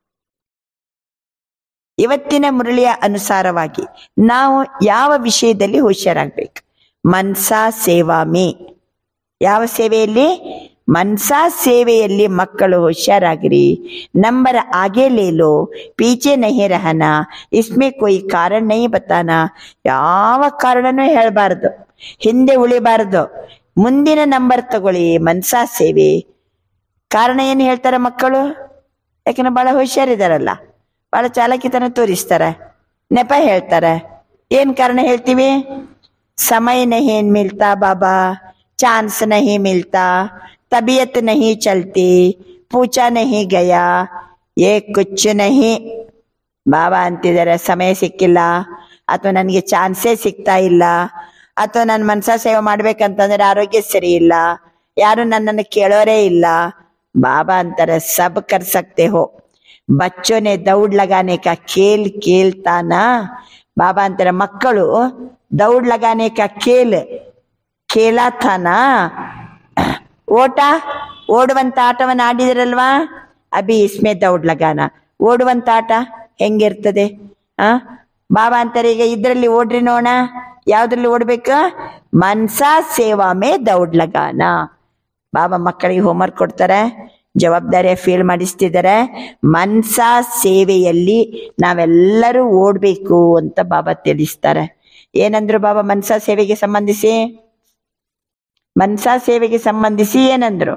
ಇವತ್ತಿನ ಮುರಳಿಯ ಅನುಸಾರವಾಗಿ ನಾವು ಯಾವ ವಿಷಯದಲ್ಲಿ ಹುಷಾರಾಗ್ಬೇಕು ಮನ್ಸಾ ಸೇವಾ ಮೇ ಯಾವ ಸೇವೆಯಲ್ಲಿ ಮನ್ಸಾ ಸೇವೆಯಲ್ಲಿ ಮಕ್ಕಳು ಹುಷಾರಾಗಿರಿ ನಂಬರ್ ಆಗೆ ಲೇ ಲೋ ಪೀಚೆ ನಹಿ ರಹನ ಇಸ್ಮೆ ಕೊಯ್ ಕಾರಣ ನಹಿ ಬತಾನ ಯಾವ ಕಾರಣನೂ ಹೇಳಬಾರ್ದು ಹಿಂದೆ ಉಳಿಬಾರ್ದು ಮುಂದಿನ ನಂಬರ್ ತಗೊಳ್ಳಿ ಮನ್ಸಾ ಸೇವೆ ಕಾರಣ ಏನು ಹೇಳ್ತಾರೆ ಮಕ್ಕಳು ಯಾಕಂದ್ರೆ ಬಹಳ ಹುಷಾರಿದಾರಲ್ಲ ಬಹಳ ಚಾಲಾಕಿತನ ತೋರಿಸ್ತಾರೆ ನೆಪ ಹೇಳ್ತಾರೆ ಏನ್ ಕಾರಣ ಹೇಳ್ತೀವಿ समय नहीं मिलता बाबा चांस नहीं मिलता तबीयत नहीं चलती पूछा नहीं गया ये कुछ नहीं ಬಾಬಾ ಅಂತಿದ್ದಾರೆ ಸಮಯ ಸಿಕ್ಕಿಲ್ಲ ಅಥವಾ ನನಗೆ ಚಾನ್ಸೇ ಸಿಗ್ತಾ ಇಲ್ಲ ಅಥವಾ ನನ್ನ ಮನಸ ಸೇವೆ ಮಾಡ್ಬೇಕಂತಂದ್ರೆ ಆರೋಗ್ಯ ಸರಿ ಇಲ್ಲ ಯಾರು ನನ್ನನ್ನು ಕೇಳೋರೇ ಇಲ್ಲ ಬಾಬಾ ಅಂತಾರೆ ಸಬ್ ಕರ್ ಸಕ್ತೆ ಹೋ ಬಚ್ಚೋ ನೆ ದೌಡ್ ಲಗಾನೆ ಕಾ ಖೇಲ್ ಕೇಳ್ತಾ ನಾ ಬಾಬಾ ಅಂತಾರೆ ಮಕ್ಕಳು ದೌಡ್ ಲಗಾನೆ ಕಾ ಖೇಲ್ ಖೇಲಾ ಥಾನಾ ಓಟ ಓಡುವಂತ ಆಟವನ್ನು ಆಡಿದಿರಲ್ವಾ ಅಭಿ ಇಸ್ಮೆ ದೌಡ್ ಲಗಾನ ಓಡುವಂತ ಆಟ ಹೆಂಗಿರ್ತದೆ ಆ ಬಾಬಾ ಅಂತಾರೆ ಈಗ ಇದ್ರಲ್ಲಿ ಓಡ್ರಿ ನೋಣ ಯಾವ್ದ್ರಲ್ಲಿ ಓಡ್ಬೇಕು ಮನ್ಸಾ ಸೇವಾ ಮೇ ದೌಡ್ ಲಗಾನ ಬಾಬಾ ಮಕ್ಕಳಿಗೆ ಹೋಮ್ವರ್ಕ್ ಕೊಡ್ತಾರೆ ಜವಾಬ್ದಾರಿಯ ಫೀಲ್ ಮಾಡಿಸ್ತಿದ್ದಾರೆ ಮನ್ಸಾ ಸೇವೆಯಲ್ಲಿ ನಾವೆಲ್ಲರೂ ಓಡ್ಬೇಕು ಅಂತ ಬಾಬಾ ತಿಳಿಸ್ತಾರೆ ಏನಂದ್ರು ಬಾಬಾ ಮನ್ಸಾ ಸೇವೆಗೆ ಸಂಬಂಧಿಸಿ ಮನ್ಸಾ ಸೇವೆಗೆ ಸಂಬಂಧಿಸಿ ಏನಂದ್ರು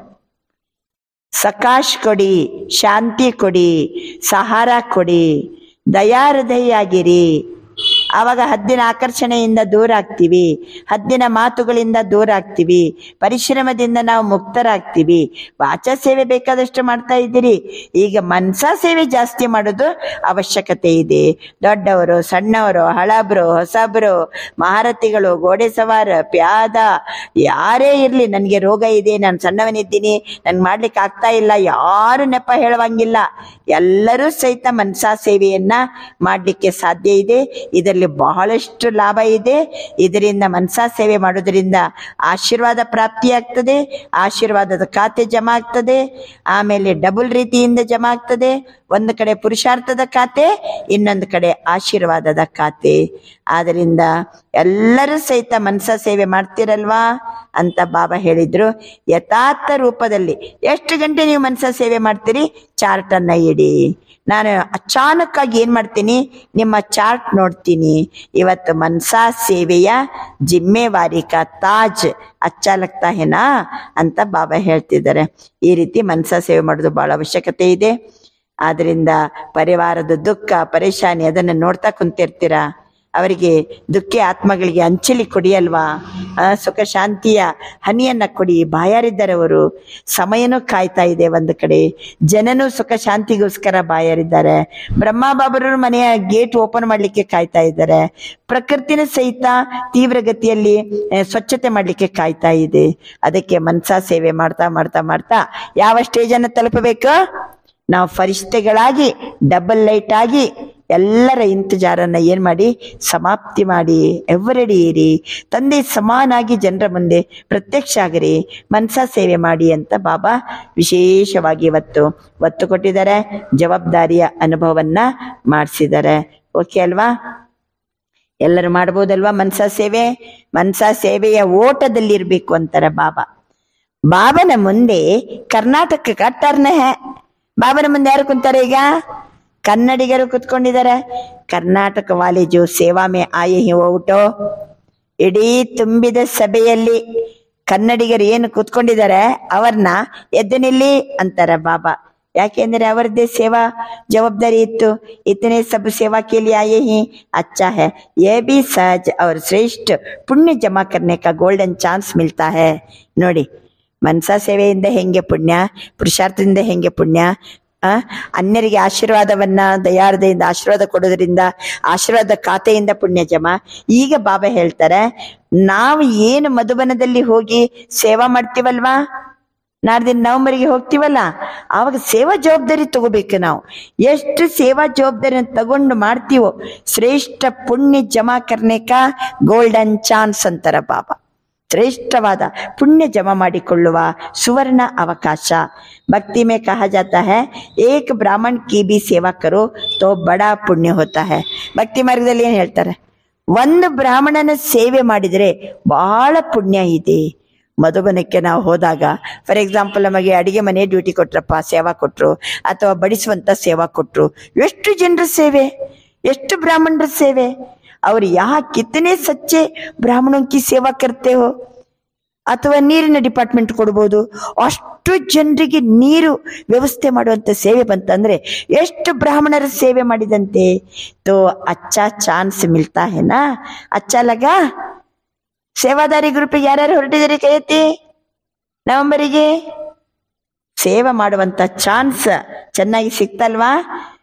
ಸಕಾಶ್ ಕೊಡಿ ಶಾಂತಿ ಕೊಡಿ ಸಹಾರ ಕೊಡಿ ದಯಾಹೃದಯಾಗಿರಿ ಆವಾಗ ಹದ್ದಿನ ಆಕರ್ಷಣೆಯಿಂದ ದೂರ ಆಗ್ತೀವಿ ಹದ್ದಿನ ಮಾತುಗಳಿಂದ ದೂರ ಆಗ್ತೀವಿ ಪರಿಶ್ರಮದಿಂದ ನಾವು ಮುಕ್ತರಾಗ್ತೀವಿ ವಾಚ ಸೇವೆ ಬೇಕಾದಷ್ಟು ಮಾಡ್ತಾ ಇದ್ದೀರಿ ಈಗ ಮನ್ಸ ಸೇವೆ ಜಾಸ್ತಿ ಮಾಡೋದು ಅವಶ್ಯಕತೆ ಇದೆ ದೊಡ್ಡವರು ಸಣ್ಣವರು ಹಳಬ್ರು ಹೊಸಬ್ರು ಮಹಾರಥಿಗಳು ಗೋಡೆ ಸವಾರ ಪ್ಯಾದ ಯಾರೇ ಇರ್ಲಿ ನನಗೆ ರೋಗ ಇದೆ ನಾನು ಸಣ್ಣವನಿದ್ದೀನಿ ನನ್ಗೆ ಮಾಡ್ಲಿಕ್ಕೆ ಆಗ್ತಾ ಇಲ್ಲ ಯಾರು ನೆಪ ಹೇಳುವಂಗಿಲ್ಲ ಎಲ್ಲರೂ ಸಹಿತ ಮನ್ಸಾ ಸೇವೆಯನ್ನ ಮಾಡ್ಲಿಕ್ಕೆ ಸಾಧ್ಯ ಇದೆ ಇದರಲ್ಲಿ ಬಹಳಷ್ಟು ಲಾಭ ಇದೆ ಇದರಿಂದ ಮನ್ಸಾ ಸೇವೆ ಮಾಡೋದ್ರಿಂದ ಆಶೀರ್ವಾದ ಪ್ರಾಪ್ತಿಯಾಗ್ತದೆ ಆಶೀರ್ವಾದದ ಖಾತೆ ಜಮಾ ಆಗ್ತದೆ ಆಮೇಲೆ ಡಬಲ್ ರೀತಿಯಿಂದ ಜಮಾ ಆಗ್ತದೆ ಒಂದು ಕಡೆ ಪುರುಷಾರ್ಥದ ಖಾತೆ ಇನ್ನೊಂದು ಕಡೆ ಆಶೀರ್ವಾದದ ಖಾತೆ ಆದ್ರಿಂದ ಎಲ್ಲರೂ ಸಹಿತ ಮನ್ಸ ಸೇವೆ ಮಾಡ್ತಿರಲ್ವಾ ಅಂತ ಬಾಬಾ ಹೇಳಿದ್ರು ಯಥಾರ್ಥ ರೂಪದಲ್ಲಿ ಎಷ್ಟು ಗಂಟೆ ನೀವು ಮನ್ಸ ಸೇವೆ ಮಾಡ್ತೀರಿ ಚಾರ್ಟ್ ಅನ್ನ ಇಡಿ ನಾನು ಅಚಾನಕ್ ಆಗಿ ಏನ್ ಮಾಡ್ತೀನಿ ನಿಮ್ಮ ಚಾರ್ಟ್ ನೋಡ್ತೀನಿ ಇವತ್ತು ಮನ್ಸಾ ಸೇವೆಯ ಜಿಮ್ಮೆವಾರಿ ಕಾ ತಾಜ್ ಅಚ್ಚ ಲಗ್ತಾ ಹೇನಾ ಅಂತ ಬಾಬಾ ಹೇಳ್ತಿದ್ದಾರೆ ಈ ರೀತಿ ಮನ್ಸಾ ಸೇವೆ ಮಾಡೋದು ಬಹಳ ಅವಶ್ಯಕತೆ ಇದೆ ಆದ್ರಿಂದ ಪರಿವಾರದ ದುಃಖ ಪರೇಶಾನಿ ಅದನ್ನು ನೋಡ್ತಾ ಕುಂತಿರ್ತೀರಾ ಅವರಿಗೆ ದುಃಖಿ ಆತ್ಮಗಳಿಗೆ ಅಂಚಲಿ ಕೊಡಿಯಲ್ವಾ ಆ, ಸುಖ ಶಾಂತಿಯ ಹನಿಯನ್ನ ಕೊಡಿ ಬಾಯಾರಿದ್ದಾರೆ ಅವರು ಸಮಯನೂ ಕಾಯ್ತಾ ಇದೆ ಒಂದು ಕಡೆ ಜನನೂ ಸುಖ ಶಾಂತಿಗೋಸ್ಕರ ಬಾಯಾರಿದ್ದಾರೆ ಬ್ರಹ್ಮ ಬಾಬರವರು ಮನೆಯ ಗೇಟ್ ಓಪನ್ ಮಾಡ್ಲಿಕ್ಕೆ ಕಾಯ್ತಾ ಇದ್ದಾರೆ ಪ್ರಕೃತಿನ ಸಹಿತ ತೀವ್ರ ಗತಿಯಲ್ಲಿ ಆ, ಸ್ವಚ್ಛತೆ ಮಾಡ್ಲಿಕ್ಕೆ ಕಾಯ್ತಾ ಇದೆ ಅದಕ್ಕೆ ಮನ್ಸಾ ಸೇವೆ ಮಾಡ್ತಾ ಮಾಡ್ತಾ ಮಾಡ್ತಾ ಯಾವ ಸ್ಟೇಜ್ ಅನ್ನು ತಲುಪಬೇಕು ನಾವು ಫರಿಷ್ಠೆಗಳಾಗಿ ಡಬಲ್ ಲೈಟ್ ಆಗಿ ಎಲ್ಲರ ಇಂತಜಾರನ್ನ ಏನ್ ಮಾಡಿ ಸಮಾಪ್ತಿ ಮಾಡಿ ಎವರಡಿ ಇರಿ ತಂದೆ ಸಮಾನಾಗಿ ಜನರ ಮುಂದೆ ಪ್ರತ್ಯಕ್ಷ ಆಗಿರಿ ಮನಸ ಸೇವೆ ಮಾಡಿ ಅಂತ ಬಾಬಾ ವಿಶೇಷವಾಗಿ ಇವತ್ತು ಒತ್ತು ಕೊಟ್ಟಿದ್ದಾರೆ ಜವಾಬ್ದಾರಿಯ ಅನುಭವವನ್ನ ಮಾಡಿಸಿದ್ದಾರೆ ಓಕೆ ಅಲ್ವಾ ಎಲ್ಲರೂ ಮಾಡ್ಬೋದಲ್ವಾ ಮನಸ ಸೇವೆ ಮನಸ ಸೇವೆಯ ಓಟದಲ್ಲಿ ಇರ್ಬೇಕು ಅಂತಾರೆ ಬಾಬಾ ಬಾಬನ ಮುಂದೆ ಕರ್ನಾಟಕ ಟರ್ನ್ ಹೇ ಬಾಬನ ಮುಂದೆ ಯಾರು ಕುಂತಾರೆ ಈಗ ಕನ್ನಡಿಗರು ಕುತ್ಕೊಂಡಿದ್ದಾರೆ ಕರ್ನಾಟಕ ವಾಲೆ ಜೋ ಸೇವಾ ಮೇ ಆಯೆ ಹಿ ಓಟೋ ಇಡೀ ತುಂಬಿದ ಸಭೆಯಲ್ಲಿ ಕನ್ನಡಿಗರು ಏನು ಕೂತ್ಕೊಂಡಿದ್ದಾರೆ ಅವ್ರನ್ನ ಎದ್ದು ನಿಲ್ಲಿ ಅಂತಾರೆ ಬಾಬಾ ಯಾಕೆಂದ್ರೆ ಅವರದ್ದೇ ಸೇವಾ ಜವಾಬ್ದಾರಿ ಇತ್ತು ಇತನೆ ಸಬ್ ಸೇವಾ के लिए आए ही अच्छा है ये भी सहज और श्रेष्ठ पुण्य जमा करने का गोल्डन ಚಾನ್ಸ್ मिलता है ನೋಡಿ ಮನಸಾ ಸೇವೆಯಿಂದ ಹೆಂಗೆ ಪುಣ್ಯ ಪುರುಷಾರ್ಥದಿಂದ ಹೆಂಗೆ ಪುಣ್ಯ ಆ ಅನ್ಯರಿಗೆ ಆಶೀರ್ವಾದವನ್ನ ದಯಾರ್ಧೆಯಿಂದ ಆಶೀರ್ವಾದ ಕೊಡೋದ್ರಿಂದ ಆಶೀರ್ವಾದ ಖಾತೆಯಿಂದ ಪುಣ್ಯ ಜಮ ಈಗ ಬಾಬಾ ಹೇಳ್ತಾರೆ ನಾವು ಏನು ಮಧುಬನದಲ್ಲಿ ಹೋಗಿ ಸೇವಾ ಮಾಡ್ತೀವಲ್ವಾ ನಾಡ್ದಿನ ನವಂಬರ್ಗೆ ಹೋಗ್ತೀವಲ್ಲ ಆವಾಗ ಸೇವಾ ಜವಾಬ್ದಾರಿ ತಗೋಬೇಕು ನಾವು ಎಷ್ಟು ಸೇವಾ ಜವಾಬ್ದಾರಿ ತಗೊಂಡು ಮಾಡ್ತೀವೋ ಶ್ರೇಷ್ಠ ಪುಣ್ಯ ಜಮಾ ಕರ್ನೇಕ ಗೋಲ್ಡನ್ ಚಾನ್ಸ್ ಅಂತಾರ ಬಾಬಾ ಶ್ರೇಷ್ಠವಾದ ಪುಣ್ಯ ಜಮಾ ಮಾಡಿಕೊಳ್ಳುವ ಸುವರ್ಣ ಅವಕಾಶ ಭಕ್ತಿ में कहा जाता है एक ब्राह्मण की भी सेवा करो तो बड़ा पुण्य होता है ಭಕ್ತಿ ಮಾರ್ಗದಲ್ಲಿ ಏನ್ ಹೇಳ್ತಾರೆ ಒಂದು ಬ್ರಾಹ್ಮಣನ ಸೇವೆ ಮಾಡಿದರೆ ಬಹಳ ಪುಣ್ಯ ಇದೆ ಮಧುಬನಕ್ಕೆ ನಾವು ಹೋದಾಗ ಫಾರ್ ಎಕ್ಸಾಂಪಲ್ ನಮಗೆ ಅಡಿಗೆ ಮನೆ ಡ್ಯೂಟಿ ಕೊಟ್ರಪ್ಪ ಸೇವಾ ಕೊಟ್ರು ಅಥವಾ ಬಡಿಸುವಂತ ಸೇವಾ ಕೊಟ್ರು ಎಷ್ಟು ಜನರ ಸೇವೆ ಎಷ್ಟು ಬ್ರಾಹ್ಮಣರ ಸೇವೆ ಅವ್ರು ಯಾ ಕಿತ್ತನೆ ಸಚ್ಚೆ ಬ್ರಾಹ್ಮಣೋं की ಸೇವಾ करते हो ಅಥವಾ ನೀರಿನ ಡಿಪಾರ್ಟ್ಮೆಂಟ್ ಕೊಡ್ಬೋದು ಅಷ್ಟು ಜನರಿಗೆ ನೀರು ವ್ಯವಸ್ಥೆ ಮಾಡುವಂತ ಸೇವೆ ಬಂತಂದ್ರೆ ಎಷ್ಟು ಬ್ರಾಹ್ಮಣರ ಸೇವೆ ಮಾಡಿದಂತೆ ತೋ ಅಚ್ಚಾ ಚಾನ್ಸ್ ಮಿಲ್ತಾ ಹೆನಾ ಅಚ್ಚಾ ಲಗಾ ಸೇವಾದಾರಿ ಗ್ರೂಪಿಗೆ ಯಾರ್ಯಾರು ಹೊರಟಿದ್ದೀರಿ ಕೈ ಎತ್ತಿ ನವಂಬರಿಗೆ ಸೇವೆ ಮಾಡುವಂತ ಚಾನ್ಸ್ ಚೆನ್ನಾಗಿ ಸಿಕ್ತಲ್ವಾ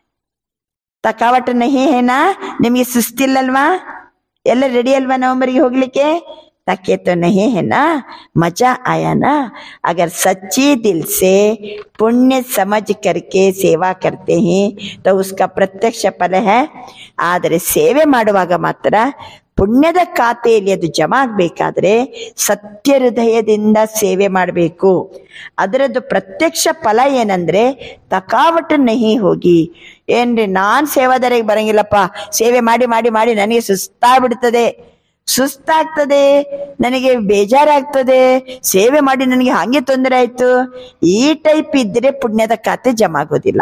ತಕಾವಟ್ ನಹಿ ಹೇನಾ ನಿಮಗೆ ಸುಸ್ತಿಲ್ಲಲ್ವಾ ಎಲ್ಲ ರೆಡಿ ಅಲ್ವಾ ನವಂಬರ್ಗೆ ಹೋಗ್ಲಿಕ್ಕೆ तके तो नहीं है ना मजा आया ना अगर सच्ची दिल से पुण्य समझ करके ಸೇವಾ करते हैं तो उसका ಪ್ರತ್ಯಕ್ಷ ಫಲ है ಆದರೆ ಸೇವೆ ಮಾಡುವಾಗ ಮಾತ್ರ ಪುಣ್ಯದ ಖಾತೆಯಲ್ಲಿ ಅದು ಜಮಾ ಆಗ್ಬೇಕಾದ್ರೆ ಸತ್ಯ ಹೃದಯದಿಂದ ಸೇವೆ ಮಾಡಬೇಕು ಅದರದ್ದು ಪ್ರತ್ಯಕ್ಷ ಫಲ ಏನಂದ್ರೆ ತಕಾವಟು ನಹಿ ಹೋಗಿ ಏನ್ರಿ ನಾನ್ ಸೇವಾದಾರಿಗೆ ಬರಂಗಿಲ್ಲಪ್ಪ ಸೇವೆ ಮಾಡಿ ಮಾಡಿ ಮಾಡಿ ನನಗೆ ಸುಸ್ತಾಗ್ಬಿಡ್ತದೆ ಸುಸ್ತಾಗ್ತದೆ ನನಗೆ ಬೇಜಾರಾಗ್ತದೆ ಸೇವೆ ಮಾಡಿ ನನಗೆ ಹಂಗೆ ತೊಂದರೆ ಆಯ್ತು ಈ ಟೈಪ್ ಇದ್ರೆ ಪುಣ್ಯದ ಖಾತೆ ಜಮಾ ಆಗೋದಿಲ್ಲ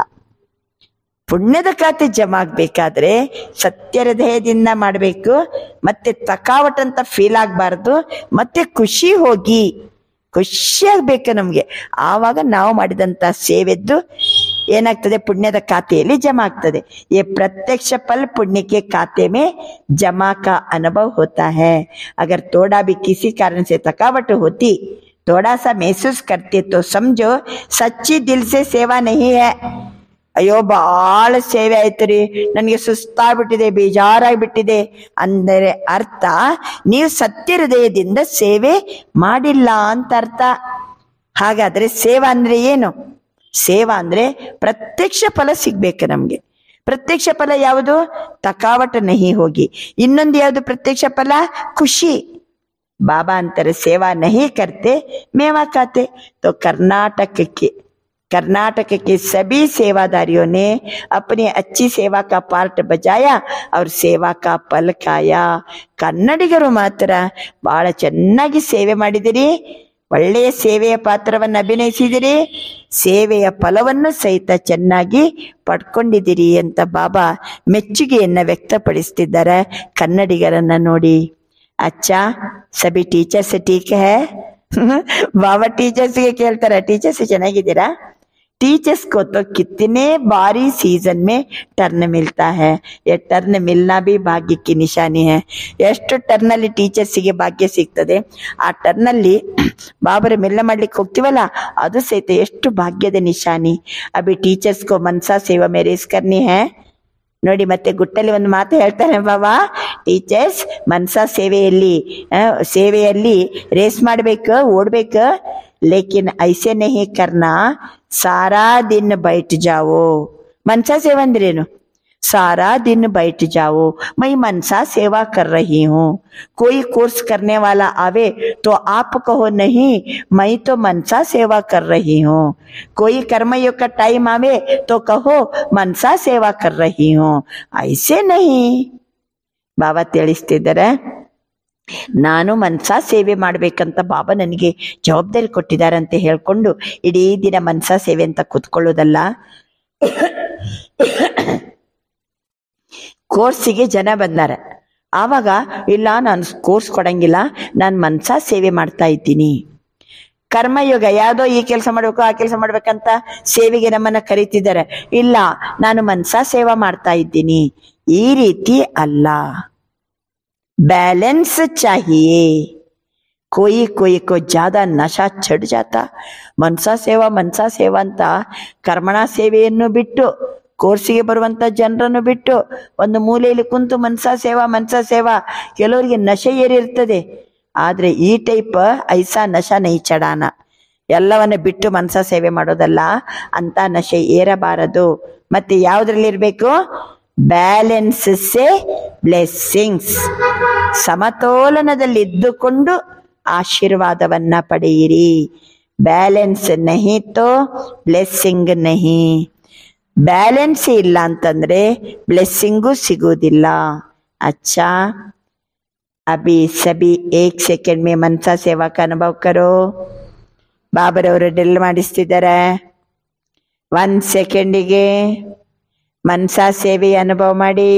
ಪುಣ್ಯದ ಖಾತೆ ಜಮಾ ಆಗ್ಬೇಕಾದ್ರೆ ಸತ್ಯ ಹೃದಯದಿಂದ ಮಾಡಬೇಕು ಮತ್ತೆ ತಕಾವಟ್ ಅಂತ ಫೀಲ್ ಆಗಬಾರ್ದು ಮತ್ತೆ ಖುಷಿ ಹೋಗಿ ಖುಷಿ ಆಗ್ಬೇಕು ನಮ್ಗೆ ಆವಾಗ ನಾವು ಮಾಡಿದಂತ ಸೇವೆದ್ದು ಏನಾಗ್ತದೆ ಪುಣ್ಯದ ಖಾತೆಯಲ್ಲಿ ಜಮಾ ಆಗ್ತದೆ ये प्रत्यक्ष फल पुण्य के खाते में जमा का अनुभव होता है अगर थोड़ा भी किसी कारण से थकावट होती थोड़ा सा महसूस करते तो समझो सच्ची दिल से सेवा नहीं है ಅಯ್ಯೋ ಬಹಳ ಸೇವೆ ಆಯ್ತು ರೀ ನನಗೆ ಸುಸ್ತಾಗ್ಬಿಟ್ಟಿದೆ ಬೇಜಾರಾಗ್ಬಿಟ್ಟಿದೆ ಅಂದರೆ ಅರ್ಥ ನೀವು ಸತ್ಯ ಹೃದಯದಿಂದ ಸೇವೆ ಮಾಡಿಲ್ಲ ಅಂತ ಅರ್ಥ ಹಾಗಾದ್ರೆ ಸೇವಾ ಅಂದ್ರೆ ಏನು ಸೇವಾ ಅಂದ್ರೆ ಪ್ರತ್ಯಕ್ಷ ಫಲ ಸಿಗ್ಬೇಕು ನಮ್ಗೆ ಪ್ರತ್ಯಕ್ಷ ಫಲ ಯಾವುದು ತಕಾವಟ ನಹಿ ಹೋಗಿ ಇನ್ನೊಂದು ಯಾವುದು ಪ್ರತ್ಯಕ್ಷ ಫಲ ಖುಷಿ बाबा अंतर सेवा नहीं करते मेवा खाते तो कर्नाटक के कर्नाटक के सभी सेवादारियों ने अपनी अच्छी सेवा का पार्ट बजाया और ಸೇವಾ ಕಾ ಫಲ ಕಾಯ ಕನ್ನಡಿಗರು ಮಾತ್ರ ಬಹಳ ಚೆನ್ನಾಗಿ ಸೇವೆ ಮಾಡಿದಿರಿ ಒಳ್ಳೆಯ ಸೇವೆಯ ಪಾತ್ರವನ್ನು ಅಭಿನಯಿಸಿದಿರಿ ಸೇವೆಯ ಫಲವನ್ನು ಸಹಿತ ಚೆನ್ನಾಗಿ ಪಡ್ಕೊಂಡಿದ್ದೀರಿ ಅಂತ ಬಾಬಾ ಮೆಚ್ಚುಗೆಯನ್ನ ವ್ಯಕ್ತಪಡಿಸ್ತಿದ್ದಾರೆ ಕನ್ನಡಿಗರನ್ನ ನೋಡಿ अच्छा सभी टीचर्स ठीक है ಬಾಬಾ ಟೀಚರ್ಸ್ಗೆ ಕೇಳ್ತಾರೆ ಟೀಚರ್ಸ್ ಚೆನ್ನಾಗಿದ್ದೀರಾ टीचर्स को तो कितने बारी सीजन में टर्न मिलता है ये टर्न मिलना भी भाग्य की निशानी है ಎಷ್ಟು ಟರ್ನ್ ಅಲ್ಲಿ ಟೀಚರ್ಸಿಗೆ ಭಾಗ್ಯ ಸಿಗ್ತದೆ ಆ ಟರ್ನ್ ಅಲ್ಲಿ ಬಾಬರ ಮೆಲ್ಲ ಮಾಡ್ಲಿಕ್ಕೆ ಹೋಗ್ತೀವಲ್ಲ ಅದು ಸಹಿತ ಎಷ್ಟು ಭಾಗ್ಯದ ನಿಶಾನಿ ಅಭಿ ಟೀಚರ್ಸ್ ಕೋ ಮನ್ಸಾ ಸೇವಾ ಮೇರೇಸ್ ಕರ್ನಿ ಹೇ ನೋಡಿ ಮತ್ತೆ ಗುಟ್ಟಲ್ಲಿ ಒಂದು ಮಾತು ಹೇಳ್ತಾನೆ ಬಾಬಾ ಟೀಚರ್ಸ್ ಮನಸ ಸೇವೆಯಲ್ಲಿ ಆ, ಸೇವೆಯಲ್ಲಿ ರೇಸ್ ಮಾಡ್ಬೇಕು ಓಡ್ಬೇಕು ಲೇಕಿನ್ ಐಸೆ ನಹಿ ಕರ್ನಾ ಸಾರಾ ದಿನ ಬೈಟ್ ಜಾವೋ ಮನಸ ಸೇವೆ ಅಂದ್ರೇನು सारा दिन बैठ जाओ मैं मनसा सेवा कर रही हूँ कोई कोर्स करने वाला आवे तो आप कहो नहीं मैं तो मनसा सेवा कर रही हूँ कोई कर्मयोग का टाइम आवे तो कहो मनसा सेवा कर रही हूँ ऐसे नहीं ಬಾಬಾ ತಿಳಿಸ್ತಿದ್ದಾರೆ ನಾನು ಮನ್ಸಾ ಸೇವೆ ಮಾಡ್ಬೇಕಂತ ಬಾಬಾ ನನಗೆ ಜವಾಬ್ದಾರಿ ಕೊಟ್ಟಿದ್ದಾರೆ ಅಂತ ಹೇಳ್ಕೊಂಡು ಇಡೀ ದಿನ ಮನ್ಸಾ ಸೇವೆ ಅಂತ ಕೂತ್ಕೊಳ್ಳೋದಲ್ಲ ಕೋರ್ಸಿಗೆ ಜನ ಬಂದಾರ ಆವಾಗ ಇಲ್ಲ ನಾನು ಕೋರ್ಸ್ ಕೊಡಂಗಿಲ್ಲ ನಾನು ಮನ್ಸ ಸೇವೆ ಮಾಡ್ತಾ ಇದ್ದೀನಿ ಕರ್ಮಯೋಗ ಯಾವುದೋ ಈ ಕೆಲಸ ಮಾಡ್ಬೇಕು ಆ ಕೆಲಸ ಮಾಡ್ಬೇಕಂತ ಸೇವೆಗೆ ನಮ್ಮನ್ನ ಕರೀತಿದ್ದಾರೆ ಇಲ್ಲ ನಾನು ಮನ್ಸ ಸೇವಾ ಮಾಡ್ತಾ ಇದ್ದೀನಿ ಈ ರೀತಿ ಅಲ್ಲ ಬ್ಯಾಲೆನ್ಸ್ ಚಾಹಿಯೇ कोई कोई को ज्यादा ನಶಾ ಚಡ್ ಜಾತ ಮನ್ಸ ಸೇವಾ ಮನ್ಸ ಸೇವಾ ಅಂತ ಕರ್ಮಣ ಸೇವೆಯನ್ನು ಬಿಟ್ಟು ಕೋರ್ಸಿಗೆ ಬರುವಂತ ಜನರನ್ನು ಬಿಟ್ಟು ಒಂದು ಮೂಲೆಯಲ್ಲಿ ಕುಂತು ಮನ್ಸ ಸೇವಾ ಮನ್ಸ ಸೇವಾ ಕೆಲವರಿಗೆ ನಶೆ ಏರಿರ್ತದೆ ಆದ್ರೆ ಈ ಟೈಪ್ ಐಸಾ ನಶಾ ನೈ ಚಡಾನ ಎಲ್ಲವನ್ನ ಬಿಟ್ಟು ಮನ್ಸ ಸೇವೆ ಮಾಡೋದಲ್ಲ ಅಂತ ನಶೆ ಏರಬಾರದು ಮತ್ತೆ ಯಾವ್ದ್ರಲ್ಲಿ ಇರ್ಬೇಕು ಬ್ಯಾಲೆನ್ಸ್ ಸೇ ಬ್ಲೆಸ್ಸಿಂಗ್ಸ್ ಸಮತೋಲನದಲ್ಲಿ ಇದ್ದುಕೊಂಡು ಆಶೀರ್ವಾದವನ್ನ ಪಡೆಯಿರಿ ಬ್ಯಾಲೆನ್ಸ್ ನಹಿ ತೋ ಬ್ಲೆಸ್ಸಿಂಗ್ ನಹಿ ಬ್ಯಾಲೆನ್ಸ್ ಇಲ್ಲ ಅಂತಂದ್ರೆ ಬ್ಲೆಸ್ಸಿಂಗು ಸಿಗುವುದಿಲ್ಲ ಅಚ್ಚಾ ಅಭಿ ಸಭಿ ಏಕ್ ಸೆಕೆಂಡ್ ಮೇ ಮನ್ಸಾ ಸೇವಾ का ಅನುಭವ ಕರೋ ಬಾಬರವರು ಡ್ರಿಲ್ ಮಾಡಿಸ್ತಿದ್ದಾರೆ ಒಂದ್ ಸೆಕೆಂಡಿಗೆ ಮನ್ಸಾ ಸೇವೆಯ ಅನುಭವ ಮಾಡಿ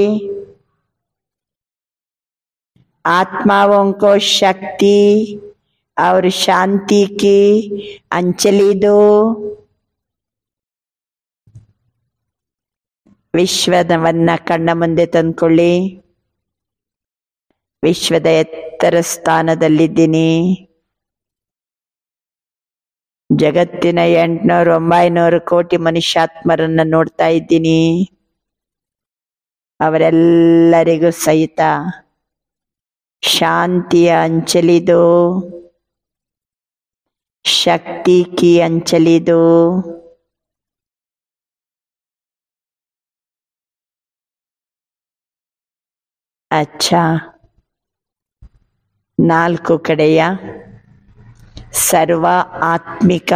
आत्माओं को शक्ति और शांति की अंचली दो ವಿಶ್ವದವನ್ನ ಕಣ್ಣ ಮುಂದೆ ತಂದ್ಕೊಳ್ಳಿ ವಿಶ್ವದ ಎತ್ತರ ಸ್ಥಾನದಲ್ಲಿದ್ದೀನಿ ಜಗತ್ತಿನ ಎಂಟ್ನೂರ ಒಂಬೈನೂರು ಕೋಟಿ ಮನುಷ್ಯಾತ್ಮರನ್ನ ನೋಡ್ತಾ ಇದ್ದೀನಿ ಅವರೆಲ್ಲರಿಗೂ ಸಹಿತ ಶಾಂತಿಯ ಅಂಚಲಿದು ಶಕ್ತಿ ಕಿ ಅಂಚಲಿದು ಅಚ್ಚಾ ನಾಲ್ಕು ಕಡೆಯ ಸರ್ವ ಆತ್ಮಿಕ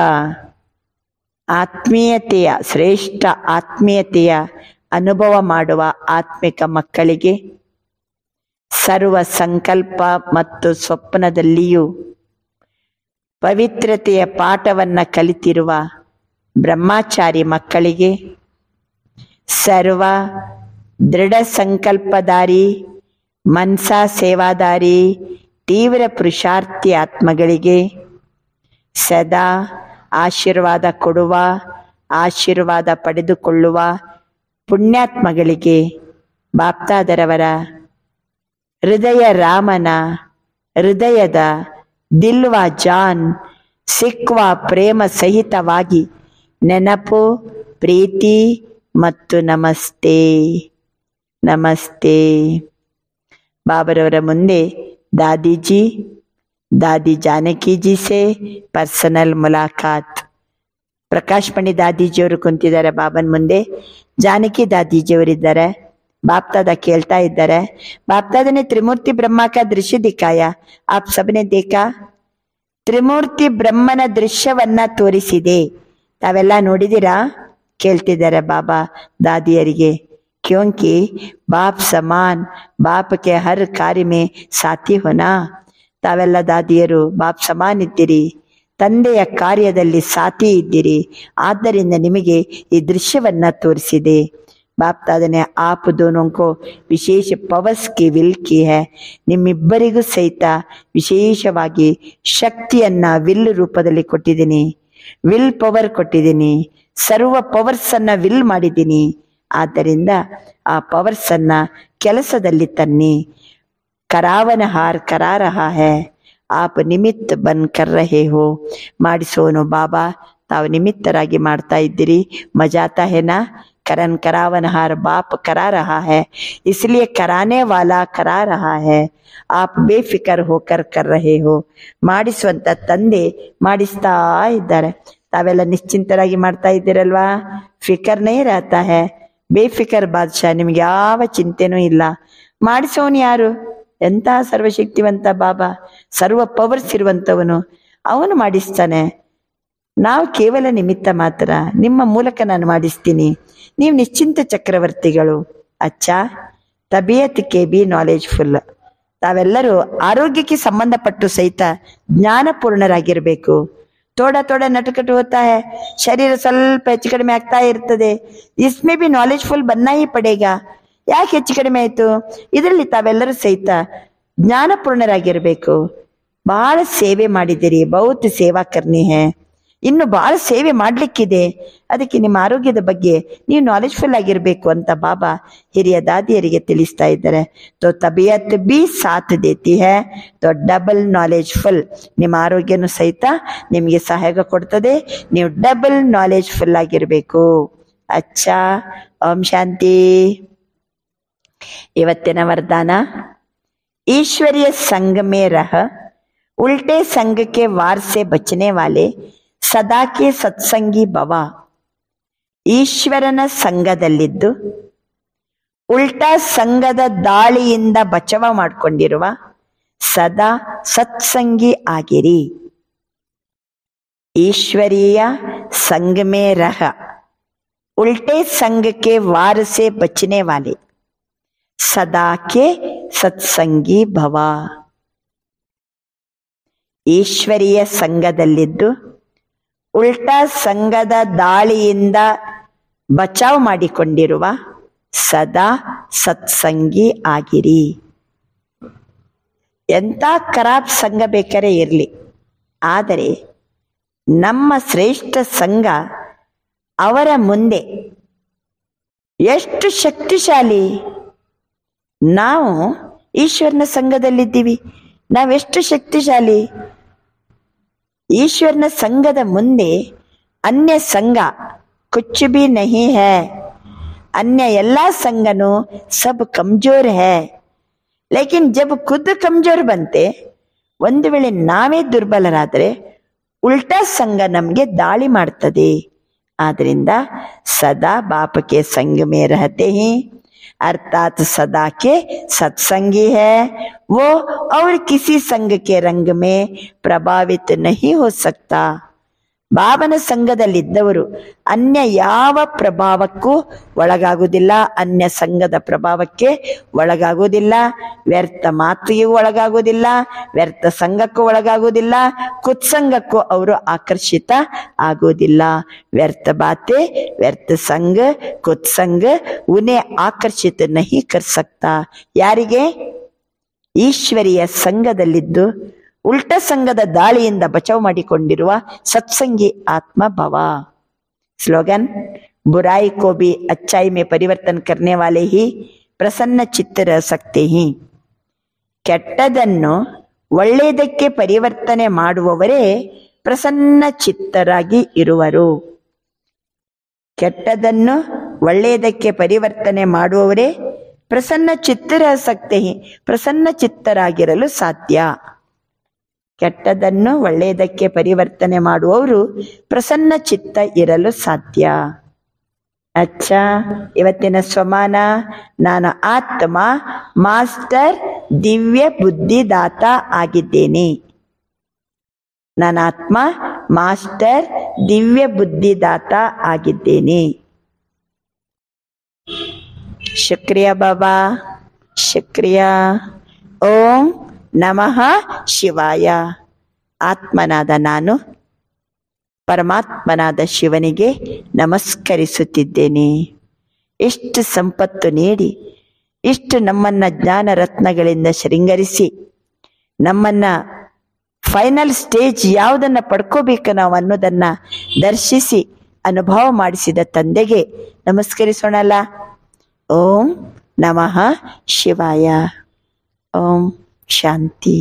ಆತ್ಮೀಯತೆಯ ಶ್ರೇಷ್ಠ ಆತ್ಮೀಯತೆಯ ಅನುಭವ ಮಾಡುವ ಆತ್ಮಿಕ ಮಕ್ಕಳಿಗೆ ಸರ್ವ ಸಂಕಲ್ಪ ಮತ್ತು ಸ್ವಪ್ನದಲ್ಲಿಯೂ ಪವಿತ್ರತೆಯ ಪಾಠವನ್ನ ಕಲಿತಿರುವ ಬ್ರಹ್ಮಚಾರಿ ಮಕ್ಕಳಿಗೆ ಸರ್ವ ದೃಢ ಸಂಕಲ್ಪದಾರಿ ಮನ್ಸಾ ಸೇವಾದಾರಿ ತೀವ್ರ ಪುರುಷಾರ್ಥಿ ಆತ್ಮಗಳಿಗೆ ಸದಾ ಆಶೀರ್ವಾದ ಕೊಡುವ ಆಶೀರ್ವಾದ ಪಡೆದುಕೊಳ್ಳುವ ಪುಣ್ಯಾತ್ಮಗಳಿಗೆ ಬಾಪ್ತಾದರವರ ಹೃದಯ ರಾಮನ ಹೃದಯದ ದಿಲ್ವಾ ಜಾನ್ ಸಿಕ್ವ ಪ್ರೇಮ ಸಹಿತವಾಗಿ ನೆನಪು ಪ್ರೀತಿ ಮತ್ತು ನಮಸ್ತೆ ನಮಸ್ತೆ ಬಾಬರವರ ಮುಂದೆ ದಾದಿಜಿ ದಾದಿ ಜಾನಕಿಜಿ ಸೆ ಪರ್ಸನಲ್ ಮುಲಾಖಾತ್ ಪ್ರಕಾಶ್ ಮಣಿ ದಾದಿಜಿಯವರು ಕುಂತಿದ್ದಾರೆ ಬಾಬನ್ ಮುಂದೆ ಜಾನಕಿ ದಾದಿಜಿಯವರಿದ್ದಾರೆ ಬಾಪ್ತಾದ ಕೇಳ್ತಾ ಇದ್ದಾರೆ ಬಾಪ್ತಾದ ने त्रिमूर्ति ब्रह्मा का दृश्य दिखाया आप सबने देखा ತ್ರಿಮೂರ್ತಿ ಬ್ರಹ್ಮನ ದೃಶ್ಯವನ್ನ ತೋರಿಸಿದೆ ತಾವೆಲ್ಲ ನೋಡಿದಿರಾ ಕೇಳ್ತಿದ್ದಾರೆ ಬಾಬಾ ದಾದಿಯರಿಗೆ ಕ್ಯೋಂಕಿ ಬಾಪ್ ಸಮಾನ್ ಬಾಪ್ ಕೆ ಹರ್ ಕಾರ್ಯ ಮೇ ಸಾಥಿ ಹೋನಾ ತಾವೆಲ್ಲ ದಾದಿಯರು ಬಾಪ್ ಸಮಾನ್ ಇದ್ದೀರಿ ತಂದೆಯ ಕಾರ್ಯದಲ್ಲಿ ಸಾಥಿ ಇದ್ದೀರಿ ಆದ್ದರಿಂದ ನಿಮಗೆ ಈ ದೃಶ್ಯವನ್ನ ತೋರಿಸಿದೆ ಬಾಪ್ दादा ने आप दोनों को ವಿಶೇಷ ಪವರ್ಸ್ ಕಿ ವಿಲ್ ಕಿ ಹೈ ನಿಮ್ಮಿಬ್ಬರಿಗೂ ಸಹಿತ ವಿಶೇಷವಾಗಿ ಶಕ್ತಿಯನ್ನ ವಿಲ್ ರೂಪದಲ್ಲಿ ಕೊಟ್ಟಿದ್ದೀನಿ ವಿಲ್ ಪವರ್ ಕೊಟ್ಟಿದ್ದೀನಿ ಸರ್ವ ಪವರ್ಸ್ ಅನ್ನ ವಿಲ್ ಮಾಡಿದ್ದೀನಿ ಆದ್ದರಿಂದ ಆ ಪವರ್ಸ್ ಅನ್ನ ಕೆಲಸದಲ್ಲಿ ತನ್ನಿ ಕರಾವನ ಹಾರ್ ಕರಾ ರಹಾ ಹೈ ಆಪ್ ನಿಮಿತ್ ಬನ್ ಕರ್ ರಹೆ ಹೋ ಮಾಡಿಸೋನು ಬಾಬಾ ತಾವು ನಿಮಿತ್ತರಾಗಿ ಮಾಡ್ತಾ ಇದ್ದೀರಿ ಮಜಾತಾ ಹೇನಾ करन करावनहार बाप करा रहा है इसलिए कराने वाला करा रहा है आप ಬೇಫಿಕರ್ ಹೋಕರ್ ಕರ್ ರಹೆ ಹೋ ಮಾಡಿಸುವಂತ ತಂದೆ ಮಾಡಿಸ್ತಾ ಇದ್ದಾರೆ ತಾವೆಲ್ಲ ನಿಶ್ಚಿಂತರಾಗಿ ಮಾಡ್ತಾ ಇದ್ದೀರಲ್ವಾ ಫಿಕರ್ ನೈ ರಹತಾ ಹೇ ಬೇಫಿಕರ್ ಬಾದ್ಶಾ ನಿಮ್ಗೆ ಯಾವ ಚಿಂತೆನೂ ಇಲ್ಲ ಮಾಡಿಸೋನು ಯಾರು ಎಂತಹ ಸರ್ವಶಕ್ತಿವಂತ ಬಾಬಾ ಸರ್ವ ಪವರ್ಸ್ ಇರುವಂತವನು ಅವನು ಮಾಡಿಸ್ತಾನೆ ನಾವು ಕೇವಲ ನಿಮಿತ್ತ ಮಾತ್ರ ನಿಮ್ಮ ಮೂಲಕ ನಾನು ಮಾಡಿಸ್ತೀನಿ ನೀವು ನಿಶ್ಚಿಂತ ಚಕ್ರವರ್ತಿಗಳು ಅಚ್ಚ ತಬಿಯತ್ ಕೆ ಬಿ ನಾಲೆಜ್ಫುಲ್ ತಾವೆಲ್ಲರೂ ಆರೋಗ್ಯಕ್ಕೆ ಸಂಬಂಧಪಟ್ಟು ಸಹಿತ ಜ್ಞಾನಪೂರ್ಣರಾಗಿರ್ಬೇಕು ತೋಡ ತೋಡ ನಟಕಟು ಹೋತಾ ಹೈ ಶರೀರ ಸ್ವಲ್ಪ ಹೆಚ್ಚು ಕಡಿಮೆ ಆಗ್ತಾ ಇರ್ತದೆ ಇಸ್ಮೇ ಬಿ ನಾಲೆಜ್ಫುಲ್ ಬನ್ನ ಹಿ ಪಡೇಗ ಯಾಕೆ ಹೆಚ್ಚು ಕಡಿಮೆ ಆಯ್ತು ಇದರಲ್ಲಿ ತಾವೆಲ್ಲರೂ ಸಹಿತ ಜ್ಞಾನಪೂರ್ಣರಾಗಿರ್ಬೇಕು ಬಹಳ ಸೇವೆ ಮಾಡಿದಿರಿ ಬಹುತ್ ಸೇವಾ ಕರ್ನಿ ಹೇ ಇನ್ನು ಬಹಳ ಸೇವೆ ಮಾಡ್ಲಿಕ್ಕಿದೆ ಅದಕ್ಕೆ ನಿಮ್ಮ ಆರೋಗ್ಯದ ಬಗ್ಗೆ ನೀವು ನಾಲೆಜ್ಫುಲ್ ಆಗಿರ್ಬೇಕು ಅಂತ ಬಾಬಾ ಹಿರಿಯ ದಾದಿಯರಿಗೆ ತಿಳಿಸ್ತಾ ಇದ್ದಾರೆ ತೋ ತಬಿಯತ್ ಬಿ ಸಾಥ್ ದೇತಿ ಹೇ ತೋ ಡಬಲ್ ನಾಲೆಜ್ಫುಲ್ ನಿಮ್ಮ ಆರೋಗ್ಯನು ಸಹಿತ ನಿಮಗೆ ಸಹಾಯ ಕೊಡ್ತದೆ ನೀವು ಡಬಲ್ ನಾಲೆಜ್ಫುಲ್ ಆಗಿರ್ಬೇಕು ಅಚ್ಚಾ ಓಂ ಶಾಂತಿ ಇವತ್ತಿನ ವರದಾನ ईश्वरीय संग में रह उल्टे संग के वार से बचने वाले ಸದಾ ಕೆ ಸತ್ಸಂಗಿ ಭವ ಈಶ್ವರನ ಸಂಘದಲ್ಲಿದ್ದು ಉಲ್ಟಾ ಸಂಘದ ದಾಳಿಯಿಂದ ಬಚಾವ ಮಾಡಿಕೊಂಡಿರುವ ಸದಾ ಸತ್ಸಂಗಿ ಆಗಿರಿ ಈಶ್ವರೀಯ ಸಂಘ ಮೇ ರಹ ಉಲ್ಟೆ ಸಂಘ के वार से बचने वाले ಸದಾ ಕೆ ಸತ್ಸಂಗಿ ಭವ ಈಶ್ವರೀಯ ಸಂಘದಲ್ಲಿದ್ದು ಉಲ್ಟಾ ಸಂಘದ ದಾಳಿಯಿಂದ ಬಚಾವ್ ಮಾಡಿಕೊಂಡಿರುವ ಸದಾ ಸತ್ಸಂಗಿ ಆಗಿರಿ ಎಂಥ ಖರಾಬ್ ಸಂಘ ಬೇಕಾರೆ ಇರಲಿ ಆದರೆ ನಮ್ಮ ಶ್ರೇಷ್ಠ ಸಂಘ ಅವರ ಮುಂದೆ ಎಷ್ಟು ಶಕ್ತಿಶಾಲಿ ನಾವು ಈಶ್ವರನ ಸಂಘದಲ್ಲಿದ್ದೀವಿ ನಾವೆಷ್ಟು ಶಕ್ತಿಶಾಲಿ ಈಶ್ವರನ ಸಂಘದ ಮುಂದೆ ಅನ್ಯ ಸಂಘ ಕುಚ್ ಬಿ ನಹಿ ಹೈ अन्य ಎಲ್ಲ ಸಂಘನು ಸಬ್ ಕಮ್ಜೋರ್ ಹೈ ಲೇಕಿನ್ ಜಬ್ ಖುದ್ ಕಮ್ಜೋರ್ ಬಂತೆ ಒಂದು ವೇಳೆ ನಾವೇ ದುರ್ಬಲರಾದರೆ ಉಲ್ಟಾ ಸಂಘ ನಮಗೆ ದಾಳಿ ಮಾಡ್ತದೆ ಆದ್ರಿಂದ ಸದಾ ಬಾಪಕ್ಕೆ ಸಂಘ ಮೇ ರಹತೆ ಹಿ अर्थात सदा के सत्संगी है वो और किसी संघ के रंग में प्रभावित नहीं हो सकता ಬಾಬನ ಸಂಘದಲ್ಲಿದ್ದವರು ಅನ್ಯ ಯಾವ ಪ್ರಭಾವಕ್ಕೂ ಒಳಗಾಗುವುದಿಲ್ಲ ಅನ್ಯ ಸಂಘದ ಪ್ರಭಾವಕ್ಕೆ ಒಳಗಾಗುವುದಿಲ್ಲ ವ್ಯರ್ಥ ಮಾತಿಗೆ ಒಳಗಾಗುವುದಿಲ್ಲ ವ್ಯರ್ಥ ಸಂಘಕ್ಕೂ ಒಳಗಾಗುವುದಿಲ್ಲ ಕುತ್ಸಂಗಕ್ಕೂ ಅವರು ಆಕರ್ಷಿತ ಆಗುವುದಿಲ್ಲ ವ್ಯರ್ಥ ಬಾತೆ ವ್ಯರ್ಥ ಸಂಘ ಕುತ್ಸಂಗ ಉನೇ ಆಕರ್ಷಿತ ನಹಿ ಕರ್ ಸಕ್ತಾ ಯಾರಿಗೆ ಈಶ್ವರಿಯ ಸಂಘದಲ್ಲಿದ್ದು ಉಲ್ಟ ಸಂಘದ ದಾಳಿಯಿಂದ ಬಚಾವ್ ಮಾಡಿಕೊಂಡಿರುವ ಸತ್ಸಂಗಿ ಆತ್ಮ ಭವ स्लोगन बुराई को भी अच्छाई में परिवर्तन करने वाले ही ಪ್ರಸನ್ನ ಚಿತ್ತ ರಹ ಸಕ್ತೆ ಹಿ ಕೆಟ್ಟದನ್ನು ಒಳ್ಳೆಯದಕ್ಕೆ ಪರಿವರ್ತನೆ ಮಾಡುವವರೇ ಪ್ರಸನ್ನ ಚಿತ್ತರಾಗಿ ಇರುವರು ಕೆಟ್ಟದನ್ನು ಒಳ್ಳೆಯದಕ್ಕೆ ಪರಿವರ್ತನೆ ಮಾಡುವವರೇ ಪ್ರಸನ್ನ ಚಿತ್ತರ ಸಕ್ತೆ ಪ್ರಸನ್ನ ಚಿತ್ತರಾಗಿರಲು ಸಾಧ್ಯ ಕೆಟ್ಟದನ್ನು ಒಳ್ಳೆಯದಕ್ಕೆ ಪರಿವರ್ತನೆ ಮಾಡುವವರು ಪ್ರಸನ್ನ ಚಿತ್ತ ಇರಲು ಸಾಧ್ಯ ಅಚ್ಚ ಇವತ್ತಿನ ಸ್ವಮಾನ ನಾನು ಆತ್ಮ ಮಾಸ್ಟರ್ ದಿವ್ಯ ಬುದ್ಧಿದಾತ ಆಗಿದ್ದೇನೆ ನಾನು ಆತ್ಮ ಮಾಸ್ಟರ್ ದಿವ್ಯ ಬುದ್ಧಿದಾತ ಆಗಿದ್ದೇನೆ ಶುಕ್ರಿಯ ಬಾಬಾ ಶುಕ್ರಿಯ ಓಂ ನಮಃ ಶಿವಾಯ ಆತ್ಮನಾದ ನಾನು ಪರಮಾತ್ಮನಾದ ಶಿವನಿಗೆ ನಮಸ್ಕರಿಸುತ್ತಿದ್ದೇನೆ ಇಷ್ಟು ಸಂಪತ್ತು ನೀಡಿ ಇಷ್ಟು ನಮ್ಮನ್ನ ಜ್ಞಾನ ರತ್ನಗಳಿಂದ ಶೃಂಗರಿಸಿ ನಮ್ಮನ್ನ ಫೈನಲ್ ಸ್ಟೇಜ್ ಯಾವುದನ್ನ ಪಡ್ಕೋಬೇಕು ನಾವು ಅನ್ನೋದನ್ನ ದರ್ಶಿಸಿ ಅನುಭವ ಮಾಡಿಸಿದ ತಂದೆಗೆ ನಮಸ್ಕರಿಸೋಣಲ್ಲ ಓಂ ನಮಃ ಶಿವಾಯ ಓಂ ಶಾಂತಿ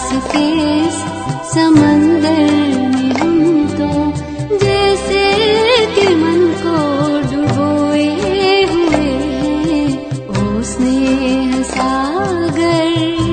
के इस समंदर में हम तो जैसे कि मन को डुबोए हुए ओ स्नेह सागर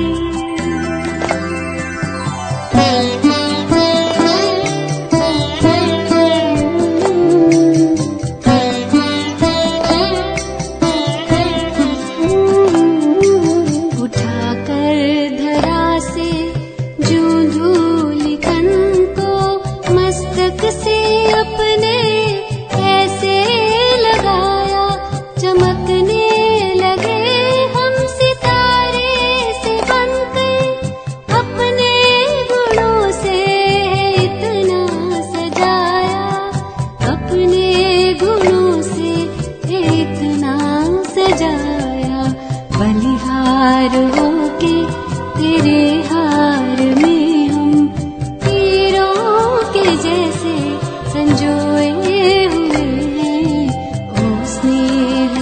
उठाकर धरा से जो धूल कन को मस्तक से अपने ऐसे लगाया चमकने लगे हम सितारे से बनकर अपने गुणों से इतना सजाया अपने गुणों से इतना सजाया बलिहार होके तेरे हार में हम तीरों के जैसे संजोए हुए ओ स्नेह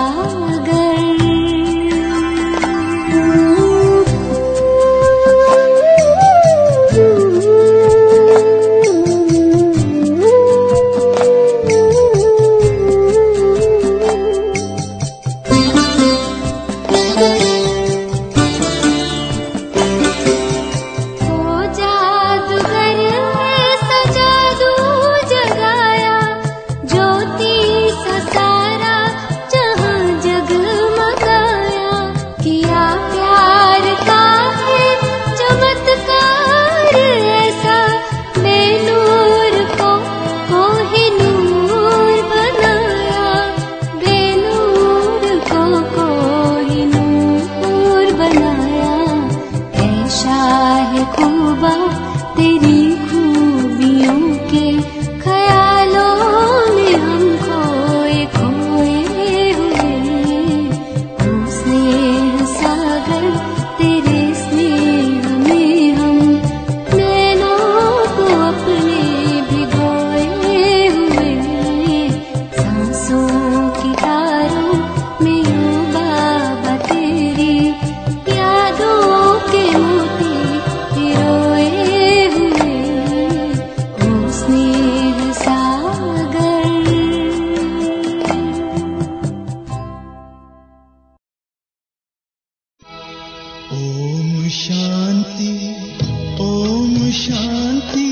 सागर ओ जादूगर ऐसा जादू जगाया ज्योति सा सारा जहां जगमगाया किया प्यार का है चमत्कार ऐसा बेनूर को कोहिनूर बनाया बेनूर को कोहिनूर बनाया ऐसा है खूबा तेरी खूबियों के ख्यालों में हम खोए खोए हुए ओ स्नेह सागर तेरे स्नेह में हम नैनों को अपने भिगोए हुए सांसों की तारों में यूं बाबा तेरी यादों के मोती पिरोए हुए ओ स्नेह सागर ओम शांति ओम शांति